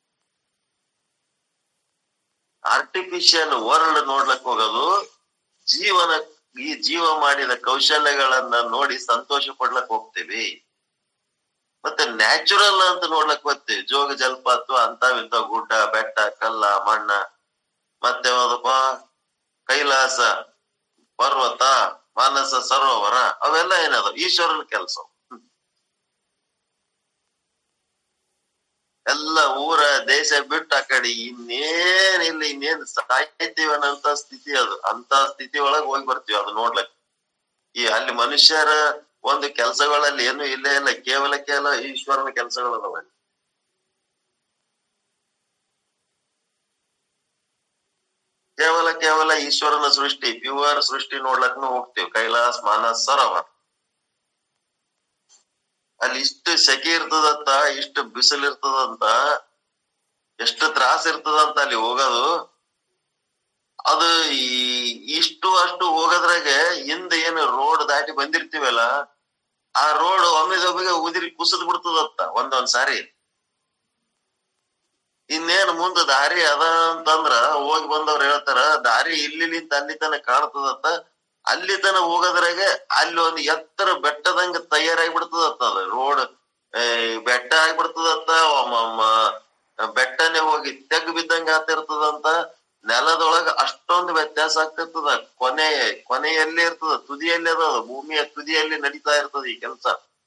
ಆರ್ಟಿಫಿಷಿಯಲ್ ವರ್ಲ್ಡ್ ನೋಡ್ಲಕ್ ಹೋಗೋದು ಜೀವನ ಈ ಜೀವ ಮಾಡಿದ ಕೌಶಲ್ಯಗಳನ್ನ ನೋಡಿ ಸಂತೋಷ ಪಡ್ಲಕ್ ಹೋಗ್ತೀವಿ ಮತ್ತೆ ನ್ಯಾಚುರಲ್ ಅಂತ ನೋಡ್ಲಕ್ ಹೋಗ್ತೀವಿ ಜೋಗ ಜಲಪಾತ ಇಂತ ಗುಡ್ಡ ಬೆಟ್ಟ ಕಲ್ಲ ಮಣ್ಣ ಮತ್ತೆ ಯಾವ್ದಪ್ಪ ಕೈಲಾಸ ಪರ್ವತ ಮಾನಸ ಸರೋವರ ಅವೆಲ್ಲ ಏನದ ಈಶ್ವರನ ಕೆಲಸ ಎಲ್ಲ ಊರ ದೇಶ ಬಿಟ್ಟು ಆ ಕಡೆ ಇನ್ನೇನಿಲ್ಲ ಇನ್ನೇನ್ ಸಾಯ್ತೀವಿ ಅನ್ನೋಂತ ಸ್ಥಿತಿ ಅದು ಅಂತ ಸ್ಥಿತಿ ಒಳಗ್ ಹೋಗಿ ಬರ್ತೀವಿ ಅದು ನೋಡ್ಲಕ್ ಈ ಅಲ್ಲಿ ಮನುಷ್ಯರ ಒಂದು ಕೆಲಸಗಳಲ್ಲಿ ಏನು ಇಲ್ಲೇ ಇಲ್ಲ ಕೇವಲ ಕೇವಲ ಈಶ್ವರನ ಕೆಲಸಗಳು ಅದಾವ ಅಲ್ಲಿ. ಕೇವಲ ಕೇವಲ ಈಶ್ವರನ ಸೃಷ್ಟಿ ಪ್ಯೂರ್ ಸೃಷ್ಟಿ ನೋಡ್ಲಕ್ನು ಹೋಗ್ತೀವಿ ಕೈಲಾಸ್ ಮಾನಸ್ ಸರೋವರ ಅಲ್ಲಿ ಇಷ್ಟು ಸೆಕೆ ಇರ್ತದಂತ ಇಷ್ಟು ಬಿಸಿಲು ಇರ್ತದಂತ ಎಷ್ಟು ತ್ರಾಸ ಇರ್ತದಂತ ಅಲ್ಲಿ ಹೋಗೋದು ಅದು ಈ ಇಷ್ಟು ಅಷ್ಟು ಹೋಗೋದ್ರಾಗೆ ಹಿಂದೆ ಏನು ರೋಡ್ ದಾಟಿ ಬಂದಿರ್ತೀವಲ್ಲ ಆ ರೋಡ್ ಒಮ್ಮೆದೊಮ್ಮೆಗೆ ಉದಿರಿ ಕುಸಿದ್ ಬಿಡ್ತದತ್ತ ಒಂದೊಂದ್ ಸಾರಿ ಇನ್ನೇನ್ ಮುಂದ ದಾರಿ ಅದ ಅಂತಂದ್ರ ಹೋಗಿ ಬಂದವ್ರು ಹೇಳ್ತಾರ ದಾರಿ ಇಲ್ಲಿ ನಿಂತ ಅಲ್ಲಿ ತನಕ ಕಾಣ್ತದತ್ತ ಅಲ್ಲಿ ತನ ಹೋಗೋದ್ರಾಗೆ ಅಲ್ಲಿ ಒಂದು ಎತ್ತರ ಬೆಟ್ಟದಂಗ ತಯಾರಾಗಿ ಬಿಡ್ತದತ್ತ ಅದು ರೋಡ್ ಬೆಟ್ಟ ಆಗ್ಬಿಡ್ತದತ್ತ ಒಮ್ಮೊಮ್ಮ ಬೆಟ್ಟನೆ ಹೋಗಿ ತೆಗ್ ಬಿದ್ದಂಗ ಆತಿರ್ತದಂತ ನೆಲದೊಳಗ ಅಷ್ಟೊಂದು ವ್ಯತ್ಯಾಸ ಆಗ್ತಿರ್ತದ ಕೊನೆ ಕೊನೆಯಲ್ಲಿ ಇರ್ತದ ತುದಿಯಲ್ಲಿ ಅದ ಅದು. ಭೂಮಿಯ ತುದಿಯಲ್ಲಿ ನಡೀತಾ ಇರ್ತದ ಈ ಕೆಲಸ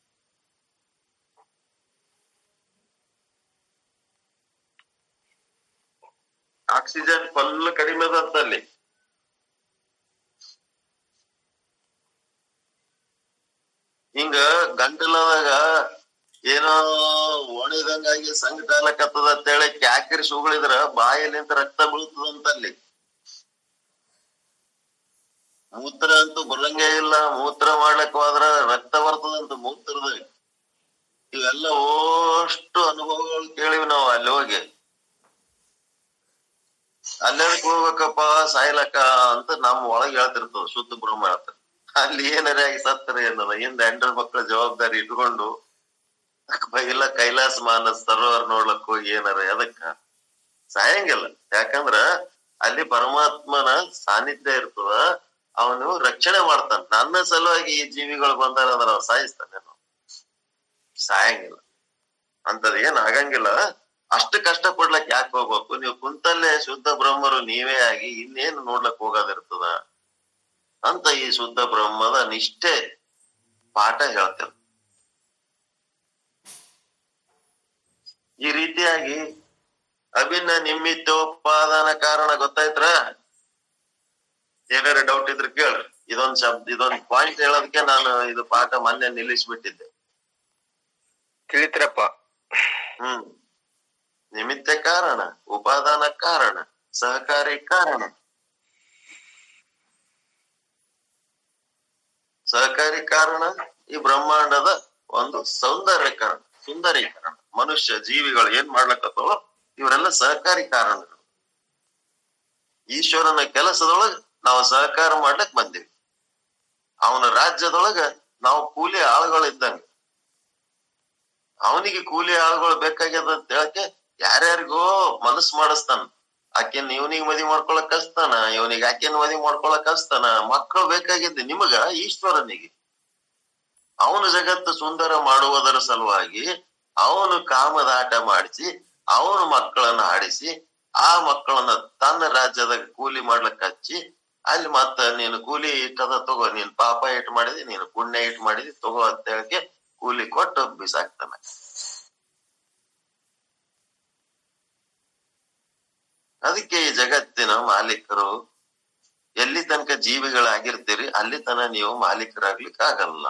ಆಕ್ಸಿಜನ್ ಫುಲ್ ಕಡಿಮೆ ಅದಂತ ಅಲ್ಲಿ ಹಿಂಗ ಗಂಟಲದಾಗ ಏನೋ ಒಣದಂಗಾಗಿ ಸಂಕಟ ಆಗ್ಲಕತ್ತದ ಅಂತೇಳಿ ಕ್ಯಾಕಿರಿ ಸುಗಳಿದ್ರ ಬಾಯಲ್ಲಿಂದ ರಕ್ತ ಬೀಳ್ತದಂತ ಅಲ್ಲಿ ಮೂತ್ರ ಅಂತೂ ಬರಂಗೇ ಇಲ್ಲ ಮೂತ್ರ ಮಾಡ್ಲಕ್ ಹೋದ್ರ ರಕ್ತ ಬರ್ತದಂತ ಮೂತ್ರದ ಇವೆಲ್ಲ ಓಷ್ಟು ಅನುಭವಗಳು ಕೇಳಿವಿ ನಾವು ಅಲ್ಲಿ ಹೋಗಿ ಅಲ್ಲೇದಕ್ ಹೋಗ್ಬೇಕಪ್ಪ ಸಾಯ್ಲಕ್ಕ ಅಂತ ನಮ್ ಒಳಗ್ ಹೇಳ್ತಿರ್ತದ ಶುದ್ಧ ಬ್ರಹ್ಮ ಹೇಳ್ತಾರೆ ಅಲ್ಲಿ ಏನಾರ ಆಗಿ ಸತ್ತರ ಏನದ ಹಿಂದ ಹೆಂಡ್ರ ಮಕ್ಕಳ ಜವಾಬ್ದಾರಿ ಇಟ್ಕೊಂಡು ಇಲ್ಲ ಕೈಲಾಸ ಮಾನಸ್ ಸರೋವರ್ ನೋಡ್ಲಕ್ ಹೋಗಿ ಏನಾರ ಅದಕ್ಕ ಸಾಯಂಗಿಲ್ಲ ಯಾಕಂದ್ರ ಅಲ್ಲಿ ಪರಮಾತ್ಮನ ಸಾನ್ನಿಧ್ಯ ಇರ್ತದ ಅವನು ರಕ್ಷಣೆ ಮಾಡ್ತಾನ ನನ್ನ ಸಲುವಾಗಿ ಈ ಜೀವಿಗಳು ಬಂದಾರ ಅದ್ರ ಅವ ಸಾಯಿಸ್ತಾನೆ ಸಾಯಂಗಿಲ್ಲ ಅಂತದ್ ಏನ್ ಆಗಂಗಿಲ್ಲ ಅಷ್ಟು ಕಷ್ಟ ಪಡ್ಲಕ್ ಯಾಕೆ ಹೋಗ್ಬೇಕು ನೀವು ಕುಂತಲ್ಲೇ ಶುದ್ಧ ಬ್ರಹ್ಮರು ನೀವೇ ಆಗಿ ಇನ್ನೇನು ನೋಡ್ಲಕ್ ಹೋಗೋದಿರ್ತದ ಅಂತ ಈ ಶುದ್ಧ ಬ್ರಹ್ಮದ ನಿಷ್ಠೆ ಪಾಠ ಹೇಳ್ತಿರ ಈ ರೀತಿಯಾಗಿ ಅಭಿನ್ನ ನಿಮಿತ್ತೋಪಾದಾನ ಕಾರಣ ಗೊತ್ತಾಯ್ತ್ರ ಏನಾರ ಡೌಟ್ ಇದ್ರೆ ಕೇಳ್ರಿ ಇದೊಂದ್ ಶಬ್ದ ಇದೊಂದ್ ಪಾಯಿಂಟ್ ಹೇಳೋದಕ್ಕೆ ನಾನು ಇದು ಪಾಠ ಮೊನ್ನೆ ನಿಲ್ಲಿಸ್ಬಿಟ್ಟಿದ್ದೆ ತಿಳಿತ್ರಪ್ಪ ಹ್ಮ್ ನಿಮಿತ್ತ ಕಾರಣ ಉಪಾದಾನ ಕಾರಣ ಸಹಕಾರಿ ಕಾರಣ ಸಹಕಾರಿ ಕಾರಣ ಈ ಬ್ರಹ್ಮಾಂಡದ ಒಂದು ಸೌಂದರ್ಯಕರಣ ಸುಂದರೀಕರಣ ಮನುಷ್ಯ ಜೀವಿಗಳು ಏನ್ ಮಾಡ್ಲಕತ್ತವೋ ಇವರೆಲ್ಲ ಸಹಕಾರಿ ಕಾರಣಗಳು ಈಶ್ವರನ ಕೆಲಸದೊಳಗ ನಾವು ಸಹಕಾರ ಮಾಡ್ಲಕ್ ಬಂದೀವಿ ಅವನ ರಾಜ್ಯದೊಳಗ ನಾವು ಕೂಲಿ ಆಳುಗಳಿದ್ದಂಗೆ ಅವನಿಗೆ ಕೂಲಿ ಆಳುಗಳು ಬೇಕಾಗ್ಯದ ಅಂತ ಹೇಳಕ್ಕೆ ಯಾರ್ಯಾರಿಗೋ ಮನಸ್ಸು ಮಾಡಿಸ್ತಾನ ಆಕೆನ್ ಇವನಿಗೆ ಮದಿ ಮಾಡ್ಕೊಳಕ್ ಹಸ್ತಾನ ಇವನಿಗೆ ಆಕೆನ್ ಮದಿ ಮಾಡ್ಕೊಳಕ್ ಹಸ್ತಾನ ಮಕ್ಕಳು ಬೇಕಾಗಿದ್ದು ನಿಮಗ ಈಶ್ವರನಿಗೆ ಅವನು ಜಗತ್ತು ಸುಂದರ ಮಾಡುವುದರ ಸಲುವಾಗಿ ಅವನು ಕಾಮದಾಟ ಮಾಡಿಸಿ ಅವನು ಮಕ್ಕಳನ್ನ ಆಡಿಸಿ ಆ ಮಕ್ಕಳನ್ನ ತನ್ನ ರಾಜ್ಯದ ಕೂಲಿ ಮಾಡ್ಲಕ್ ಹಚ್ಚಿ ಅಲ್ಲಿ ಮತ್ತ ನೀನು ಕೂಲಿ ಇಟ್ಟದ ತಗೋ ನೀನ್ ಪಾಪ ಇಟ್ ಮಾಡಿದಿ ನೀನು ಪುಣ್ಯ ಇಟ್ ಮಾಡಿದಿ ತಗೋ ಅಂತ ಹೇಳಕ್ಕೆ ಕೂಲಿ ಕೊಟ್ಟು ಬಿಸಾಕ್ತಾನೆ ಅದಕ್ಕೆ ಈ ಜಗತ್ತಿನ ಮಾಲೀಕರು ಎಲ್ಲಿ ತನಕ ಜೀವಿಗಳಾಗಿರ್ತೀರಿ ಅಲ್ಲಿ ತನ ನೀವು ಮಾಲೀಕರಾಗ್ಲಿಕ್ಕೆ ಆಗಲ್ಲ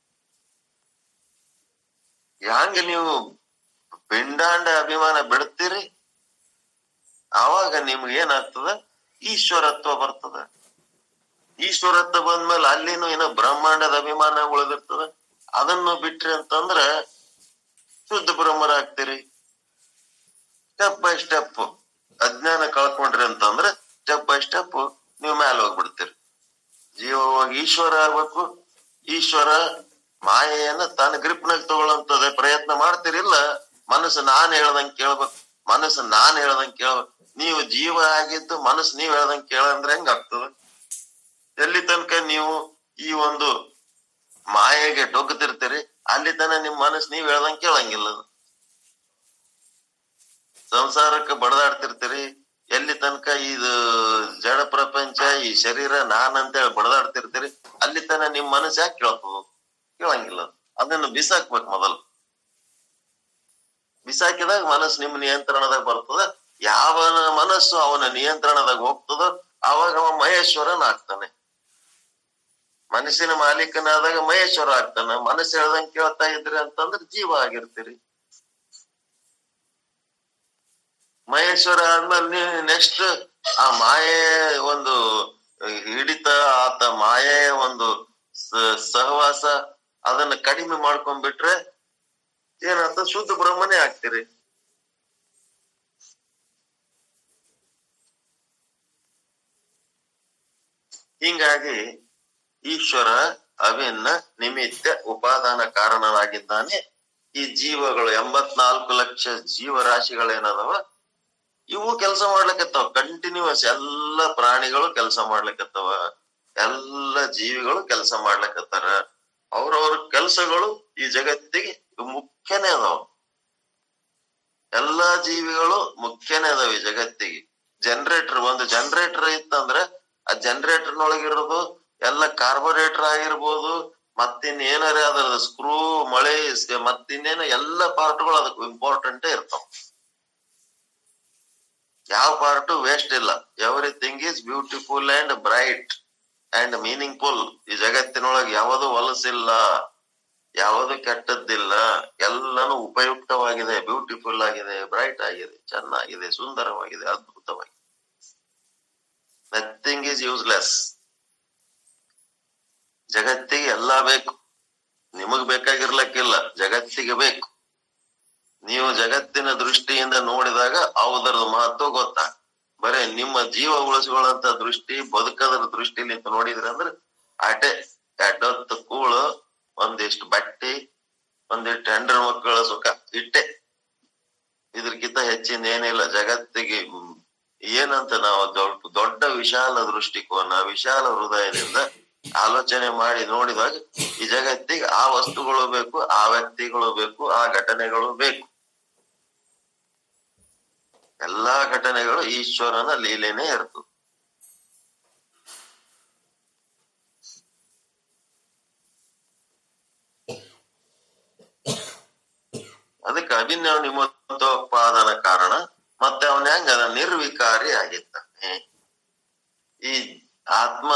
ಹ್ಯಾಂಗ ನೀವು ಪಿಂಡಾಂಡ ಅಭಿಮಾನ ಬಿಡ್ತೀರಿ ಆವಾಗ ನಿಮ್ಗೆ ಏನಾಗ್ತದ ಈಶ್ವರತ್ವ ಬರ್ತದ ಈಶ್ವರತ್ವ ಬಂದ್ಮೇಲೆ ಅಲ್ಲಿನೂ ಏನೋ ಬ್ರಹ್ಮಾಂಡದ ಅಭಿಮಾನ ಉಳಿದಿರ್ತದ ಅದನ್ನು ಬಿಟ್ರಿ ಅಂತಂದ್ರ ಶುದ್ಧ ಬ್ರಹ್ಮರಾಗ್ತೀರಿ ಸ್ಟೆಪ್ ಬೈ ಸ್ಟೆಪ್ ಅಜ್ಞಾನ ಕಳ್ಕೊಂಡ್ರಿ ಅಂತಂದ್ರೆ ಸ್ಟೆಪ್ ಬೈ ಸ್ಟೆಪ್ ನೀವು ಮ್ಯಾಲ ಹೋಗ್ಬಿಡ್ತೀರಿ ಜೀವವಾಗಿ ಈಶ್ವರ ಆಗ್ಬೇಕು ಈಶ್ವರ ಮಾಯೆಯನ್ನ ತನ್ನ ಗ್ರಿಪ್ನಾಗ ತಗೊಳ್ಳಂತದ ಪ್ರಯತ್ನ ಮಾಡ್ತಿರಿಲ್ಲ ಮನಸ್ಸು ನಾನ್ ಹೇಳ್ದಂಗ್ ಕೇಳ್ಬೇಕು ಮನಸ್ಸು ನಾನ್ ಹೇಳ್ದಂಗ್ ಕೇಳ್ಬೇಕು ನೀವು ಜೀವ ಆಗಿದ್ದು ಮನಸ್ಸು ನೀವ್ ಹೇಳ್ದಂಗ್ ಕೇಳಂದ್ರೆ ಹೆಂಗ್ ಆಗ್ತದ ಎಲ್ಲಿ ತನಕ ನೀವು ಈ ಒಂದು ಮಾಯೆಗೆ ಡೊಗ್ತಿರ್ತೀರಿ ಅಲ್ಲಿ ತನ ನಿಮ್ ಮನಸ್ಸು ನೀವ್ ಹೇಳ್ದಂಗ್ ಕೇಳಂಗಿಲ್ಲ ಅದು. ಸಂಸಾರಕ್ಕೆ ಬಡದಾಡ್ತಿರ್ತೀರಿ ಎಲ್ಲಿ ತನಕ ಇದು ಜಡ ಪ್ರಪಂಚ ಈ ಶರೀರ ನಾನ್ ಅಂತೇಳಿ ಬಡದಾಡ್ತಿರ್ತೀರಿ ಅಲ್ಲಿ ತನ ನಿಮ್ ಮನಸ್ಸು ಯಾಕೆ ಕೇಳ್ತದ ಕೇಳಂಗಿಲ್ಲ ಅದು. ಅದನ್ನ ಬಿಸಾಕ್ಬೇಕು ಮೊದಲು ಬಿಸಾಕಿದಾಗ ಮನಸ್ಸು ನಿಮ್ ನಿಯಂತ್ರಣದಾಗ ಬರ್ತದ ಯಾವನ ಮನಸ್ಸು ಅವನ ನಿಯಂತ್ರಣದಾಗ ಹೋಗ್ತದೋ ಅವಾಗ ಅವ ಮಹೇಶ್ವರನ್ ಆಗ್ತಾನೆ ಮನಸ್ಸಿನ ಮಾಲೀಕನಾದಾಗ ಮಹೇಶ್ವರ ಆಗ್ತಾನ ಮನಸ್ಸು ಹೇಳ್ದಂಗ್ ಕೇಳ್ತಾ ಇದ್ರಿ ಅಂತಂದ್ರೆ ಜೀವ ಆಗಿರ್ತೀರಿ ಮಹೇಶ್ವರ ಆದ್ಮೇಲೆ ನೀವು ನೆಕ್ಸ್ಟ್ ಆ ಮಾಯೆ ಒಂದು ಹಿಡಿತ ಆತ ಮಾಯೆಯ ಒಂದು ಸ- ಸಹವಾಸ ಅದನ್ನ ಕಡಿಮೆ ಮಾಡ್ಕೊಂಡ್ಬಿಟ್ರೆ ಏನಾಗ್ತದ ಶುದ್ಧ ಬ್ರಹ್ಮನೇ ಆಗ್ತೀರಿ ಹಿಂಗಾಗಿ ಈಶ್ವರ ಅವಿನ್ನ ನಿಮಿತ್ತ ಉಪಾದಾನ ಕಾರಣನಾಗಿದ್ದಾನೆ ಈ ಜೀವಗಳು ಎಂಬತ್ನಾಲ್ಕು ಲಕ್ಷ ಜೀವರಾಶಿಗಳೇನದವ ಇವು ಕೆಲಸ ಮಾಡ್ಲಿಕ್ಕತ್ತಾವ ಕಂಟಿನ್ಯೂಸ್ ಎಲ್ಲ ಪ್ರಾಣಿಗಳು ಕೆಲಸ ಮಾಡ್ಲಿಕ್ಕತ್ತಾವ ಎಲ್ಲ ಜೀವಿಗಳು ಕೆಲಸ ಮಾಡ್ಲಿಕ್ಕತ್ತಾರ ಅವ್ರವ್ರ ಕೆಲಸಗಳು ಈ ಜಗತ್ತಿಗೆ ಮುಖ್ಯನೇ ಅದಾವ ಎಲ್ಲಾ ಜೀವಿಗಳು ಮುಖ್ಯನೇ ಅದಾವ ಈ ಜಗತ್ತಿಗೆ ಜನರೇಟರ್ ಒಂದು ಜನರೇಟರ್ ಇತ್ತಂದ್ರೆ ಆ ಜನರೇಟರ್ ನೊಳಗಿರೋದು ಎಲ್ಲ ಕಾರ್ಬೋರೇಟರ್ ಆಗಿರ್ಬೋದು ಮತ್ತಿನ್ನೇನಾರ ಅದ್ರ ಸ್ಕ್ರೂ ಮಳೆ ಸ- ಮತ್ತಿನ್ನೇನ ಎಲ್ಲ ಪಾರ್ಟ್ಗಳು ಅದಕ್ಕೆ ಇಂಪಾರ್ಟೆಂಟ್ ಇರ್ತಾವ ಯಾವ ಪಾರ್ಟ್ ವೇಸ್ಟ್ ಇಲ್ಲ everything is beautiful and bright and meaningful ಈ ಜಗತ್ತಿನೊಳಗೆ ಯಾವುದು ಹೊಲಸಿಲ್ಲ ಯಾವುದು ಕೆಟ್ಟದ್ದಿಲ್ಲ ಎಲ್ಲಾನು ಉಪಯುಕ್ತವಾಗಿದೆ ಬ್ಯೂಟಿಫುಲ್ ಆಗಿದೆ ಬ್ರೈಟ್ ಆಗಿದೆ ಚೆನ್ನಾಗಿದೆ ಸುಂದರವಾಗಿದೆ ಅದ್ಭುತವಾಗಿದೆ ನಥಿಂಗ್ ಈಸ್ ಯೂಸ್ಲೆಸ್ ಜಗತ್ತಿಗೆ ಎಲ್ಲಾ ಬೇಕು ನಿಮಗ್ ಬೇಕಾಗಿರ್ಲಕ್ಕಿಲ್ಲ ಜಗತ್ತಿಗೆ ಬೇಕು ನೀವು ಜಗತ್ತಿನ ದೃಷ್ಟಿಯಿಂದ ನೋಡಿದಾಗ ಅವುದರ ಮಹತ್ವ ಗೊತ್ತಾಗ ಬರೇ ನಿಮ್ಮ ಜೀವ ಉಳಿಸ್ಕೊಳ್ಳಂತ ದೃಷ್ಟಿ ಬದುಕದ್ರ ದೃಷ್ಟಿಲಿಂತ ನೋಡಿದ್ರಿ ಅಂದ್ರೆ ಆಟೆ ಎಡ್ಡೊತ್ತು ಕೂಳು ಒಂದಿಷ್ಟು ಬಟ್ಟಿ ಒಂದಿಷ್ಟು ಹೆಂಡ್ರ ಮಕ್ಕಳ ಸುಖ ಇಟ್ಟೆ ಇದ್ರಕ್ಕಿಂತ ಹೆಚ್ಚಿನ ಏನಿಲ್ಲ ಜಗತ್ತಿಗೆ ಹ್ಮ್, ಏನಂತ ನಾವು ದೊಡ್ಡ ದೊಡ್ಡ ವಿಶಾಲ ದೃಷ್ಟಿಕೋನ ವಿಶಾಲ ಹೃದಯದಿಂದ ಆಲೋಚನೆ ಮಾಡಿ ನೋಡಿದಾಗ ಈ ಜಗತ್ತಿಗೆ ಆ ವಸ್ತುಗಳು ಬೇಕು ಆ ವ್ಯಕ್ತಿಗಳು ಬೇಕು ಆ ಘಟನೆಗಳು ಬೇಕು ಎಲ್ಲಾ ಘಟನೆಗಳು ಈಶ್ವರನ ಲೀಲೆನೇ ಇರ್ತದೆ ಅದಕ್ಕೆ ಅಭಿನವ ನಿಮಿತ್ತೋತ್ಪಾದನ ಕಾರಣ ಮತ್ತೆ ಅವನ ಹೆಂಗದ ನಿರ್ವಿಕಾರಿ ಆಗಿದ್ದಾನೆ ಈ ಆತ್ಮ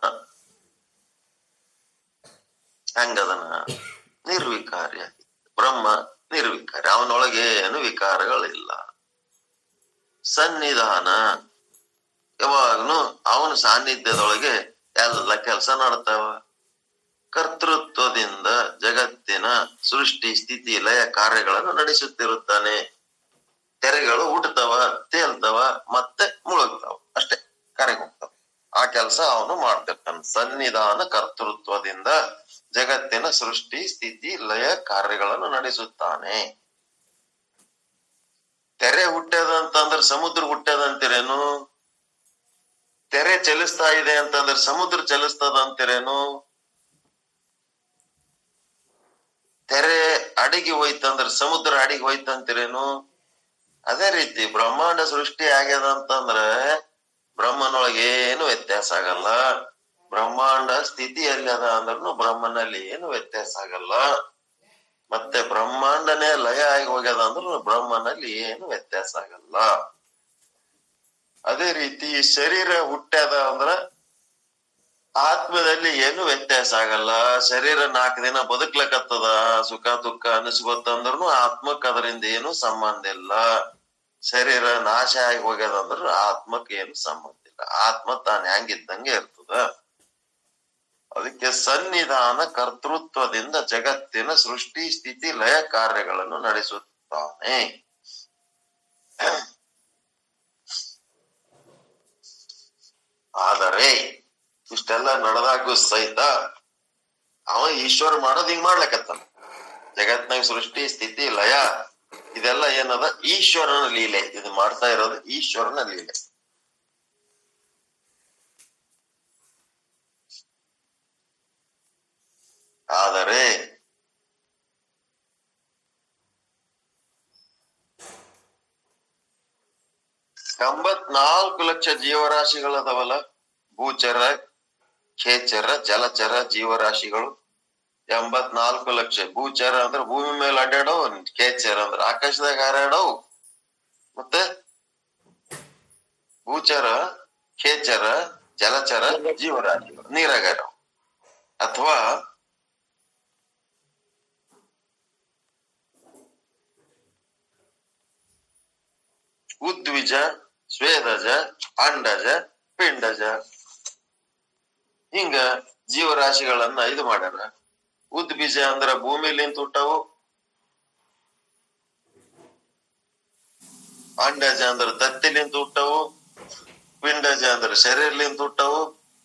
ಹೆಂಗದನ ನಿರ್ವಿಕಾರಿ ಆಗಿ ಬ್ರಹ್ಮ ನಿರ್ವಿಕಾರಿ ಅವನೊಳಗೆ ಏನು ವಿಕಾರಗಳಿಲ್ಲ ಸನ್ನಿಧಾನ ಯಾವಾಗ್ನು ಅವನ ಸಾನ್ನಿಧ್ಯದೊಳಗೆ ಎಲ್ಲ ಕೆಲಸ ಮಾಡ್ತಾವ ಕರ್ತೃತ್ವದಿಂದ ಜಗತ್ತಿನ ಸೃಷ್ಟಿ ಸ್ಥಿತಿ ಲಯ ಕಾರ್ಯಗಳನ್ನು ನಡೆಸುತ್ತಿರುತ್ತಾನೆ ತೆರೆಗಳು ಹುಟ್ಟುತ್ತವ ತೇಲ್ತವ ಮತ್ತೆ ಮುಳುಗ್ತಾವ ಅಷ್ಟೇ ಕರೆಗೆ ಹೋಗ್ತಾವ ಆ ಕೆಲಸ ಅವನು ಮಾಡ್ತಿರ್ತಾನೆ ಸನ್ನಿಧಾನ ಕರ್ತೃತ್ವದಿಂದ ಜಗತ್ತಿನ ಸೃಷ್ಟಿ ಸ್ಥಿತಿ ಲಯ ಕಾರ್ಯಗಳನ್ನು ನಡೆಸುತ್ತಾನೆ ತೆರೆ ಹುಟ್ಟ್ಯದ ಅಂತಂದ್ರೆ ಸಮುದ್ರ ಹುಟ್ಟ್ಯದ ಅಂತೀರೇನು ತೆರೆ ಚಲಿಸ್ತಾ ಇದೆ ಅಂತಂದ್ರೆ ಸಮುದ್ರ ಚಲಿಸ್ತದ ಅಂತೀರೇನು ತೆರೆ ಅಡಿಗೆ ಹೋಯ್ತಂದ್ರ ಸಮುದ್ರ ಅಡಿಗೆ ಹೋಯ್ತಂತೀರೇನು ಅದೇ ರೀತಿ ಬ್ರಹ್ಮಾಂಡ ಸೃಷ್ಟಿ ಆಗ್ಯದ ಅಂತಂದ್ರ ಬ್ರಹ್ಮನೊಳಗೆ ಏನು ವ್ಯತ್ಯಾಸ ಆಗಲ್ಲ ಬ್ರಹ್ಮಾಂಡ ಸ್ಥಿತಿಯಲ್ಲಿ ಅದ ಅಂದ್ರೂ ಬ್ರಹ್ಮನಲ್ಲಿ ಏನು ವ್ಯತ್ಯಾಸ ಆಗಲ್ಲ ಮತ್ತೆ ಬ್ರಹ್ಮಾಂಡನೇ ಲಯ ಆಗಿ ಹೋಗ್ಯದ ಅಂದ್ರೂ ಬ್ರಹ್ಮನಲ್ಲಿ ಏನು ವ್ಯತ್ಯಾಸ ಆಗಲ್ಲ ಅದೇ ರೀತಿ ಈ ಶರೀರ ಹುಟ್ಟ್ಯದ ಅಂದ್ರ ಆತ್ಮದಲ್ಲಿ ಏನು ವ್ಯತ್ಯಾಸ ಆಗಲ್ಲ ಶರೀರ ನಾಲ್ಕು ದಿನ ಬದುಕ್ಲಕತ್ತದ ಸುಖ ದುಃಖ ಅನಿಸ್ಕೊತ್ತಂದ್ರೂ ಆತ್ಮಕ್ ಅದರಿಂದ ಏನು ಸಂಬಂಧ ಇಲ್ಲ ಶರೀರ ನಾಶ ಆಗಿ ಹೋಗ್ಯದ ಅಂದ್ರ ಆತ್ಮಕ್ ಏನು ಸಂಬಂಧ ಇಲ್ಲ ಆತ್ಮ ತಾನ್ ಹೆಂಗಿದ್ದಂಗೆ ಇರ್ತದ ಅದಕ್ಕೆ ಸನ್ನಿಧಾನ ಕರ್ತೃತ್ವದಿಂದ ಜಗತ್ತಿನ ಸೃಷ್ಟಿ ಸ್ಥಿತಿ ಲಯ ಕಾರ್ಯಗಳನ್ನು ನಡೆಸುತ್ತಾನೆ ಆದರೆ ಇಷ್ಟೆಲ್ಲ ನಡೆದಾಗೂ ಸಹಿತ ಅವ ಈಶ್ವರ ಮಾಡೋದ್ ಹಿಂಗ್ ಮಾಡ್ಲಕತ್ತಾನ ಜಗತ್ನಾಗ ಸೃಷ್ಟಿ ಸ್ಥಿತಿ ಲಯ ಇದೆಲ್ಲ ಏನದ ಈಶ್ವರನ ಲೀಲೆ ಇದು ಮಾಡ್ತಾ ಇರೋದು ಈಶ್ವರನ ಲೀಲೆ ಆದರೆ ಎಂಬತ್ನಾಲ್ಕು ಲಕ್ಷ ಜೀವರಾಶಿಗಳದವಲ್ಲ ಭೂಚರ ಖೇಚರ ಜಲಚರ ಜೀವರಾಶಿಗಳು ಎಂಬತ್ನಾಲ್ಕು ಲಕ್ಷ ಭೂಚರ ಅಂದ್ರ ಭೂಮಿ ಮೇಲೆ ಅಡ್ಡಾಡವು ಖೇಚರ ಅಂದ್ರ ಆಕಾಶದಾಗ ಹಾರಾಡವು ಮತ್ತೆ ಭೂಚರ ಖೇಚರ ಜಲಚರ ಜೀವರಾಶಿಗಳು ನೀರಾಗಾಡವು ಅಥವಾ ಉದ್ವಿಜ ಸ್ವೇದಜ ಅಂಡಜ ಪಿಂಡಜ ಹಿಂಗ ಜೀವರಾಶಿಗಳನ್ನ ಇದು ಮಾಡ್ಯಾರ ಉದ್ಬೀಜ ಅಂದ್ರ ಭೂಮಿಲಿಂತ ಹುಟ್ಟವು ಅಂಡಜ ಅಂದ್ರ ತತ್ತಿಲಿಂತ ಹುಟ್ಟವು ಪಿಂಡಜ ಅಂದ್ರ ಶರೀರಲಿಂತ ಹುಟ್ಟವು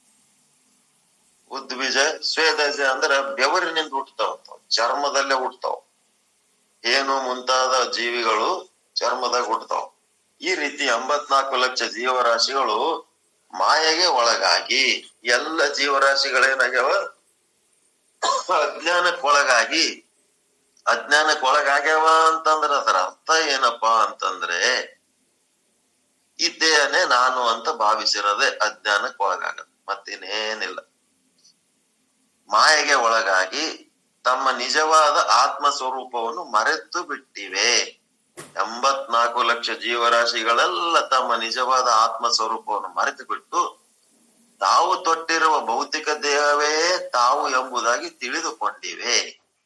ಉದ್ಬೀಜ ಸ್ವೇದಜ ಅಂದ್ರ ಬೆವರಿನಿಂದ ಹುಟ್ಟತಾವ ಚರ್ಮದಲ್ಲೇ ಹುಟ್ಟತಾವ ಏನು ಮುಂತಾದ ಜೀವಿಗಳು ಚರ್ಮದಾಗ ಹುಟ್ಟತಾವ ಈ ರೀತಿ ಎಂಬತ್ನಾಲ್ಕು ಲಕ್ಷ ಜೀವರಾಶಿಗಳು ಮಾಯೆಗೆ ಒಳಗಾಗಿ ಎಲ್ಲ ಜೀವರಾಶಿಗಳೇನಾಗ್ಯಾವ ಅಜ್ಞಾನಕ್ಕೆ ಒಳಗಾಗಿ ಅಜ್ಞಾನಕ್ಕೆ ಒಳಗಾಗ್ಯಾವ ಅಂತಂದ್ರ ಅದರ ಅರ್ಥ ಏನಪ್ಪಾ ಅಂತಂದ್ರೆ ಈ ದೇಹನೇ ನಾನು ಅಂತ ಭಾವಿಸಿರೋದೇ ಅಜ್ಞಾನಕ್ಕೆ ಒಳಗಾಗದು ಮತ್ತಿನ್ನೇನಿಲ್ಲ ಮಾಯೆಗೆ ಒಳಗಾಗಿ ತಮ್ಮ ನಿಜವಾದ ಆತ್ಮ ಸ್ವರೂಪವನ್ನು ಮರೆತು ಬಿಟ್ಟಿವೆ ಎಂಬತ್ನಾಲ್ಕು ಲಕ್ಷ ಜೀವರಾಶಿಗಳೆಲ್ಲ ತಮ್ಮ ನಿಜವಾದ ಆತ್ಮ ಸ್ವರೂಪವನ್ನು ಮರೆತು ಬಿಟ್ಟು ತಾವು ತೊಟ್ಟಿರುವ ಭೌತಿಕ ದೇಹವೇ ತಾವು ಎಂಬುದಾಗಿ ತಿಳಿದುಕೊಂಡಿವೆ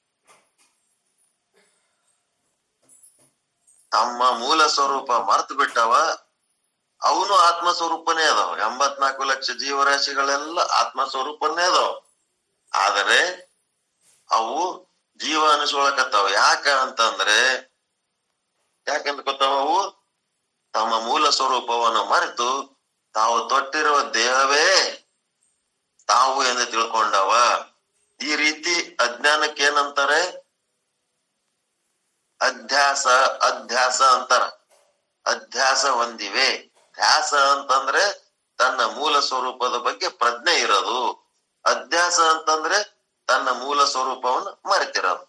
ತಮ್ಮ ಮೂಲ ಸ್ವರೂಪ ಮರೆತು ಬಿಟ್ಟವ ಅವನು ಆತ್ಮ ಸ್ವರೂಪನೇ ಅದಾವ ಎಂಬತ್ನಾಲ್ಕು ಲಕ್ಷ ಜೀವರಾಶಿಗಳೆಲ್ಲ ಆತ್ಮ ಸ್ವರೂಪನೇ ಅದಾವ ಆದರೆ ಅವು ಜೀವ ಅನಿಸ್ಕೊಳಕತ್ತಾವ ಯಾಕ ಅಂತಂದ್ರೆ ಯಾಕಂತ ಗೊತ್ತಾವ ಅವು ತಮ್ಮ ಮೂಲ ಸ್ವರೂಪವನ್ನು ಮರೆತು ತಾವು ತೊಟ್ಟಿರುವ ದೇಹವೇ ತಾವು ಎಂದು ತಿಳ್ಕೊಂಡವ ಈ ರೀತಿ ಅಜ್ಞಾನಕ್ಕೆ ಏನಂತಾರೆ ಅಧ್ಯಾಸ ಅಧ್ಯಾಸ ಅಂತಾರ ಅಧ್ಯಾಸ ಹೊಂದಿವೆ ಧ್ಯಾಸ ಅಂತಂದ್ರೆ ತನ್ನ ಮೂಲ ಸ್ವರೂಪದ ಬಗ್ಗೆ ಪ್ರಜ್ಞೆ ಇರೋದು ಅಧ್ಯಾಸ ಅಂತಂದ್ರೆ ತನ್ನ ಮೂಲ ಸ್ವರೂಪವನ್ನು ಮರೆತಿರೋದು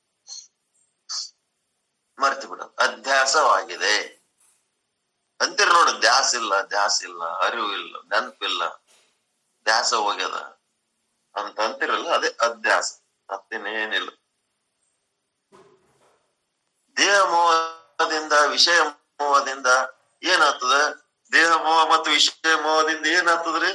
ಮರೆತು ಬಿಡೋದು ಅಧ್ಯಾಸವಾಗಿದೆ ಅಂತೀರಿ ನೋಡಿ ದ್ಯಾಸ ಇಲ್ಲ ದ್ಯಾಸ ಇಲ್ಲ ಅರಿವು ಇಲ್ಲ ನೆನಪಿಲ್ಲ ದ್ಯಾಸ ಹೋಗ್ಯದ ಅಂತ ಅಂತಿರಲ್ಲ ಅದೇ ಅಧ್ಯಾಸ ಮತ್ತೇನೇನಿಲ್ಲ ದೇಹ ಮೋಹದಿಂದ ವಿಷಯ ಮೋಹದಿಂದ ಏನಾಗ್ತದ ದೇಹ ಮೋಹ ಮತ್ತು ವಿಷಯ ಮೋಹದಿಂದ ಏನಾಗ್ತದ್ರಿ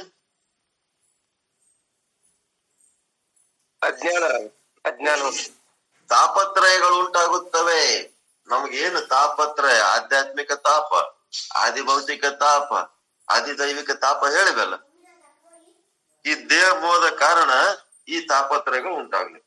ಅಜ್ಞಾನ ಅಜ್ಞಾನ ತಾಪತ್ರಯಗಳು ಉಂಟಾಗುತ್ತವೆ ನಮ್ಗೇನು ತಾಪತ್ರಯ ಆಧ್ಯಾತ್ಮಿಕ ತಾಪ ಆದಿಭೌತಿಕ ತಾಪ ಆದಿದೈವಿಕ ತಾಪ ಹೇಳಿವಲ್ಲ ಈ ದೇಹ ಮೋಹದ ಕಾರಣ ಈ ತಾಪತ್ರಯಗಳು ಉಂಟಾಗ್ಲಿ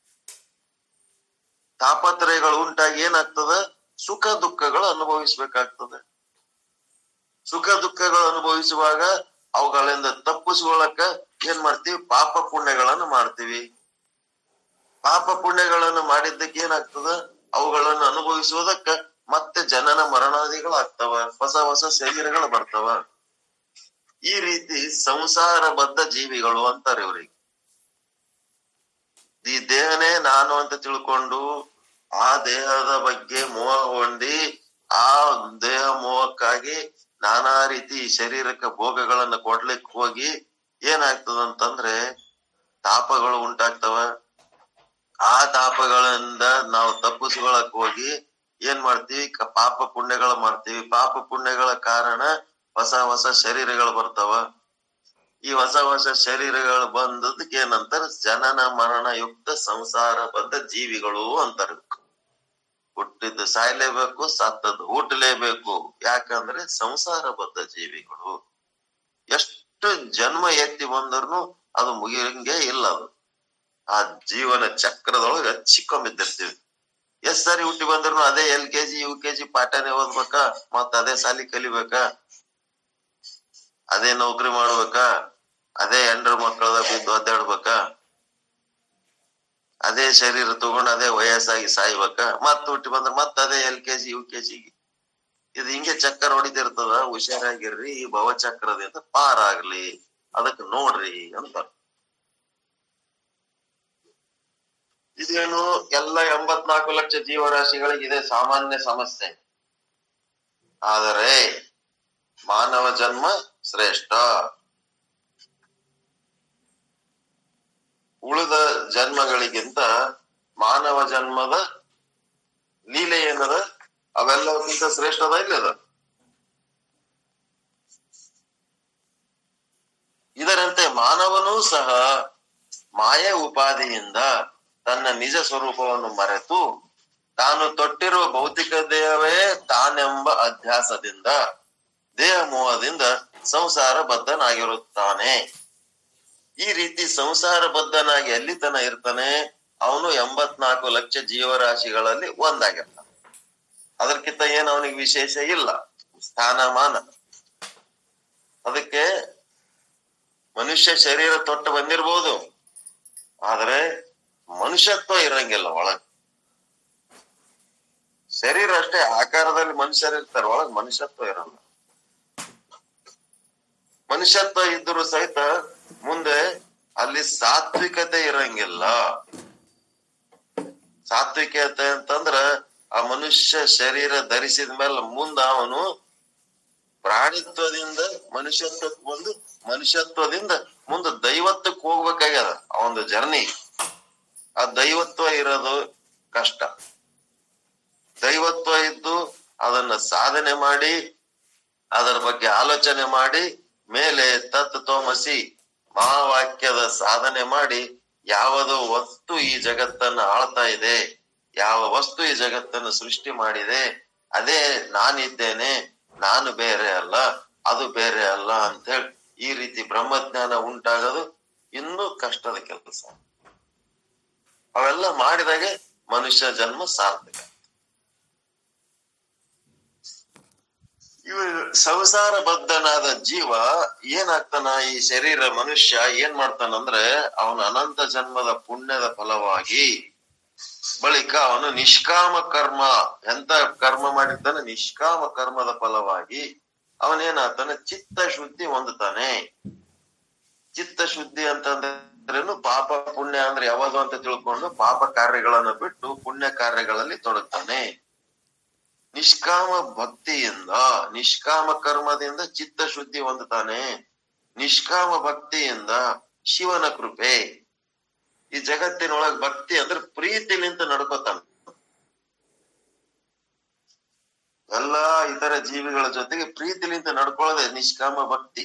ತಾಪತ್ರಯಗಳು ಉಂಟಾಗಿ ಏನಾಗ್ತದ ಸುಖ ದುಃಖಗಳು ಅನುಭವಿಸ್ಬೇಕಾಗ್ತದೆ ಸುಖ ದುಃಖಗಳು ಅನುಭವಿಸುವಾಗ ಅವುಗಳಿಂದ ತಪ್ಪಿಸ್ಕೊಳ್ಳಕ ಏನ್ ಮಾಡ್ತೀವಿ ಪಾಪ ಪುಣ್ಯಗಳನ್ನು ಮಾಡ್ತೀವಿ ಪಾಪ ಪುಣ್ಯಗಳನ್ನು ಮಾಡಿದ್ದಕ್ಕೆ ಏನಾಗ್ತದ ಅವುಗಳನ್ನು ಅನುಭವಿಸುವುದಕ್ಕ ಮತ್ತೆ ಜನನ ಮರಣಾದಿಗಳಾಗ್ತವ ಹೊಸ ಹೊಸ ಶರೀರಗಳು ಬರ್ತಾವ ಈ ರೀತಿ ಸಂಸಾರಬದ್ಧ ಜೀವಿಗಳು ಅಂತಾರೆ ಇವ್ರಿಗೆ ಈ ದೇಹನೇ ನಾನು ಅಂತ ತಿಳ್ಕೊಂಡು ಆ ದೇಹದ ಬಗ್ಗೆ ಮೋಹ ಹೊಂದಿ ಆ ದೇಹ ಮೋಹಕ್ಕಾಗಿ ನಾನಾ ರೀತಿ ಈ ಶರೀರಕ್ಕೆ ಭೋಗಗಳನ್ನ ಕೊಡ್ಲಿಕ್ಕೆ ಹೋಗಿ ಏನಾಗ್ತದಂತಂದ್ರೆ ತಾಪಗಳು ಉಂಟಾಗ್ತವ ಆ ತಾಪಗಳಿಂದ ನಾವು ತಪ್ಪಿಸ್ಕೊಳಕ್ ಹೋಗಿ ಏನ್ ಮಾಡ್ತೀವಿ ಕ- ಪಾಪ ಪುಣ್ಯಗಳು ಮಾಡ್ತೀವಿ ಪಾಪ ಪುಣ್ಯಗಳ ಕಾರಣ ಹೊಸ ಹೊಸ ಶರೀರಗಳು ಬರ್ತಾವ ಈ ಹೊಸ ಹೊಸ ಶರೀರಗಳು ಬಂದದಕ್ಕೆ ಏನಂತಾರ ಜನನ ಮರಣ ಯುಕ್ತ ಸಂಸಾರ ಬಂದ ಜೀವಿಗಳು ಅಂತಾರ ಹುಟ್ಟಿದ್ದು ಸಾಯ್ಲೇಬೇಕು ಸತ್ತದ್ದು ಹುಟ್ಟಲೇಬೇಕು ಯಾಕಂದ್ರೆ ಸಂಸಾರ ಬದ್ಧ ಜೀವಿಗಳು ಎಷ್ಟು ಜನ್ಮ ಎತ್ತಿ ಬಂದ್ರು ಅದು ಮುಗಿಯಂಗೆ ಇಲ್ಲ ಅದು ಆ ಜೀವನ ಚಕ್ರದೊಳಗೆ ಹಚ್ಚಿಕೊಂಡಿರ್ತೀವಿ ಎಷ್ಟ್ ಸಾರಿ ಹುಟ್ಟಿ ಬಂದ್ರು ಅದೇ L K G U K G ಪಾಠನೇ ಓದ್ಬೇಕಾ ಮತ್ತ ಅದೇ ಸಾಲಿ ಕಲಿಬೇಕಾ ಅದೇ ನೌಕರಿ ಮಾಡ್ಬೇಕಾ ಅದೇ ಹೆಂಡ್ರ ಮಕ್ಕಳದ ಬಿದ್ದು ಒದ್ದಾಡ್ಬೇಕಾ ಅದೇ ಶರೀರ ತಗೊಂಡು ಅದೇ ವಯಸ್ಸಾಗಿ ಸಾಯ್ಬೇಕಾ ಮತ್ ಹುಟ್ಟಿ ಬಂದ್ರ ಮತ್ ಅದೇ L K G U K G ಇದು ಹಿಂಗೆ ಚಕ್ಕರ್ ಹೊಡಿತಿರ್ತದ ಹುಷಾರಾಗಿರ್ರಿ ಈ ಭವಚಕ್ರದಿಂದ ಪಾರಾಗ್ಲಿ ಅದಕ್ ನೋಡ್ರಿ ಅಂತ ಇದೇನು ಎಲ್ಲ ಎಂಬತ್ನಾಲ್ಕು ಲಕ್ಷ ಜೀವರಾಶಿಗಳಿಗೆ ಇದೆ ಸಾಮಾನ್ಯ ಸಮಸ್ಯೆ ಆದರೆ ಮಾನವ ಜನ್ಮ ಶ್ರೇಷ್ಠ ಉಳಿದ ಜನ್ಮಗಳಿಗಿಂತ ಮಾನವ ಜನ್ಮದ ಲೀಲೆ ಏನದ ಅವೆಲ್ಲಕ್ಕಿಂತ ಶ್ರೇಷ್ಠದ ಇಲ್ಲದ ಇದರಂತೆ ಮಾನವನೂ ಸಹ ಮಾಯ ಉಪಾಧಿಯಿಂದ ತನ್ನ ನಿಜ ಸ್ವರೂಪವನ್ನು ಮರೆತು ತಾನು ತೊಟ್ಟಿರುವ ಭೌತಿಕ ದೇಹವೇ ತಾನೆಂಬ ಅಧ್ಯಾಸದಿಂದ ದೇಹ ಮೋಹದಿಂದ ಸಂಸಾರ ಬದ್ಧನಾಗಿರುತ್ತಾನೆ ಈ ರೀತಿ ಸಂಸಾರ ಬದ್ಧನಾಗಿ ಎಲ್ಲಿ ತನ ಇರ್ತಾನೆ ಅವನು ಎಂಬತ್ನಾಲ್ಕು ಲಕ್ಷ ಜೀವರಾಶಿಗಳಲ್ಲಿ ಒಂದಾಗಿರ್ತಾನೆ ಅದಕ್ಕಿಂತ ಏನು ಅವನಿಗೆ ವಿಶೇಷ ಇಲ್ಲ ಸ್ಥಾನಮಾನ ಅದಕ್ಕೆ ಮನುಷ್ಯ ಶರೀರ ತೊಟ್ಟು ಬಂದಿರ್ಬೋದು ಆದ್ರೆ ಮನುಷ್ಯತ್ವ ಇರಂಗಿಲ್ಲ ಒಳಗ್ ಶರೀರ ಅಷ್ಟೇ ಆಕಾರದಲ್ಲಿ ಮನುಷ್ಯರು ಇರ್ತಾರೆ ಒಳಗ್ ಮನುಷ್ಯತ್ವ ಇರಲ್ಲ ಮನುಷ್ಯತ್ವ ಇದ್ರೂ ಸಹಿತ ಮುಂದೆ ಅಲ್ಲಿ ಸಾತ್ವಿಕತೆ ಇರಂಗಿಲ್ಲ ಸಾತ್ವಿಕತೆ ಅಂತಂದ್ರ ಆ ಮನುಷ್ಯ ಶರೀರ ಧರಿಸಿದ ಮೇಲೆ ಮುಂದ ಅವನು ಪ್ರಾಣಿತ್ವದಿಂದ ಮನುಷ್ಯತ್ವಕ್ಕೆ ಬಂದು ಮನುಷ್ಯತ್ವದಿಂದ ಮುಂದೆ ದೈವತ್ವಕ್ಕೆ ಹೋಗ್ಬೇಕಾಗ್ಯದ ಆ ಒಂದು ಜರ್ನಿ ಆ ದೈವತ್ವ ಇರೋದು ಕಷ್ಟ ದೈವತ್ವ ಇದ್ದು ಅದನ್ನ ಸಾಧನೆ ಮಾಡಿ ಅದರ ಬಗ್ಗೆ ಆಲೋಚನೆ ಮಾಡಿ ಮೇಲೆ ತತ್ವಮಸಿ ಮಹಾವಾಕ್ಯದ ಸಾಧನೆ ಮಾಡಿ ಯಾವುದು ವಸ್ತು ಈ ಜಗತ್ತನ್ನ ಆಳ್ತಾ ಇದೆ ಯಾವ ವಸ್ತು ಈ ಜಗತ್ತನ್ನು ಸೃಷ್ಟಿ ಮಾಡಿದೆ ಅದೇ ನಾನಿದ್ದೇನೆ ನಾನು ಬೇರೆ ಅಲ್ಲ ಅದು ಬೇರೆ ಅಲ್ಲ ಅಂತ ಹೇಳಿ ಈ ರೀತಿ ಬ್ರಹ್ಮಜ್ಞಾನ ಉಂಟಾಗೋದು ಇನ್ನೂ ಕಷ್ಟದ ಕೆಲಸ ಅವೆಲ್ಲ ಮಾಡಿದಾಗೆ ಮನುಷ್ಯ ಜನ್ಮ ಸಾರ್ಥಕ ಇವ ಸಂಸಾರ ಬದ್ಧನಾದ ಜೀವ ಏನಾಗ್ತಾನ ಈ ಶರೀರ ಮನುಷ್ಯ ಏನ್ ಮಾಡ್ತಾನಂದ್ರೆ ಅವನ ಅನಂತ ಜನ್ಮದ ಪುಣ್ಯದ ಫಲವಾಗಿ ಬಳಿಕ ಅವನು ನಿಷ್ಕಾಮ ಕರ್ಮ ಎಂತ ಕರ್ಮ ಮಾಡಿರ್ತಾನೆ ನಿಷ್ಕಾಮ ಕರ್ಮದ ಫಲವಾಗಿ ಅವನೇನಾಗ್ತಾನೆ ಚಿತ್ತ ಶುದ್ಧಿ ಹೊಂದುತ್ತಾನೆ ಚಿತ್ತ ಶುದ್ಧಿ ಅಂತಂದ್ರೆ ಅಂದ್ರೇನು ಪಾಪ ಪುಣ್ಯ ಅಂದ್ರೆ ಯಾವುದು ಅಂತ ತಿಳ್ಕೊಂಡು ಪಾಪ ಕಾರ್ಯಗಳನ್ನು ಬಿಟ್ಟು ಪುಣ್ಯ ಕಾರ್ಯಗಳಲ್ಲಿ ತೊಡಗ್ತಾನೆ ನಿಷ್ಕಾಮ ಭಕ್ತಿಯಿಂದ ನಿಷ್ಕಾಮ ಕರ್ಮದಿಂದ ಚಿತ್ತ ಶುದ್ಧಿ ಹೊಂದುತ್ತಾನೆ ನಿಷ್ಕಾಮ ಭಕ್ತಿಯಿಂದ ಶಿವನ ಕೃಪೆ ಈ ಜಗತ್ತಿನೊಳಗ್ ಭಕ್ತಿ ಅಂದ್ರೆ ಪ್ರೀತಿಲಿಂತ ನಡ್ಕೋತಾನ ಎಲ್ಲಾ ಇತರ ಜೀವಿಗಳ ಜೊತೆಗೆ ಪ್ರೀತಿಲಿಂತ ನಡ್ಕೊಳ್ಳೋದೆ ನಿಷ್ಕಾಮ ಭಕ್ತಿ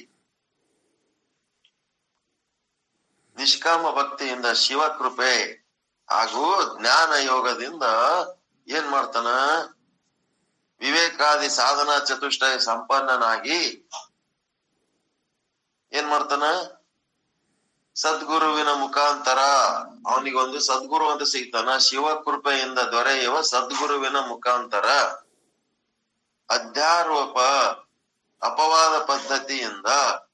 ನಿಷ್ಕಾಮ ಭಕ್ತಿಯಿಂದ ಶಿವ ಕೃಪೆ ಹಾಗೂ ಜ್ಞಾನ ಯೋಗದಿಂದ ಏನ್ ಮಾಡ್ತಾನ ವಿವೇಕಾದಿ ಸಾಧನಾ ಚತುಷ್ಟಯ ಸಂಪನ್ನನಾಗಿ ಏನ್ ಮಾಡ್ತಾನ ಸದ್ಗುರುವಿನ ಮುಖಾಂತರ ಅವನಿಗೆ ಒಂದು ಸದ್ಗುರು ಅಂತ ಸಿಗ್ತಾನ ಶಿವ ಕೃಪೆಯಿಂದ ದೊರೆಯುವ ಸದ್ಗುರುವಿನ ಮುಖಾಂತರ ಅಧ್ಯಾರೋಪ ಅಪವಾದ ಪದ್ಧತಿಯಿಂದ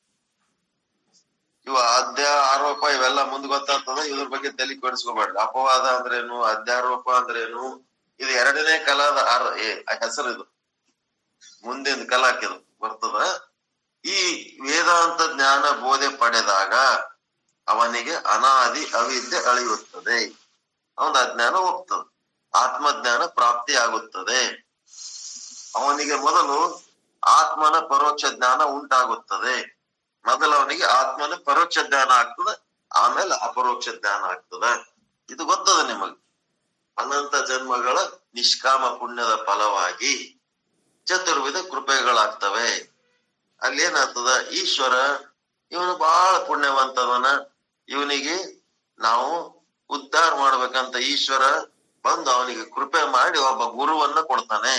ಇವ ಅಧ್ಯ ಆರೋಪ ಇವೆಲ್ಲ ಮುಂದ್ ಗೊತ್ತಾಗ್ತದ ಇದ್ರ ಬಗ್ಗೆ ತಲೆ ಕೆಡಿಸ್ಕೋಬೇಡ್ರಿ ಅಪವಾದ ಅಂದ್ರೇನು ಅಧ್ಯಾರೋಪ ಅಂದ್ರೇನು ಇದು ಎರಡನೇ ಕಲಾದ ಆರ- ಏ, ಹೆಸರು ಇದು ಮುಂದಿನ ಕಲಾಕಿದು ಬರ್ತದ ಈ ವೇದಾಂತ ಜ್ಞಾನ ಬೋಧೆ ಪಡೆದಾಗ ಅವನಿಗೆ ಅನಾದಿ ಅವಿದ್ಯೆ ಅಳಿಯುತ್ತದೆ ಅವನ ಅಜ್ಞಾನ ಹೋಗ್ತದೆ ಆತ್ಮಜ್ಞಾನ ಪ್ರಾಪ್ತಿ ಆಗುತ್ತದೆ ಅವನಿಗೆ ಮೊದಲು ಆತ್ಮನ ಪರೋಕ್ಷ ಜ್ಞಾನ ಉಂಟಾಗುತ್ತದೆ ಮೊದಲು ಅವನಿಗೆ ಆತ್ಮನ ಪರೋಕ್ಷ ಜ್ಞಾನ ಆಗ್ತದೆ ಆಮೇಲೆ ಅಪರೋಕ್ಷ ಜ್ಞಾನ ಆಗ್ತದೆ ಇದು ಗೊತ್ತದ ನಿಮಗೆ ಅನಂತ ಜನ್ಮಗಳ ನಿಷ್ಕಾಮ ಪುಣ್ಯದ ಫಲವಾಗಿ ಚತುರ್ವಿಧ ಕೃಪೆಗಳಾಗ್ತವೆ ಅಲ್ಲಿ ಏನಾಗ್ತದ ಈಶ್ವರ ಇವನು ಬಹಳ ಪುಣ್ಯವಂತವನ ಇವನಿಗೆ ನಾವು ಉದ್ಧಾರ ಮಾಡ್ಬೇಕಂತ ಈಶ್ವರ ಬಂದು ಅವನಿಗೆ ಕೃಪೆ ಮಾಡಿ ಒಬ್ಬ ಗುರುವನ್ನ ಕೊಡ್ತಾನೆ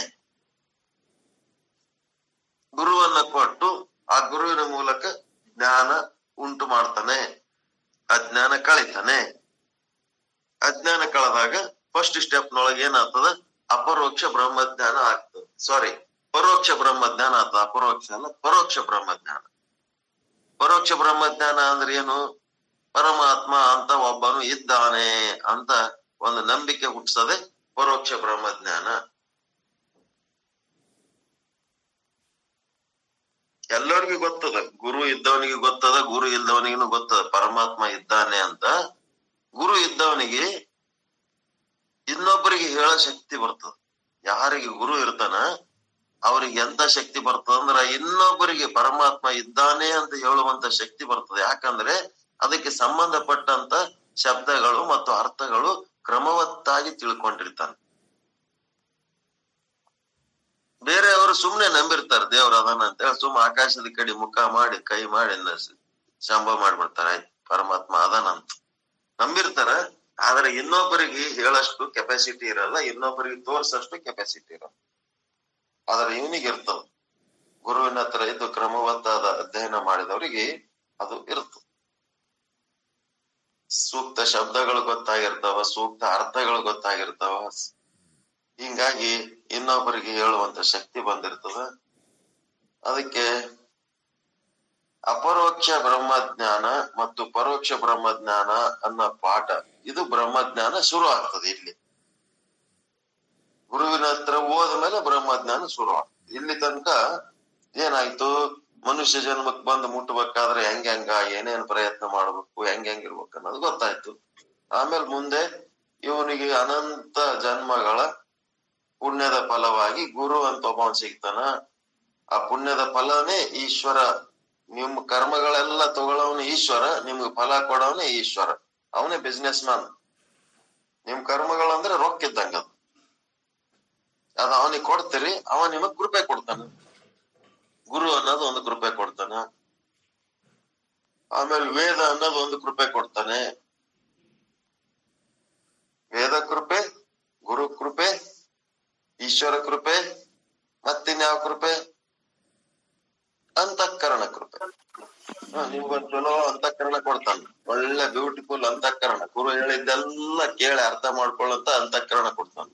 ಗುರುವನ್ನ ಕೊಟ್ಟು ಆ ಗುರುವಿನ ಮೂಲಕ ಜ್ಞಾನ ಉಂಟು ಮಾಡ್ತಾನೆ ಅಜ್ಞಾನ ಕಳಿತಾನೆ ಅಜ್ಞಾನ ಕಳೆದಾಗ ಫಸ್ಟ್ ಸ್ಟೆಪ್ ನೊಳಗೆ ಏನಾಗ್ತದ ಅಪರೋಕ್ಷ ಬ್ರಹ್ಮಜ್ಞಾನ ಆಗ್ತದೆ ಸಾರಿ ಪರೋಕ್ಷ ಬ್ರಹ್ಮಜ್ಞಾನ ಆಗ್ತದ ಅಪರೋಕ್ಷ ಅಲ್ಲ ಪರೋಕ್ಷ ಬ್ರಹ್ಮಜ್ಞಾನ ಪರೋಕ್ಷ ಬ್ರಹ್ಮಜ್ಞಾನ ಅಂದ್ರೆ ಏನು ಪರಮಾತ್ಮ ಅಂತ ಒಬ್ಬನು ಇದ್ದಾನೆ ಅಂತ ಒಂದು ನಂಬಿಕೆ ಹುಟ್ಟಿಸದೆ ಪರೋಕ್ಷ ಬ್ರಹ್ಮಜ್ಞಾನ ಎಲ್ಲರಿಗೂ ಗೊತ್ತದ ಗುರು ಇದ್ದವನಿಗೆ ಗೊತ್ತದ ಗುರು ಇಲ್ದವನಿಗೂ ಗೊತ್ತದ ಪರಮಾತ್ಮ ಇದ್ದಾನೆ ಅಂತ ಗುರು ಇದ್ದವನಿಗೆ ಇನ್ನೊಬ್ಬರಿಗೆ ಹೇಳೋ ಶಕ್ತಿ ಬರ್ತದ ಯಾರಿಗೆ ಗುರು ಇರ್ತಾನ ಅವ್ರಿಗೆ ಎಂತ ಶಕ್ತಿ ಬರ್ತದ ಅಂದ್ರ ಇನ್ನೊಬ್ಬರಿಗೆ ಪರಮಾತ್ಮ ಇದ್ದಾನೆ ಅಂತ ಹೇಳುವಂತ ಶಕ್ತಿ ಬರ್ತದೆ ಯಾಕಂದ್ರೆ ಅದಕ್ಕೆ ಸಂಬಂಧಪಟ್ಟಂತ ಶಬ್ದಗಳು ಮತ್ತು ಅರ್ಥಗಳು ಕ್ರಮವತ್ತಾಗಿ ತಿಳ್ಕೊಂಡಿರ್ತಾನೆ ಬೇರೆಯವರು ಸುಮ್ನೆ ನಂಬಿರ್ತಾರೆ ದೇವ್ರ ಅದಾನ ಅಂತ ಹೇಳಿ ಸುಮ್ಮ ಆಕಾಶದ ಕಡೆ ಮುಖ ಮಾಡಿ ಕೈ ಮಾಡಿ ನ- ಶಂಭ ಮಾಡ್ಬಿಡ್ತಾರೆ ಆಯ್ತು ಪರಮಾತ್ಮ ಅದಾನ ಅಂತ ನಂಬಿರ್ತಾರ ಆದ್ರೆ ಇನ್ನೊಬ್ಬರಿಗೆ ಹೇಳಷ್ಟು ಕೆಪಾಸಿಟಿ ಇರಲ್ಲ ಇನ್ನೊಬ್ಬರಿಗೆ ತೋರ್ಸಷ್ಟು ಕೆಪಾಸಿಟಿ ಇರಲ್ಲ ಆದ್ರೆ ಇವನಿಗೆ ಇರ್ತದ ಗುರುವಿನ ಹತ್ರ ಇದ್ದು ಕ್ರಮವತ್ತಾದ ಅಧ್ಯಯನ ಮಾಡಿದವರಿಗೆ ಅದು ಇರ್ತದೆ ಸೂಕ್ತ ಶಬ್ದಗಳು ಗೊತ್ತಾಗಿರ್ತಾವ ಸೂಕ್ತ ಅರ್ಥಗಳು ಗೊತ್ತಾಗಿರ್ತಾವ ಹಿಂಗಾಗಿ ಇನ್ನೊಬ್ಬರಿಗೆ ಹೇಳುವಂತ ಶಕ್ತಿ ಬಂದಿರ್ತದ ಅದಕ್ಕೆ ಅಪರೋಕ್ಷ ಬ್ರಹ್ಮಜ್ಞಾನ ಮತ್ತು ಪರೋಕ್ಷ ಬ್ರಹ್ಮಜ್ಞಾನ ಅನ್ನೋ ಪಾಠ ಇದು ಬ್ರಹ್ಮಜ್ಞಾನ ಶುರು ಆಗ್ತದೆ ಇಲ್ಲಿ ಗುರುವಿನ ಹತ್ರ ಹೋದ ಮೇಲೆ ಬ್ರಹ್ಮಜ್ಞಾನ ಶುರು ಆಗ್ತದೆ ಇಲ್ಲಿ ತನಕ ಏನಾಯ್ತು ಮನುಷ್ಯ ಜನ್ಮಕ್ ಬಂದು ಮುಟ್ಟಬೇಕಾದ್ರೆ ಹೆಂಗ್ ಹೆಂಗ ಏನೇನ್ ಪ್ರಯತ್ನ ಮಾಡ್ಬೇಕು ಹೆಂಗ್ ಹೆಂಗ್ ಇರ್ಬೇಕು ಅನ್ನೋದು ಗೊತ್ತಾಯ್ತು ಆಮೇಲೆ ಮುಂದೆ ಇವನಿಗೆ ಅನಂತ ಜನ್ಮಗಳ ಪುಣ್ಯದ ಫಲವಾಗಿ ಗುರು ಅಂತ ಒಬ್ಬ ಸಿಗ್ತಾನ ಆ ಪುಣ್ಯದ ಫಲನೇ ಈಶ್ವರ ನಿಮ್ ಕರ್ಮಗಳೆಲ್ಲ ತಗೊಳ್ಳೋನು ಈಶ್ವರ ನಿಮ್ಗೆ ಫಲ ಕೊಡೋನೇ ಈಶ್ವರ ಅವನೇ ಬಿಸ್ನೆಸ್ ಮ್ಯಾನ್ ನಿಮ್ ಕರ್ಮಗಳಂದ್ರೆ ರೊಕ್ಕ ಇದ್ದಂಗ ಅದು ಅದ ಅವನಿಗೆ ಕೊಡ್ತೀರಿ ಅವ ನಿಮಗ್ ಕೃಪೆ ಕೊಡ್ತಾನ ಗುರು ಅನ್ನೋದು ಒಂದು ಕೃಪೆ ಕೊಡ್ತಾನ ಆಮೇಲೆ ವೇದ ಅನ್ನೋದು ಒಂದು ಕೃಪೆ ಕೊಡ್ತಾನೆ ವೇದ ಕೃಪೆ ಗುರು ಕೃಪೆ ಈಶ್ವರ ಕೃಪೆ ಮತ್ತಿನ್ಯಾವ ಕೃಪೆ ಅಂತಃಕರಣ ಕೃಪೆ ಹ, ನಿಮ್ಗೊಂದ್ ಚಲೋ ಅಂತಃಕರಣ ಕೊಡ್ತಾನ ಒಳ್ಳೆ ಬ್ಯೂಟಿಫುಲ್ ಅಂತಃಕರಣ ಗುರು ಹೇಳಿದ್ದೆಲ್ಲ ಕೇಳಿ ಅರ್ಥ ಮಾಡ್ಕೊಳ್ಳಂತ ಅಂತಃಕರಣ ಕೊಡ್ತಾನ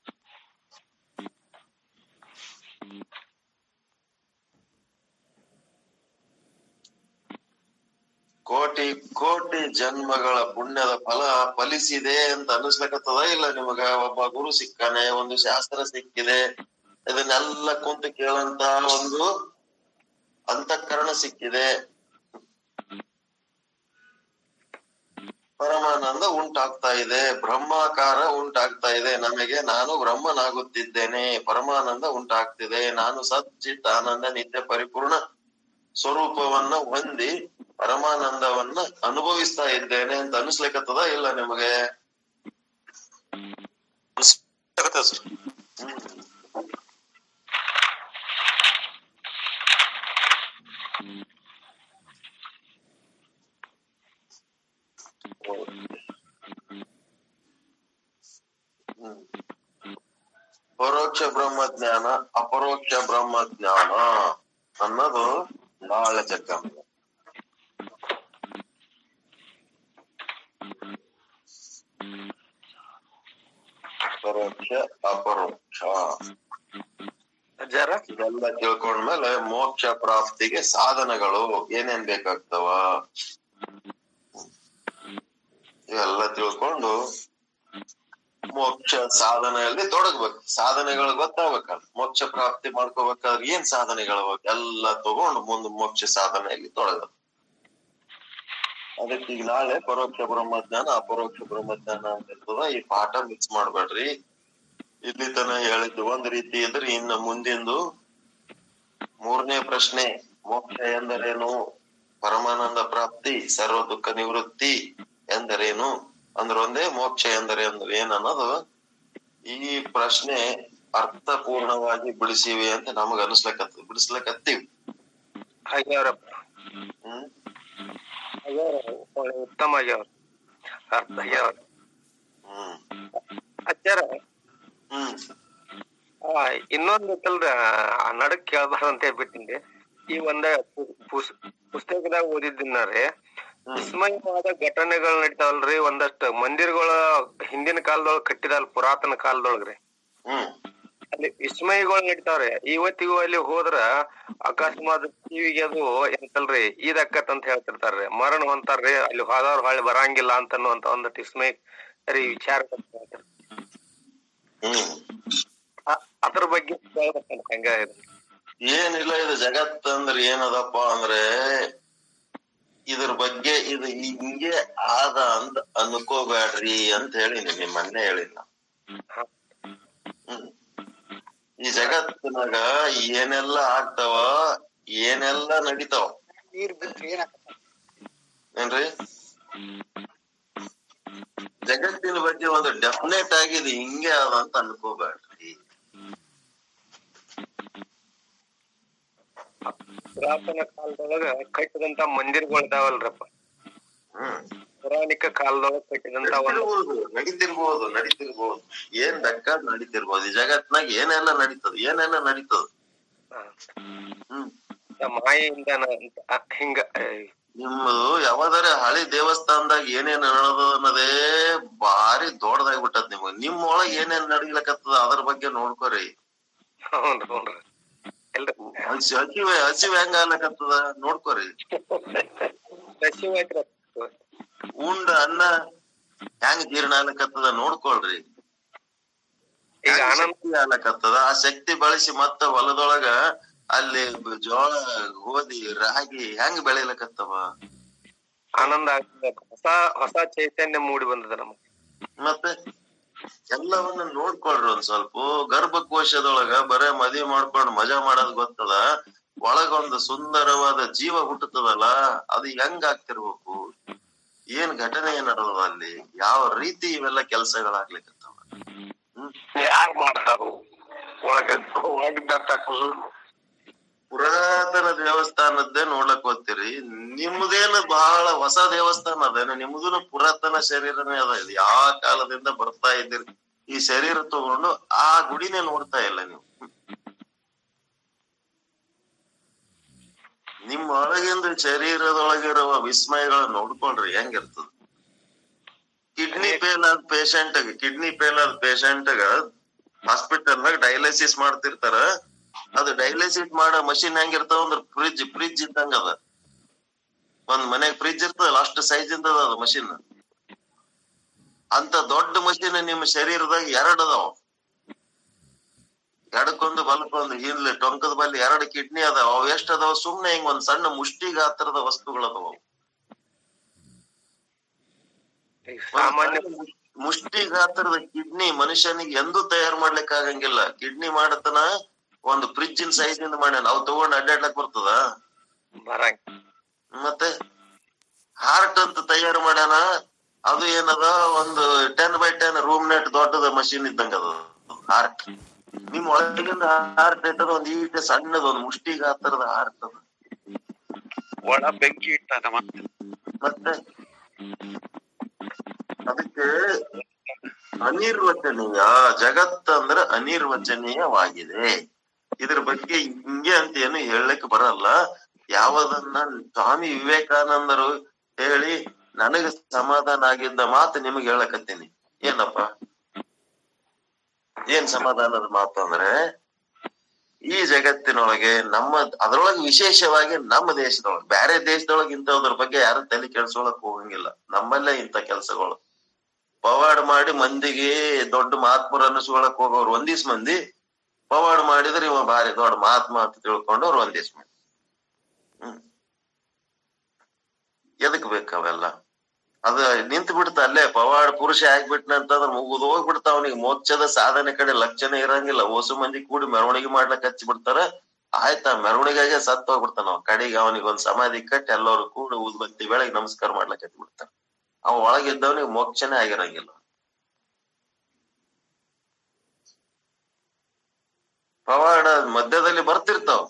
ಕೋಟಿ ಕೋಟಿ ಜನ್ಮಗಳ ಪುಣ್ಯದ ಫಲ ಫಲಿಸಿದೆ ಅಂತ ಅನಿಸ್ಲಕತ್ತದ ಇಲ್ಲ ನಿಮಗ ಒಬ್ಬ ಗುರು ಸಿಕ್ಕಾನೆ ಒಂದು ಶಾಸ್ತ್ರ ಸಿಕ್ಕಿದೆ ಇದನ್ನೆಲ್ಲ ಕುಂತು ಕೇಳಂತ ಒಂದು ಅಂತಃಕರಣ ಸಿಕ್ಕಿದೆ ಪರಮಾನಂದ ಉಂಟಾಗ್ತಾ ಇದೆ ಬ್ರಹ್ಮಾಕಾರ ಉಂಟಾಗ್ತಾ ಇದೆ ನಮಗೆ ನಾನು ಬ್ರಹ್ಮನಾಗುತ್ತಿದ್ದೇನೆ ಪರಮಾನಂದ ಉಂಟಾಗ್ತಿದೆ ನಾನು ಸಚ್ಚಿತ್ ಆನಂದ ನಿತ್ಯ ಪರಿಪೂರ್ಣ ಸ್ವರೂಪವನ್ನ ಹೊಂದಿ ಪರಮಾನಂದವನ್ನ ಅನುಭವಿಸ್ತಾ ಇದ್ದೇನೆ ಅಂತ ಅನಿಸ್ಲಿಕ್ಕತ್ತದ ಇಲ್ಲ ನಿಮಗೆ ಆಗತ್ತೆ ಸರ್ ಹ್ಮ್ ಹ್ಮ್. ಪರೋಕ್ಷ ಬ್ರಹ್ಮಜ್ಞಾನ ಅಪರೋಕ್ಷ ಬ್ರಹ್ಮಜ್ಞಾನ ಅನ್ನೋದು ನಾಳೆ ಚೆಕ್ ಪರೋಕ್ಷ ಅಪರೋಕ್ಷ ಅಜ್ಜಾರ ಇದೆಲ್ಲ ತಿಳ್ಕೊಂಡ್ಮೇಲೆ ಮೋಕ್ಷ ಪ್ರಾಪ್ತಿಗೆ ಸಾಧನಗಳು ಏನೇನ್ ಬೇಕಾಗ್ತವ ಇವೆಲ್ಲ ತಿಳ್ಕೊಂಡು ಮೋಕ್ಷ ಸಾಧನೆಯಲ್ಲಿ ತೊಡಗ್ಬೇಕು ಸಾಧನೆಗಳು ಗೊತ್ತಾಗ್ಬೇಕಲ್ಲ ಮೋಕ್ಷ ಪ್ರಾಪ್ತಿ ಮಾಡ್ಕೋಬೇಕಾದ್ರೆ ಏನ್ ಸಾಧನೆಗಳು ಅವ? ಎಲ್ಲ ತಗೊಂಡು ಮುಂದೆ ಮೋಕ್ಷ ಸಾಧನೆಯಲ್ಲಿ ತೊಡಗೋದು ಅದಕ್ಕೆ ಈಗ ನಾಳೆ ಪರೋಕ್ಷ ಬ್ರಹ್ಮಜ್ಞಾನ ಅಪರೋಕ್ಷ ಬ್ರಹ್ಮಜ್ಞಾನ ಅಂತ ಇರ್ತದ ಈ ಪಾಠ ಮಿಕ್ಸ್ ಮಾಡ್ಬೇಡ್ರಿ ಇಲ್ಲಿ ತನ ಹೇಳಿದ್ದು ಒಂದ್ ರೀತಿ ಇದ್ರೆ ಇನ್ನು ಮುಂದಿಂದು ಮೂರನೇ ಪ್ರಶ್ನೆ ಮೋಕ್ಷ ಎಂದರೇನು ಪರಮಾನಂದ ಪ್ರಾಪ್ತಿ ಸರ್ವ ದುಃಖ ನಿವೃತ್ತಿ ಎಂದರೇನು ಅಂದ್ರೆ ಒಂದೇ ಮೋಕ್ಷ ಎಂದರೆ ಅಂದ್ರೆ ಏನ್ ಅನ್ನೋದು ಈ ಪ್ರಶ್ನೆ ಅರ್ಥಪೂರ್ಣವಾಗಿ ಬಿಡಿಸಿವಿ ಅಂತ ನಮಗ ಅನಿಸ್ಲಕತ್ತ ಬಿಡಿಸ್ಲಕತ್ತೀವಿ ಆಗ್ಯಾವ್ರಪ್ಪ ಹ್ಮ್ ಆಗ್ಯಾವ್ರ ಒಳ್ಳೆ ಉತ್ತಮ ಆಗ್ಯಾವ್ರ ಅರ್ಥ ಆಗ್ಯಾವ್ರ ಹ್ಮ್ ಅಜ್ಜಾರ ಹ್ಮ್ ಆ, ಇನ್ನೊಂದು ಐತಲ್ರ ಆ ನಡಕ್ ಕೇಳ್ಬಾರ್ದಂತ ಬಿಟ್ಟಿಂದೆ ಈ ಒಂದ ಪು- ಪುಸ್- ಪುಸ್ತಕದಾಗ ಓದಿದ್ದೀನಾರೆ ವಿಸ್ಮಯವಾದ ಘಟನೆಗಳು ನಡೀತಾವಲ್ರಿ ಒಂದಷ್ಟು ಮಂದಿರಗಳ ಹಿಂದಿನ ಕಾಲದೊಳಗ್ ಕಟ್ಟಿದಲ್ ಪುರಾತನ ಕಾಲದೊಳಗ್ರಿ ಹ್ಮ್ ಅಲ್ಲಿ ವಿಸ್ಮಯಗಳು ನಡೀತಾವ್ರಿ ಇವತ್ತಿಗೂ ಅಲ್ಲಿ ಹೋದ್ರ ಅಕಸ್ಮಾತ್ ಟಿವಿಗೆ ಅದು ಎಂತಲ್ರಿ ಈದಕ್ಕತ್ ಅಂತ ಹೇಳ್ತಿರ್ತಾರ್ರಿ ಮರಣ ಹೊಂತಾರ್ರಿ ಅಲ್ಲಿ ಹೋದವ್ರು ಹೊಳ್ಳಿ ಬರಂಗಿಲ್ಲ ಅಂತ ಅನ್ನುವಂತ ಒಂದಷ್ಟು ವಿಸ್ಮಯ ರೀ ವಿಚಾರ ಬರ್ತಾವ್ರಿ. ಹ್ಮ್ ಅ- ಅದ್ರ ಬಗ್ಗೆ ಹೇಳ್ಬೇಕಂತ ಹೆಂಗ ಇದು? ಏನಿಲ್ಲ ಇದು ಜಗತ್ ಅಂದ್ರೆ ಏನದಪ್ಪ ಅಂದ್ರೆ ಇದ್ರ ಬಗ್ಗೆ ಇದು ಹಿಂಗೆ ಆದ ಅಂತ ಅನ್ಕೋಬೇಡ್ರಿ ಅಂತ ಹೇಳಿನಿ ನಿಮ್ ಮೊನ್ನೆ ಹೇಳಿಲ್ಲ ಹ್ಮ್ ಈ ಜಗತ್ತಿನಾಗ ಏನೆಲ್ಲ ಆಗ್ತಾವ ಏನೆಲ್ಲ ನಡಿತಾವ ಏನ್ರಿ ಜಗತ್ತಿನ ಬಗ್ಗೆ ಒಂದು ಡೆಫಿನೆಟ್ ಆಗಿ ಇದು ಹಿಂಗೆ ಅದ ಅಂತ ಅನ್ಕೋಬೇಡ್ರಿ ಪುರಾತನ ಕಾಲದೊಳಗ ಕಟ್ಟಿದಂತ ಮಂದಿರಗಳು ಇದಾವಲ್ರಪ್ಪ ಹ್ಮ್ ಪೌರಾಣಿಕ ಕಾಲದೊಳಗ ಕಟ್ಟಿದಂತ ಒಂದು ನಡೀತಿರ್ಬೋದು ನಡೀತಿರ್ಬೋದು ನಡೀತಿರ್ಬೋದು ಏನ್ ಬೇಕಾದ್ ನಡೀತಿರ್ಬೋದು ಈ ಜಗತ್ನಾಗ ಏನೆಲ್ಲ ನಡೀತದ ಏನೆಲ್ಲ ನಡೀತದ ಆ, ಹ್ಮ್ ಮಾಯೆಯಿಂದ ನ- ಆ, ಹಿಂಗ ಆ, ನಿಮ್ಮದು ಯಾವ್ದಾರ ಹಳಿ ದೇವಸ್ಥಾನದಾಗ ಏನೇನ್ ನಡೆದ ಅನ್ನೋದೇ ಭಾರಿ ದೊಡ್ಡದಾಗ್ಬಿಟ್ಟದ ನಿಮಗ್ ನಿಮ್ ಒಳಗ್ ಏನೇನ್ ನಡಿಲಕತ್ತದ ಅದ್ರ ಬಗ್ಗೆ ನೋಡ್ಕೋರಿ ಹ್ಞೂನ್ರಿ ಹ್ಞೂನ್ರಿ ಎಲ್ರಿ ಹಸಿ ಹಸಿವೆ ಹಸಿವೆ ಹೆಂಗ ಆಗ್ಲಕತ್ತದ ನೋಡ್ಕೋರಿ ಹಸಿವು ಐತ್ರಿ. ಉಂಡ ಅನ್ನ ಹೆಂಗ್ ಜೀರ್ಣ ಆಗ್ಲಕತ್ತದ ನೋಡ್ಕೊಳ್ರಿ ಈಗ ಹೆಂಗ್ ಆನಂದ್ ಶಕ್ತಿ ಆಗ್ಲಕತ್ತದ ಆ ಶಕ್ತಿ ಬಳಸಿ ಮತ್ತ ಹೊಲದೊಳಗ ಅಲ್ಲಿ ಬ- ಜೋಳ ಗೋಧಿ ರಾಗಿ ಹೆಂಗ್ ಬೆಳಿಲಕತ್ತವ ಆನಂದ ಆಗ್ತದೆ ಹೊಸ ಹೊಸ ಚೈತನ್ಯ ಮೂಡಿ ಬಂದದ ನಮಗ್ ಮತ್ತೆ ಎಲ್ಲವನ್ನ ನೋಡ್ಕೊಳ್ರಿ ಒಂದ್ ಸ್ವಲ್ಪ ಗರ್ಭಕೋಶದೊಳಗ ಬರೇ ಮದ್ವಿ ಮಾಡ್ಕೊಂಡು ಮಜಾ ಮಾಡೋದ್ ಗೊತ್ತದ ಒಳಗೊಂದು ಸುಂದರವಾದ ಜೀವ ಹುಟ್ಟುತ್ತದಲ್ಲ ಅದು ಹೆಂಗ್ ಆಗ್ತಿರ್ಬೇಕು ಏನ್ ಘಟನೆ ನಡೆದದ ಅಲ್ಲಿ ಯಾವ ರೀತಿ ಇವೆಲ್ಲ ಕೆಲ್ಸಗಳಾಗ್ಲಿಕ್ಕತ್ತವ ಹ್ಮ್ ಯಾರ್ ಮಾಡ್ತಾರು ಒಳಗ ಒಳಗಿದ್ದಂತ ಕುಸುಮ್ ಪುರಾತನ ದೇವಸ್ಥಾನದ್ದೇ ನೋಡ್ಲಕ್ ಹೋಗ್ತೀರಿ ನಿಮ್ದೇನು ಬಹಳ ಹೊಸ ದೇವಸ್ಥಾನ ಅದೇನು ನಿಮ್ದುನು ಪುರಾತನ ಶರೀರನೇ ಅದ ಇದು ಯಾವ ಕಾಲದಿಂದ ಬರ್ತಾ ಇದ್ದೀರಿ ಈ ಶರೀರ ತಗೊಂಡು ಆ ಗುಡಿನೇ ನೋಡ್ತಾ ಇಲ್ಲ ನೀವು ನಿಮ್ಮ ಒಳಗಿಂದ ಶರೀರದೊಳಗಿರುವ ವಿಸ್ಮಯಗಳ ನೋಡ್ಕೊಳ್ರಿ ಹೆಂಗಿರ್ತದ ಕಿಡ್ನಿ ಫೇಲ್ ಆದ ಪೇಷಂಟ್ ಕಿಡ್ನಿ ಫೇಲ್ ಆದ ಪೇಷಂಟ್ ಹಾಸ್ಪಿಟಲ್ ನಾಗ ಡಯಾಲಿಸಿಸ್ ಮಾಡ್ತಿರ್ತಾರ ಅದು ಡಯಾಲಿಸಿಸ್ ಮಾಡೋ ಮಷಿನ್ ಹೆಂಗಿರ್ತಾವ ಅಂದ್ರ ಫ್ರಿಜ್ ಫ್ರಿಜ್ ಇದ್ದಂಗ ಅದ ಒಂದ್ ಮನೆಗ್ ಫ್ರಿಜ್ ಇರ್ತದಲ್ಲ ಅಷ್ಟು ಸೈಜ್ ಇಂದ ಅದ ಮಷಿನ್ ಅಂತ ದೊಡ್ಡ ಮಷಿನ್ ನಿಮ್ಮ ಶರೀರದಾಗ ಎರಡ್ ಅದಾವ ಎಡಕ್ಕೊಂದು ಬಲಕ್ಕೊಂದು ಹಿಂದ್ಲೆ ಟೊಂಕದ ಬಲ್ಲಿ ಎರಡು ಕಿಡ್ನಿ ಅದಾವ ಅವ್ ಎಷ್ಟ್ ಅದಾವ ಸುಮ್ನೆ ಹಿಂಗ್ ಒಂದ್ ಸಣ್ಣ ಮುಷ್ಟಿ ಗಾತ್ರದ ವಸ್ತುಗಳು ಅದಾವ ಅವು. ಈ ಸಾಮಾನ್ಯ ಮುಷ್ಟಿ ಗಾತ್ರದ ಕಿಡ್ನಿ ಮನುಷ್ಯನಿಗೆ ಎಂದೂ ತಯಾರು ಮಾಡ್ಲಿಕ್ಕೆ ಆಗಂಗಿಲ್ಲ ಕಿಡ್ನಿ ಮಾಡತನ ಒಂದು ಫ್ರಿಜ್ಜಿನ ಸೈಜ್ ಇಂದ ಮಾಡ್ಯಾನ ಅವ್ ತಗೊಂಡ್ ಅಡ್ಡಾಡ್ಲಕ್ ಬರ್ತದ ಬರಂಗ್ ಮತ್ತೆ ಹಾರ್ಟ್ ಅಂತ ತಯಾರು ಮಾಡ್ಯಾನ ಅದು ಏನದ ಒಂದು ten by ten room net ದೊಡ್ಡದ ಮಷಿನ್ ಇದ್ದಂಗ ಅದು ಹಾರ್ಟ್ ನಿಮ್ ಒಳಗಿಂದ ಹಾರ್ಟ್ ಇಟ್ಟದ ಒಂದ್ ಈಟ ಸಣ್ಣದ ಒಂದ್ ಮುಷ್ಟಿ ಗಾತ್ರದ ಹಾರ್ಟ್ ಅದು ಒಳ ಬೆಂಕಿ ಇಟ್ಟಾನ ಮತ್ತೆ ಮತ್ತೆ ಅದಕ್ಕೆ ಅನಿರ್ವಚನೀಯ ಜಗತ್ ಅಂದ್ರ ಅನಿರ್ವಚನೀಯವಾಗಿದೆ ಇದ್ರ ಬಗ್ಗೆ ಹಿಂಗೆ ಅಂತ ಏನು ಹೇಳಕ್ ಬರಲ್ಲ ಯಾವದನ್ನ ಸ್ವಾಮಿ ವಿವೇಕಾನಂದರು ಹೇಳಿ ನನಗ ಸಮಾಧಾನ ಆಗಿದ್ದ ಮಾತು ನಿಮಗೆ ಹೇಳಕತ್ತೀನಿ ಏನಪ್ಪ ಏನ್ ಸಮಾಧಾನದ ಮಾತು ಅಂದ್ರೆ ಈ ಜಗತ್ತಿನೊಳಗೆ ನಮ್ಮ ಅದ್ರೊಳಗೆ ವಿಶೇಷವಾಗಿ ನಮ್ಮ ದೇಶದೊಳಗೆ ಬೇರೆ ದೇಶದೊಳಗೆ ಇಂಥದ್ರ ಬಗ್ಗೆ ಯಾರು ತಲೆ ಕೆಡ್ಸ್ಕೊಳಕ್ ಹೋಗಂಗಿಲ್ಲ ನಮ್ಮಲ್ಲೇ ಇಂಥ ಕೆಲ್ಸಗಳು ಪವಾಡ ಮಾಡಿ ಮಂದಿಗೆ ದೊಡ್ಡ ಮಹಾತ್ಮರು ಅನ್ನಿಸ್ಕೊಳಕ್ ಹೋಗೋರು ಒಂದಿಸ್ ಮಂದಿ ಪವಾಡ ಮಾಡಿದ್ರೆ ಇವ ಭಾರಿ ದೊಡ್ಡ ಮಹಾತ್ಮ ಅಂತ ತಿಳ್ಕೊಂಡವ್ರು ಒಂದಿಸ್ ಮಂದಿ ಹ್ಮ್ ಎದಕ್ ಬೇಕು ಅವೆಲ್ಲ ಅದ ನಿಂತು ಬಿಡ್ತ ಅಲ್ಲೇ ಪವಾಡ ಪುರುಷ ಆಗ್ಬಿಟ್ನ ಅಂತಂದ್ರ ಮುಗಿದು ಹೋಗ್ಬಿಡ್ತ ಅವನಿಗೆ ಮೋಕ್ಷದ ಸಾಧನೆ ಕಡೆ ಲಕ್ಷಣ ಇರಂಗಿಲ್ಲ ಓಸು ಮಂದಿ ಕೂಡಿ ಮೆರವಣಿಗೆ ಮಾಡ್ಲಕ್ ಹಚ್ಚಿ ಬಿಡ್ತಾರ ಆಯ್ತಾ ಮೆರವಣಿಗೆಗೆ ಸತ್ ಹೋಗ್ಬಿಡ್ತಾನ ಅವ ಕಡೆಗೆ ಅವನಿಗೆ ಒಂದ್ ಸಮಾಧಿ ಕಟ್ಟಿ ಎಲ್ಲರೂ ಕೂಡಿ ಉದ್ಬತ್ತಿ ಬೆಳಗ್ಗೆ ನಮಸ್ಕಾರ ಮಾಡ್ಲಕ್ ಹಚ್ಚಿ ಬಿಡ್ತಾರ ಅವ ಒಳಗಿದ್ದವನಿಗೆ ಮೋಕ್ಷನೇ ಆಗಿರಂಗಿಲ್ಲ ಪವಾಡ ಮಧ್ಯದಲ್ಲಿ ಬರ್ತಿರ್ತಾವ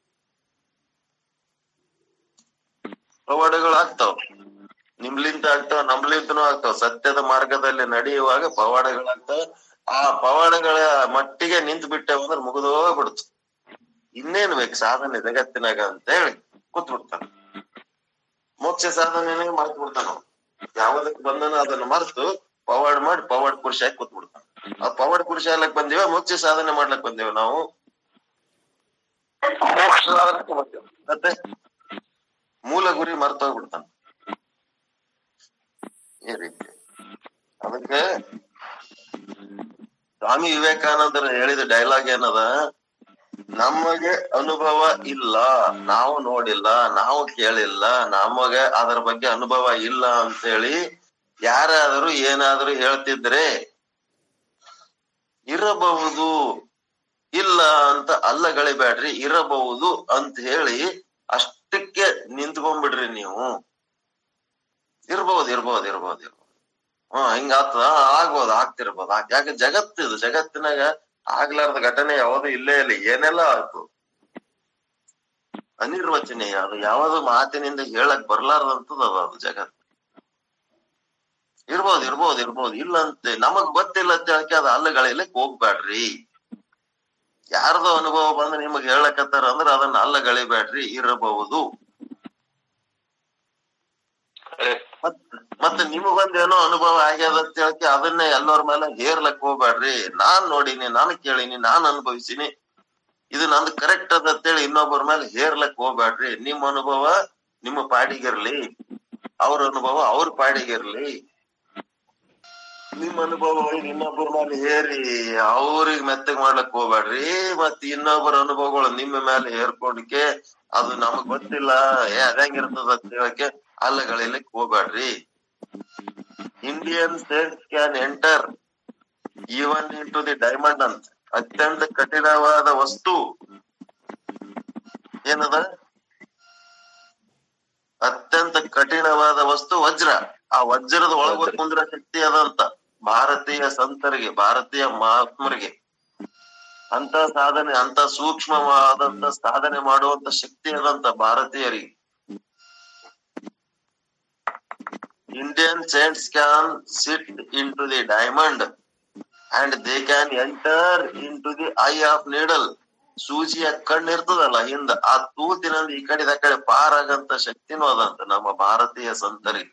ಪವಾಡಗಳು ಆಗ್ತಾವ ನಿಮ್ಲಿಂದ ಆಗ್ತಾವ ನಮ್ಲಿಂದನೂ ಆಗ್ತಾವ ಸತ್ಯದ ಮಾರ್ಗದಲ್ಲಿ ನಡೆಯುವಾಗ ಪವಾಡಗಳಾಗ್ತಾವ ಆ ಪವಾಡಗಳ ಮಟ್ಟಿಗೆ ನಿಂತು ಬಿಟ್ಟೆವು ಅಂದ್ರೆ ಮುಗಿದೋಗ್ಬಿಡ್ತು ಇನ್ನೇನ್ ಬೇಕು ಸಾಧನೆ ಜಗತ್ತಿನಾಗ ಅಂತ ಹೇಳಿ ಕೂತ್ ಬಿಡ್ತಾನ ಮೋಕ್ಷ ಸಾಧನೆನೇ ಮರ್ತು ಬಿಡ್ತಾನ ಅವ. ಯಾವ್ದಕ್ ಬಂದನ ಅದನ್ನ ಮರ್ತು ಪವಾಡ ಮಾಡಿ ಪವಾಡ ಪುರುಷ ಆಗಿ ಕೂತ್ ಬಿಡ್ತಾನ ಆ ಪವಾಡ ಪುರುಷ ಆಗ್ಲಕ್ ಬಂದಿವ ಮೋಕ್ಷ ಸಾಧನೆ ಮಾಡ್ಲಕ್ ಬಂದೇವ ನಾವು ಮೋಕ್ಷ ಸಾಧನಕ್ಕೆ ಬರ್ತೀವಿ ಮತ್ತೆ ಮೂಲ ಗುರಿ ಮರ್ತೋಗ್ಬಿಡ್ತಾನ ಈ ರೀತಿ ಅದಕ್ಕೆ ಸ್ವಾಮಿ ವಿವೇಕಾನಂದರು ಹೇಳಿದ ಡೈಲಾಗ್ ಏನದ ನಮಗೆ ಅನುಭವ ಇಲ್ಲ ನಾವು ನೋಡಿಲ್ಲ ನಾವು ಕೇಳಿಲ್ಲ ನಮಗೆ ಅದರ ಬಗ್ಗೆ ಅನುಭವ ಇಲ್ಲ ಅಂತೇಳಿ ಯಾರಾದರೂ ಏನಾದರೂ ಹೇಳ್ತಿದ್ರೆ ಇರಬಹುದು ಇಲ್ಲ ಅಂತ ಅಲ್ಲಗಳಿಬೇಡ್ರಿ ಇರಬಹುದು ಅಂತ ಹೇಳಿ ಅಷ್ಟಕ್ಕೆ ನಿಂತ್ಕೊಂಡ್ಬಿಡ್ರಿ ನೀವು ಇರ್ಬೋದು ಇರ್ಬೋದು ಇರ್ಬೋದು ಇರ್ಬೋದು ಹ್ಮ್ ಹಿಂಗ ಆತದ ಆಗ್ಬೋದು ಆಗ್ತಿರ್ಬೋದು ಆಗ್- ಯಾಕೆ ಜಗತ್ತು ಇದು ಜಗತ್ತಿನಾಗ ಆಗ್ಲಾರ್ದ ಘಟನೆ ಯಾವುದು ಇಲ್ಲೇ ಇಲ್ಲ ಏನೆಲ್ಲ ಆಯ್ತು ಅನಿರ್ವಚನೀಯ ಅದು ಯಾವುದು ಮಾತಿನಿಂದ ಹೇಳಕ್ ಬರ್ಲಾರ್ದಂತದ ಅದು ಅದು ಜಗತ್ ಇರ್ಬೋದು ಇರ್ಬೋದು ಇರ್ಬೋದು ಇಲ್ಲ ಅಂತೆ ನಮಗ್ ಗೊತ್ತಿಲ್ಲ ಅಂತ ಹೇಳಕ್ಕೆ ಅದು ಅಲ್ಲಗಳಿಲಿಕ್ ಹೋಗ್ಬೇಡ್ರಿ ಯಾರ್ದೋ ಅನುಭವ ಬಂದು ನಿಮಗ್ ಹೇಳಕತ್ತಾರ ಅಂದ್ರ ಅದನ್ನ ಅಲ್ಲಗಳಿಬೇಡ್ರಿ ಇರಬಹುದು ಮತ್ ಮತ್ತೆ ನಿಮಗೊಂದೇನೋ ಅನುಭವ ಆಗ್ಯದ ಅಂತ ಹೇಳಕ್ಕೆ ಅದನ್ನೇ ಎಲ್ಲರ ಮೇಲೆ ಹೇರ್ಲಕ್ ಹೋಗ್ಬೇಡ್ರಿ ನಾನ್ ನೋಡಿನಿ ನಾನು ಕೇಳಿನಿ ನಾನ್ ಅನುಭವಿಸಿನಿ ಇದು ನಂದು ಕರೆಕ್ಟ್ ಅದ ಅಂತೇಳಿ ಇನ್ನೊಬ್ಬರ ಮೇಲೆ ಹೇರ್ಲಕ್ ಹೋಗ್ಬೇಡ್ರಿ ನಿಮ್ ಅನುಭವ ನಿಮ್ಮ ಪಾಡಿಗಿರ್ಲಿ ಅವ್ರ ಅನುಭವ ಅವ್ರ ಪಾಡಿಗಿರ್ಲಿ ನಿಮ್ ಅನುಭವ ಇನ್ನೊಬ್ಬರ ಮೇಲೆ ಹೇರಿ ಅವ್ರಿಗೆ ಮೆತ್ತಗ್ ಮಾಡ್ಲಕ್ ಹೋಗ್ಬೇಡ್ರಿ ಮತ್ ಇನ್ನೊಬ್ಬರ ಅನುಭವಗಳು ನಿಮ್ಮ ಮೇಲೆ ಹೇರ್ಕೊಂಡ್ಕೆ ಅದು ನಮಗ್ ಗೊತ್ತಿಲ್ಲ ಏ ಅದಂಗಿರ್ತದ ಅಂತ ಹೇಳಕ್ಕೆ ಅಲ್ಲಗಳಿಲಿಕ್ ಹೋಗ್ಬೇಡ್ರಿ Indian states can enter even into the diamond ಅಂತ ಅತ್ಯಂತ ಕಠಿಣವಾದ ವಸ್ತು ಏನದ ಅತ್ಯಂತ ಕಠಿಣವಾದ ವಸ್ತು ವಜ್ರ ಆ ವಜ್ರದ ಒಳಗ ಕುಂದ್ರ ಶಕ್ತಿ ಅದಂತ ಭಾರತೀಯ ಸಂತರಿಗೆ ಭಾರತೀಯ ಮಹಾತ್ಮರಿಗೆ ಅಂತ ಸಾಧನೆ ಅಂತ ಸೂಕ್ಷ್ಮವಾದಂತ ಸಾಧನೆ ಮಾಡುವಂತ ಶಕ್ತಿ ಅದಂತ ಭಾರತೀಯರಿಗೆ Indian saints can sit into the diamond and they can enter into the eye of needle. ಸೂಜಿಯ ಕಣ್ಣು ಇರ್ತದಲ್ಲ ಹಿಂದ ಆ ತೂತಿನಲ್ಲಿ ಈ ಕಡೆ ಆ ಕಡೆ ಪಾರಾಗಂತ ಶಕ್ತಿನೂ ಅದಂತ ನಮ್ಮ ಭಾರತೀಯ ಸಂತರಿಗೆ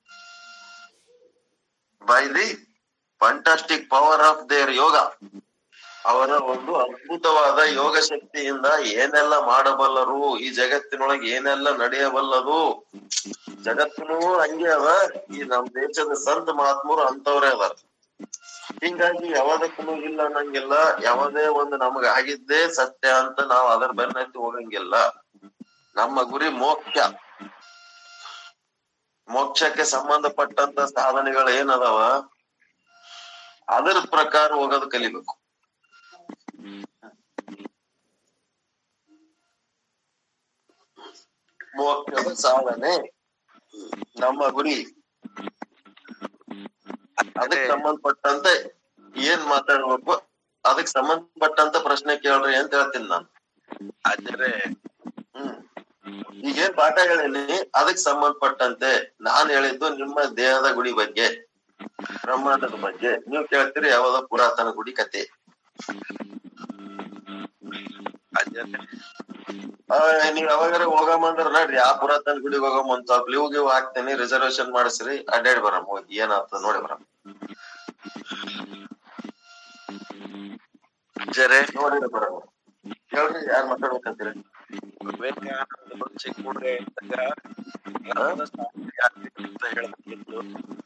by the fantastic power of their yoga ಅವರ ಒಂದು ಅದ್ಭುತವಾದ ಯೋಗ ಶಕ್ತಿಯಿಂದ ಏನೆಲ್ಲ ಮಾಡಬಲ್ಲರು ಈ ಜಗತ್ತಿನೊಳಗೆ ಏನೆಲ್ಲ ನಡೆಯಬಲ್ಲದು ಜಗತ್ತಿನೂ ಹಂಗೆ ಅದ ಈ ನಮ್ ದೇಶದ ಸಂತ ಮಹಾತ್ಮರು ಅಂತವ್ರೇ ಅದಾರ ಹಿಂಗಾಗಿ ಯಾವದಕ್ಕೂ ಇಲ್ಲ ಅನ್ನಂಗಿಲ್ಲ ಯಾವುದೇ ಒಂದು ನಮಗ ಆಗಿದ್ದೇ ಸತ್ಯ ಅಂತ ನಾವ್ ಅದರ ಬೆನ್ನತ್ತಿ ಹೋಗಂಗಿಲ್ಲ ನಮ್ಮ ಗುರಿ ಮೋಕ್ಷ ಮೋಕ್ಷಕ್ಕೆ ಸಂಬಂಧಪಟ್ಟಂತ ಸಾಧನೆಗಳು ಏನದಾವ ಅದರ ಪ್ರಕಾರ ಹೋಗೋದು ಕಲಿಬೇಕು ಮೋಕ್ಷದ ಸಾಧನೆ ನಮ್ಮ ಗುರಿ ಅದಕ್ಕೆ ಸಂಬಂಧಪಟ್ಟಂತೆ ಏನ್ ಮಾತಾಡ್ಬೇಕು ಅದಕ್ಕೆ ಸಂಬಂಧಪಟ್ಟಂತ ಪ್ರಶ್ನೆ ಕೇಳ್ರಿ ಅಂತ ಹೇಳ್ತೀನಿ ನಾನು ಆದರೆ ಹ್ಮ್ ಈಗೇನ್ ಪಾಠ ಹೇಳಿನಿ ಅದಕ್ಕೆ ಸಂಬಂಧಪಟ್ಟಂತೆ ನಾನ್ ಹೇಳಿದ್ದು ನಿಮ್ಮ ದೇಹದ ಗುಡಿ ಬಗ್ಗೆ ಬ್ರಹ್ಮಾಂಡದ ಬಗ್ಗೆ ನೀವು ಕೇಳ್ತೀರಿ ಯಾವ್ದೋ ಪುರಾತನ ಗುಡಿ ಕತೆ ಆದರೆ ಆ, ನೀವ್ ಯಾವಾಗಾರ ಹೋಗಮ್ಮ ಅಂದ್ರ ನೋಡ್ರಿ ಆ ಪುರಾತನ ಗುಡಿಗೆ ಹೋಗಮ್ಮ ಒಂದ್ ಸ್ವಲ್ಪ ಲೀವ್ ಗಿವ್ ಹಾಕ್ತೇನೆ ರಿಸರ್ವೇಶನ್ ಮಾಡಿಸ್ರಿ ಅಡ್ಡಾಡಿ ಬರಮ್ಮ ಹೋಗಿ ಏನಾಗ್ತದ ನೋಡಿ ಬರಮ್ಮ ಜರೆ ನೋಡಿ ಬರಮ್ಮ ಹೇಳ್ರಿ ಯಾರ್ ಮಾತಾಡ್ಬೇಕಂತೀರಿ ವಿವೇಕಾನಂದರು ಚಿಕ್ಕ ಹುಡುಗ ಇದ್ದಾಗ ಜ್ಞಾನದ ಸಾಧನೆ ಆಗ್ಬೇಕು ಅಂತ ಹೇಳ್ತಿದ್ರು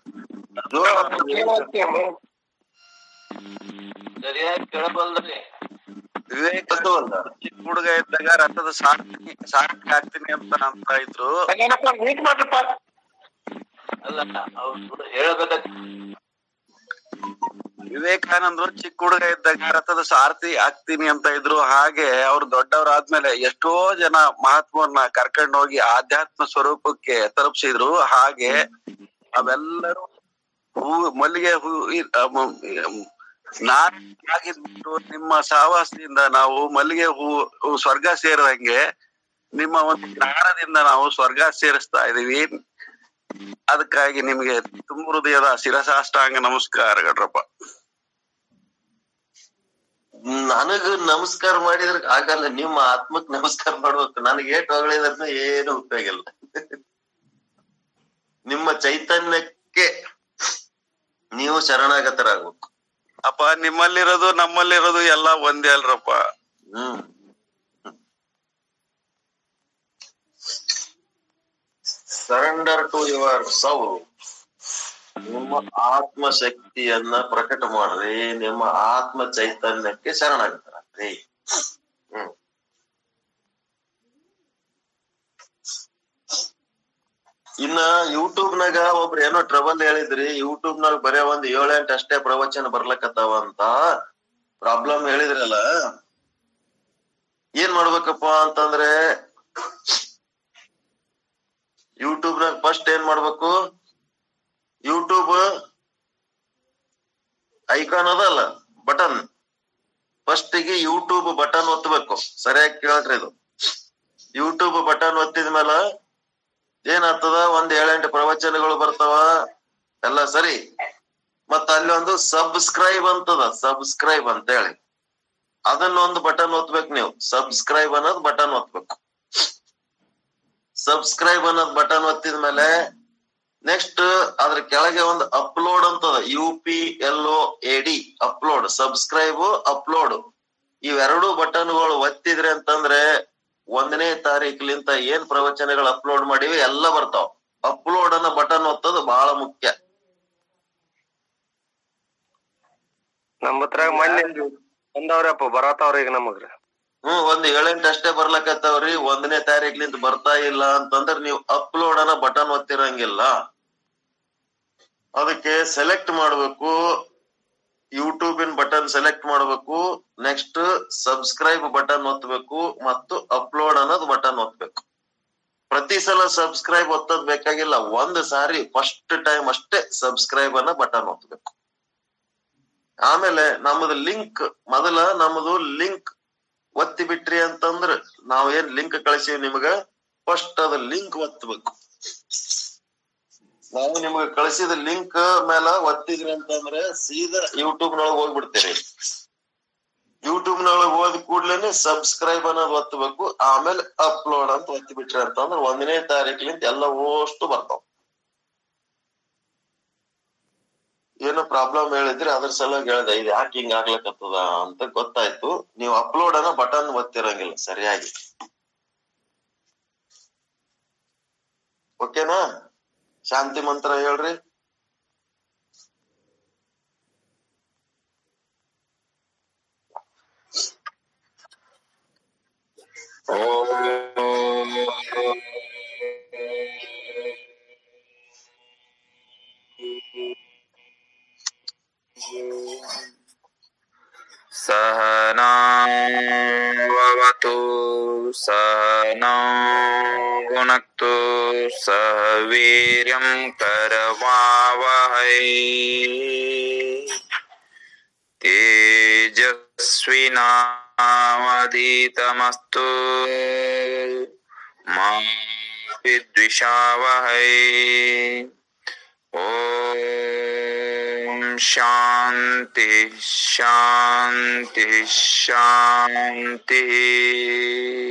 ಸರಿಯಾಗಿ ಕೇಳಬಲ್ದ್ರಿ ವಿವೇಕಾನಂದ ಚಿಕ್ಕ ಹುಡುಗ ಇದ್ದಾಗ ರಥದ ಸಾರ್ಥಿ ಸಾರ್ಥಿ ಆಗ್ತೀನಿ ಅಂತ ಅಂತ ಇದ್ರು ಅಲ್ಲ ಅವ್ರು ಹೇಳ್ಬೇಕ ವಿವೇಕಾನಂದರು ಚಿಕ್ಕ ಹುಡುಗ ಇದ್ದಾಗ ರಥದ ಸಾರಥಿ ಆಗ್ತೀನಿ ಅಂತ ಇದ್ರು ಹಾಗೆ ಅವ್ರು ದೊಡ್ಡವರಾದ್ಮೇಲೆ ಎಷ್ಟೋ ಜನ ಮಹಾತ್ಮರನ್ನ ಕರ್ಕೊಂಡು ಹೋಗಿ ಆಧ್ಯಾತ್ಮ ಸ್ವರೂಪಕ್ಕೆ ತಲುಪಿಸಿದ್ರು ಹಾಗೆ ಅವೆಲ್ಲರೂ ಹೂ ಮಲ್ಲಿಗೆ ಹೂ ಇ- ಅ, ಮ- ಮ್, ನಾನ್ ಆಗಿದ್ಬಿಟ್ಟು ನಿಮ್ಮ ಸಹವಾಸದಿಂದ ನಾವು ಮಲ್ಲಿಗೆ ಹೂ ಹೂ ಸ್ವರ್ಗ ಸೇರಿದಂಗೆ ನಿಮ್ಮ ಒಂದು ಜ್ಞಾನದಿಂದ ನಾವು ಸ್ವರ್ಗ ಸೇರಿಸ್ತಾ ಇದೀವಿ ಅದಕ್ಕಾಗಿ ನಿಮ್ಗೆ ತುಂಬ ಹೃದಯದ ಶಿರಸಾಷ್ಟಾಂಗ ನಮಸ್ಕಾರಗಳ್ರಪ್ಪ ನನಗ ನಮಸ್ಕಾರ ಮಾಡಿದ್ರ ಆಗಲ್ಲ ನಿಮ್ಮ ಆತ್ಮಕ್ ನಮಸ್ಕಾರ ಮಾಡ್ಬೇಕು ನನಗೆ ಏಟ್ ಹೊಗಳಿದ್ರೂ ಏನು ಉಪಯೋಗ ಇಲ್ಲ ನಿಮ್ಮ ಚೈತನ್ಯಕ್ಕೆ ನೀವು ಶರಣಾಗತರಾಗ್ಬೇಕು ಅಪ್ಪ ನಿಮ್ಮಲ್ಲಿರೋದು ನಮ್ಮಲ್ಲಿರೋದು ಎಲ್ಲ ಒಂದೇ ಅಲ್ರಪ್ಪ ಹ್ಮ್ ಸರೆಂಡರ್ ಟು ಯುವರ್ ಸೌಲ್ ನಿಮ್ಮ ಆತ್ಮ ಶಕ್ತಿಯನ್ನ ಪ್ರಕಟ ಮಾಡ್ರಿ ನಿಮ್ಮ ಆತ್ಮ ಚೈತನ್ಯಕ್ಕೆ ಶರಣಾಗತರಾಗ್ರಿ ಹ್ಮ್ ಇನ್ನ ಯೂಟ್ಯೂಬ್ ನಾಗ ಒಬ್ರು ಏನೋ ಟ್ರಬಲ್ ಹೇಳಿದ್ರಿ ಯೂಟ್ಯೂಬ್ ನಾಗ ಬರೇ ಒಂದ್ ಏಳೆಂಟ್ ಅಷ್ಟೇ ಪ್ರವಚನ ಬರ್ಲಕತ್ತಾವ ಅಂತ ಪ್ರಾಬ್ಲಮ್ ಹೇಳಿದ್ರಲ್ಲ ಏನ್ ಮಾಡ್ಬೇಕಪ್ಪ ಅಂತಂದ್ರೆ ಯೂಟ್ಯೂಬ್ ನಾಗ ಫಸ್ಟ್ ಏನ್ ಮಾಡ್ಬೇಕು ಯೂಟ್ಯೂಬ್ ಐಕಾನ್ ಅದಲ್ಲ ಬಟನ್ ಫಸ್ಟ್ ಗೆ ಯೂಟ್ಯೂಬ್ ಬಟನ್ ಒತ್ತಬೇಕು ಸರಿಯಾಗಿ ಕೇಳ್ರಿ ಇದು ಯೂಟ್ಯೂಬ್ ಬಟನ್ ಒತ್ತಿದ ಮೇಲೆ ಏನಾಗ್ತದ ಒಂದ್ ಏಳೆಂಟು ಪ್ರವಚನಗಳು ಬರ್ತಾವ ಎಲ್ಲ ಸರಿ ಮತ್ತ ಅಲ್ಲಿ ಒಂದು ಸಬ್ಸ್ಕ್ರೈಬ್ ಅಂತದ ಸಬ್ಸ್ಕ್ರೈಬ್ ಅಂತ ಹೇಳಿ ಅದನ್ನ ಒಂದು ಬಟನ್ ಒತ್ಬೇಕು ನೀವು ಸಬ್ಸ್ಕ್ರೈಬ್ ಅನ್ನೋದು ಬಟನ್ ಒತ್ಬೇಕು ಸಬ್ಸ್ಕ್ರೈಬ್ ಅನ್ನೋದು ಬಟನ್ ಒತ್ತಿದ ಮೇಲೆ ನೆಕ್ಸ್ಟ್ ಅದ್ರ ಕೆಳಗೆ ಒಂದು ಅಪ್ಲೋಡ್ ಅಂತದ U P L O A D upload subscribe upload ಇವೆರಡು ಬಟನ್ಗಳು ಒತ್ತಿದ್ರಿ ಅಂತಂದ್ರೆ ಒಂದನೇ ತಾರೀಕ್ಲಿಂತ ಏನ್ ಪ್ರವಚನಗಳು ಅಪ್ಲೋಡ್ ಮಾಡಿವಿ ಎಲ್ಲ ಬರ್ತಾವ ಅಪ್ಲೋಡ್ ಅನ್ನೋ ಬಟನ್ ಒತ್ತದು ಬಹಳ ಮುಖ್ಯ ನಮ್ಮ ಹತ್ರ ಮೊನ್ನೆ ಬಂದವ್ರಪ್ಪ ಬರತಾವ್ರಿ ಈಗ ನಮಗ್ರಿ ಹ್ಮ್ ಒಂದ್ ಏಳೆಂಟ್ ಅಷ್ಟೇ ಬರ್ಲಕತ್ತಾವ್ರಿ ಒಂದನೇ ತಾರೀಕ್ಲಿಂದ ಬರ್ತಾ ಇಲ್ಲ ಅಂತಂದ್ರ ನೀವು ಅಪ್ಲೋಡ್ ಅನ್ನೋ ಬಟನ್ ಒತ್ತಿರಂಗಿಲ್ಲ ಅದಕ್ಕೆ ಸೆಲೆಕ್ಟ್ ಮಾಡ್ಬೇಕು ಯೂಟ್ಯೂಬಿನ ಬಟನ್ ಸೆಲೆಕ್ಟ್ ಮಾಡ್ಬೇಕು ನೆಕ್ಸ್ಟ್ ಸಬ್ಸ್ಕ್ರೈಬ್ ಬಟನ್ ಒತ್ತಬೇಕು ಮತ್ತು ಅಪ್ಲೋಡ್ ಅನ್ನೋದು ಬಟನ್ ಒತ್ತಬೇಕು ಪ್ರತಿ ಸಲ ಸಬ್ಸ್ಕ್ರೈಬ್ ಒತ್ತದ್ ಬೇಕಾಗಿಲ್ಲ ಒಂದ್ ಸಾರಿ ಫಸ್ಟ್ ಟೈಮ್ ಅಷ್ಟೇ ಸಬ್ಸ್ಕ್ರೈಬ್ ಅನ್ನೋ ಬಟನ್ ಒತ್ತಬೇಕು ಆಮೇಲೆ ನಮ್ಮದು ಲಿಂಕ್ ಮೊದಲ ನಮ್ಮದು ಲಿಂಕ್ ಒತ್ತಿ ಬಿಟ್ರಿ ಅಂತಂದ್ರ ನಾವ್ ಏನ್ ಲಿಂಕ್ ಕಳಿಸಿವಿ ನಿಮ್ಗ ಫಸ್ಟ್ ಅದ ಲಿಂಕ್ ಒತ್ತಬೇಕು ನಾವು ನಿಮ್ಗೆ ಕಳಿಸಿದ ಲಿಂಕ್ ಮೇಲ ಒತ್ತಿದ್ರಿ ಅಂತಂದ್ರೆ ಸೀದಾ ಯೂಟ್ಯೂಬ್ ನೊಳಗ್ ಹೋಗ್ಬಿಡ್ತೀರಿ ಯೂಟ್ಯೂಬ್ ನೊಳಗ್ ಹೋದ ಕೂಡ್ಲೇನೆ ಸಬ್ಸ್ಕ್ರೈಬ್ ಅನ್ನೋದು ಒತ್ತಬೇಕು ಆಮೇಲೆ ಅಪ್ಲೋಡ್ ಅಂತ ಒತ್ತಿ ಬಿಟ್ರಿ ಅಂತಂದ್ರ ಒಂದನೇ ತಾರೀಕ್ಲಿಂದ ಎಲ್ಲ ಓಷ್ಟು ಬರ್ತಾವ ಏನೋ ಪ್ರಾಬ್ಲಮ್ ಹೇಳಿದ್ರಿ ಅದ್ರ ಸಲುವಾಗಿ ಹೇಳ್ದೆ ಇದು ಯಾಕೆ ಹಿಂಗ್ ಆಗ್ಲಕತ್ತದ ಅಂತ ಗೊತ್ತಾಯ್ತು ನೀವು ಅಪ್ಲೋಡ್ ಅನ್ನೋ ಬಟನ್ ಒತ್ತಿರಂಗಿಲ್ಲ ಸರಿಯಾಗಿ ಓಕೆನಾ ಶಾಂತಿ ಮಂತ್ರ ಹೇಳ್ರಿ सह नौ भुनक्तु सह वीर्यं करवावहै तेजस्विनावधीतमस्तु मा विद्विषावहै ॐ शान्ति शान्ति शान्तिः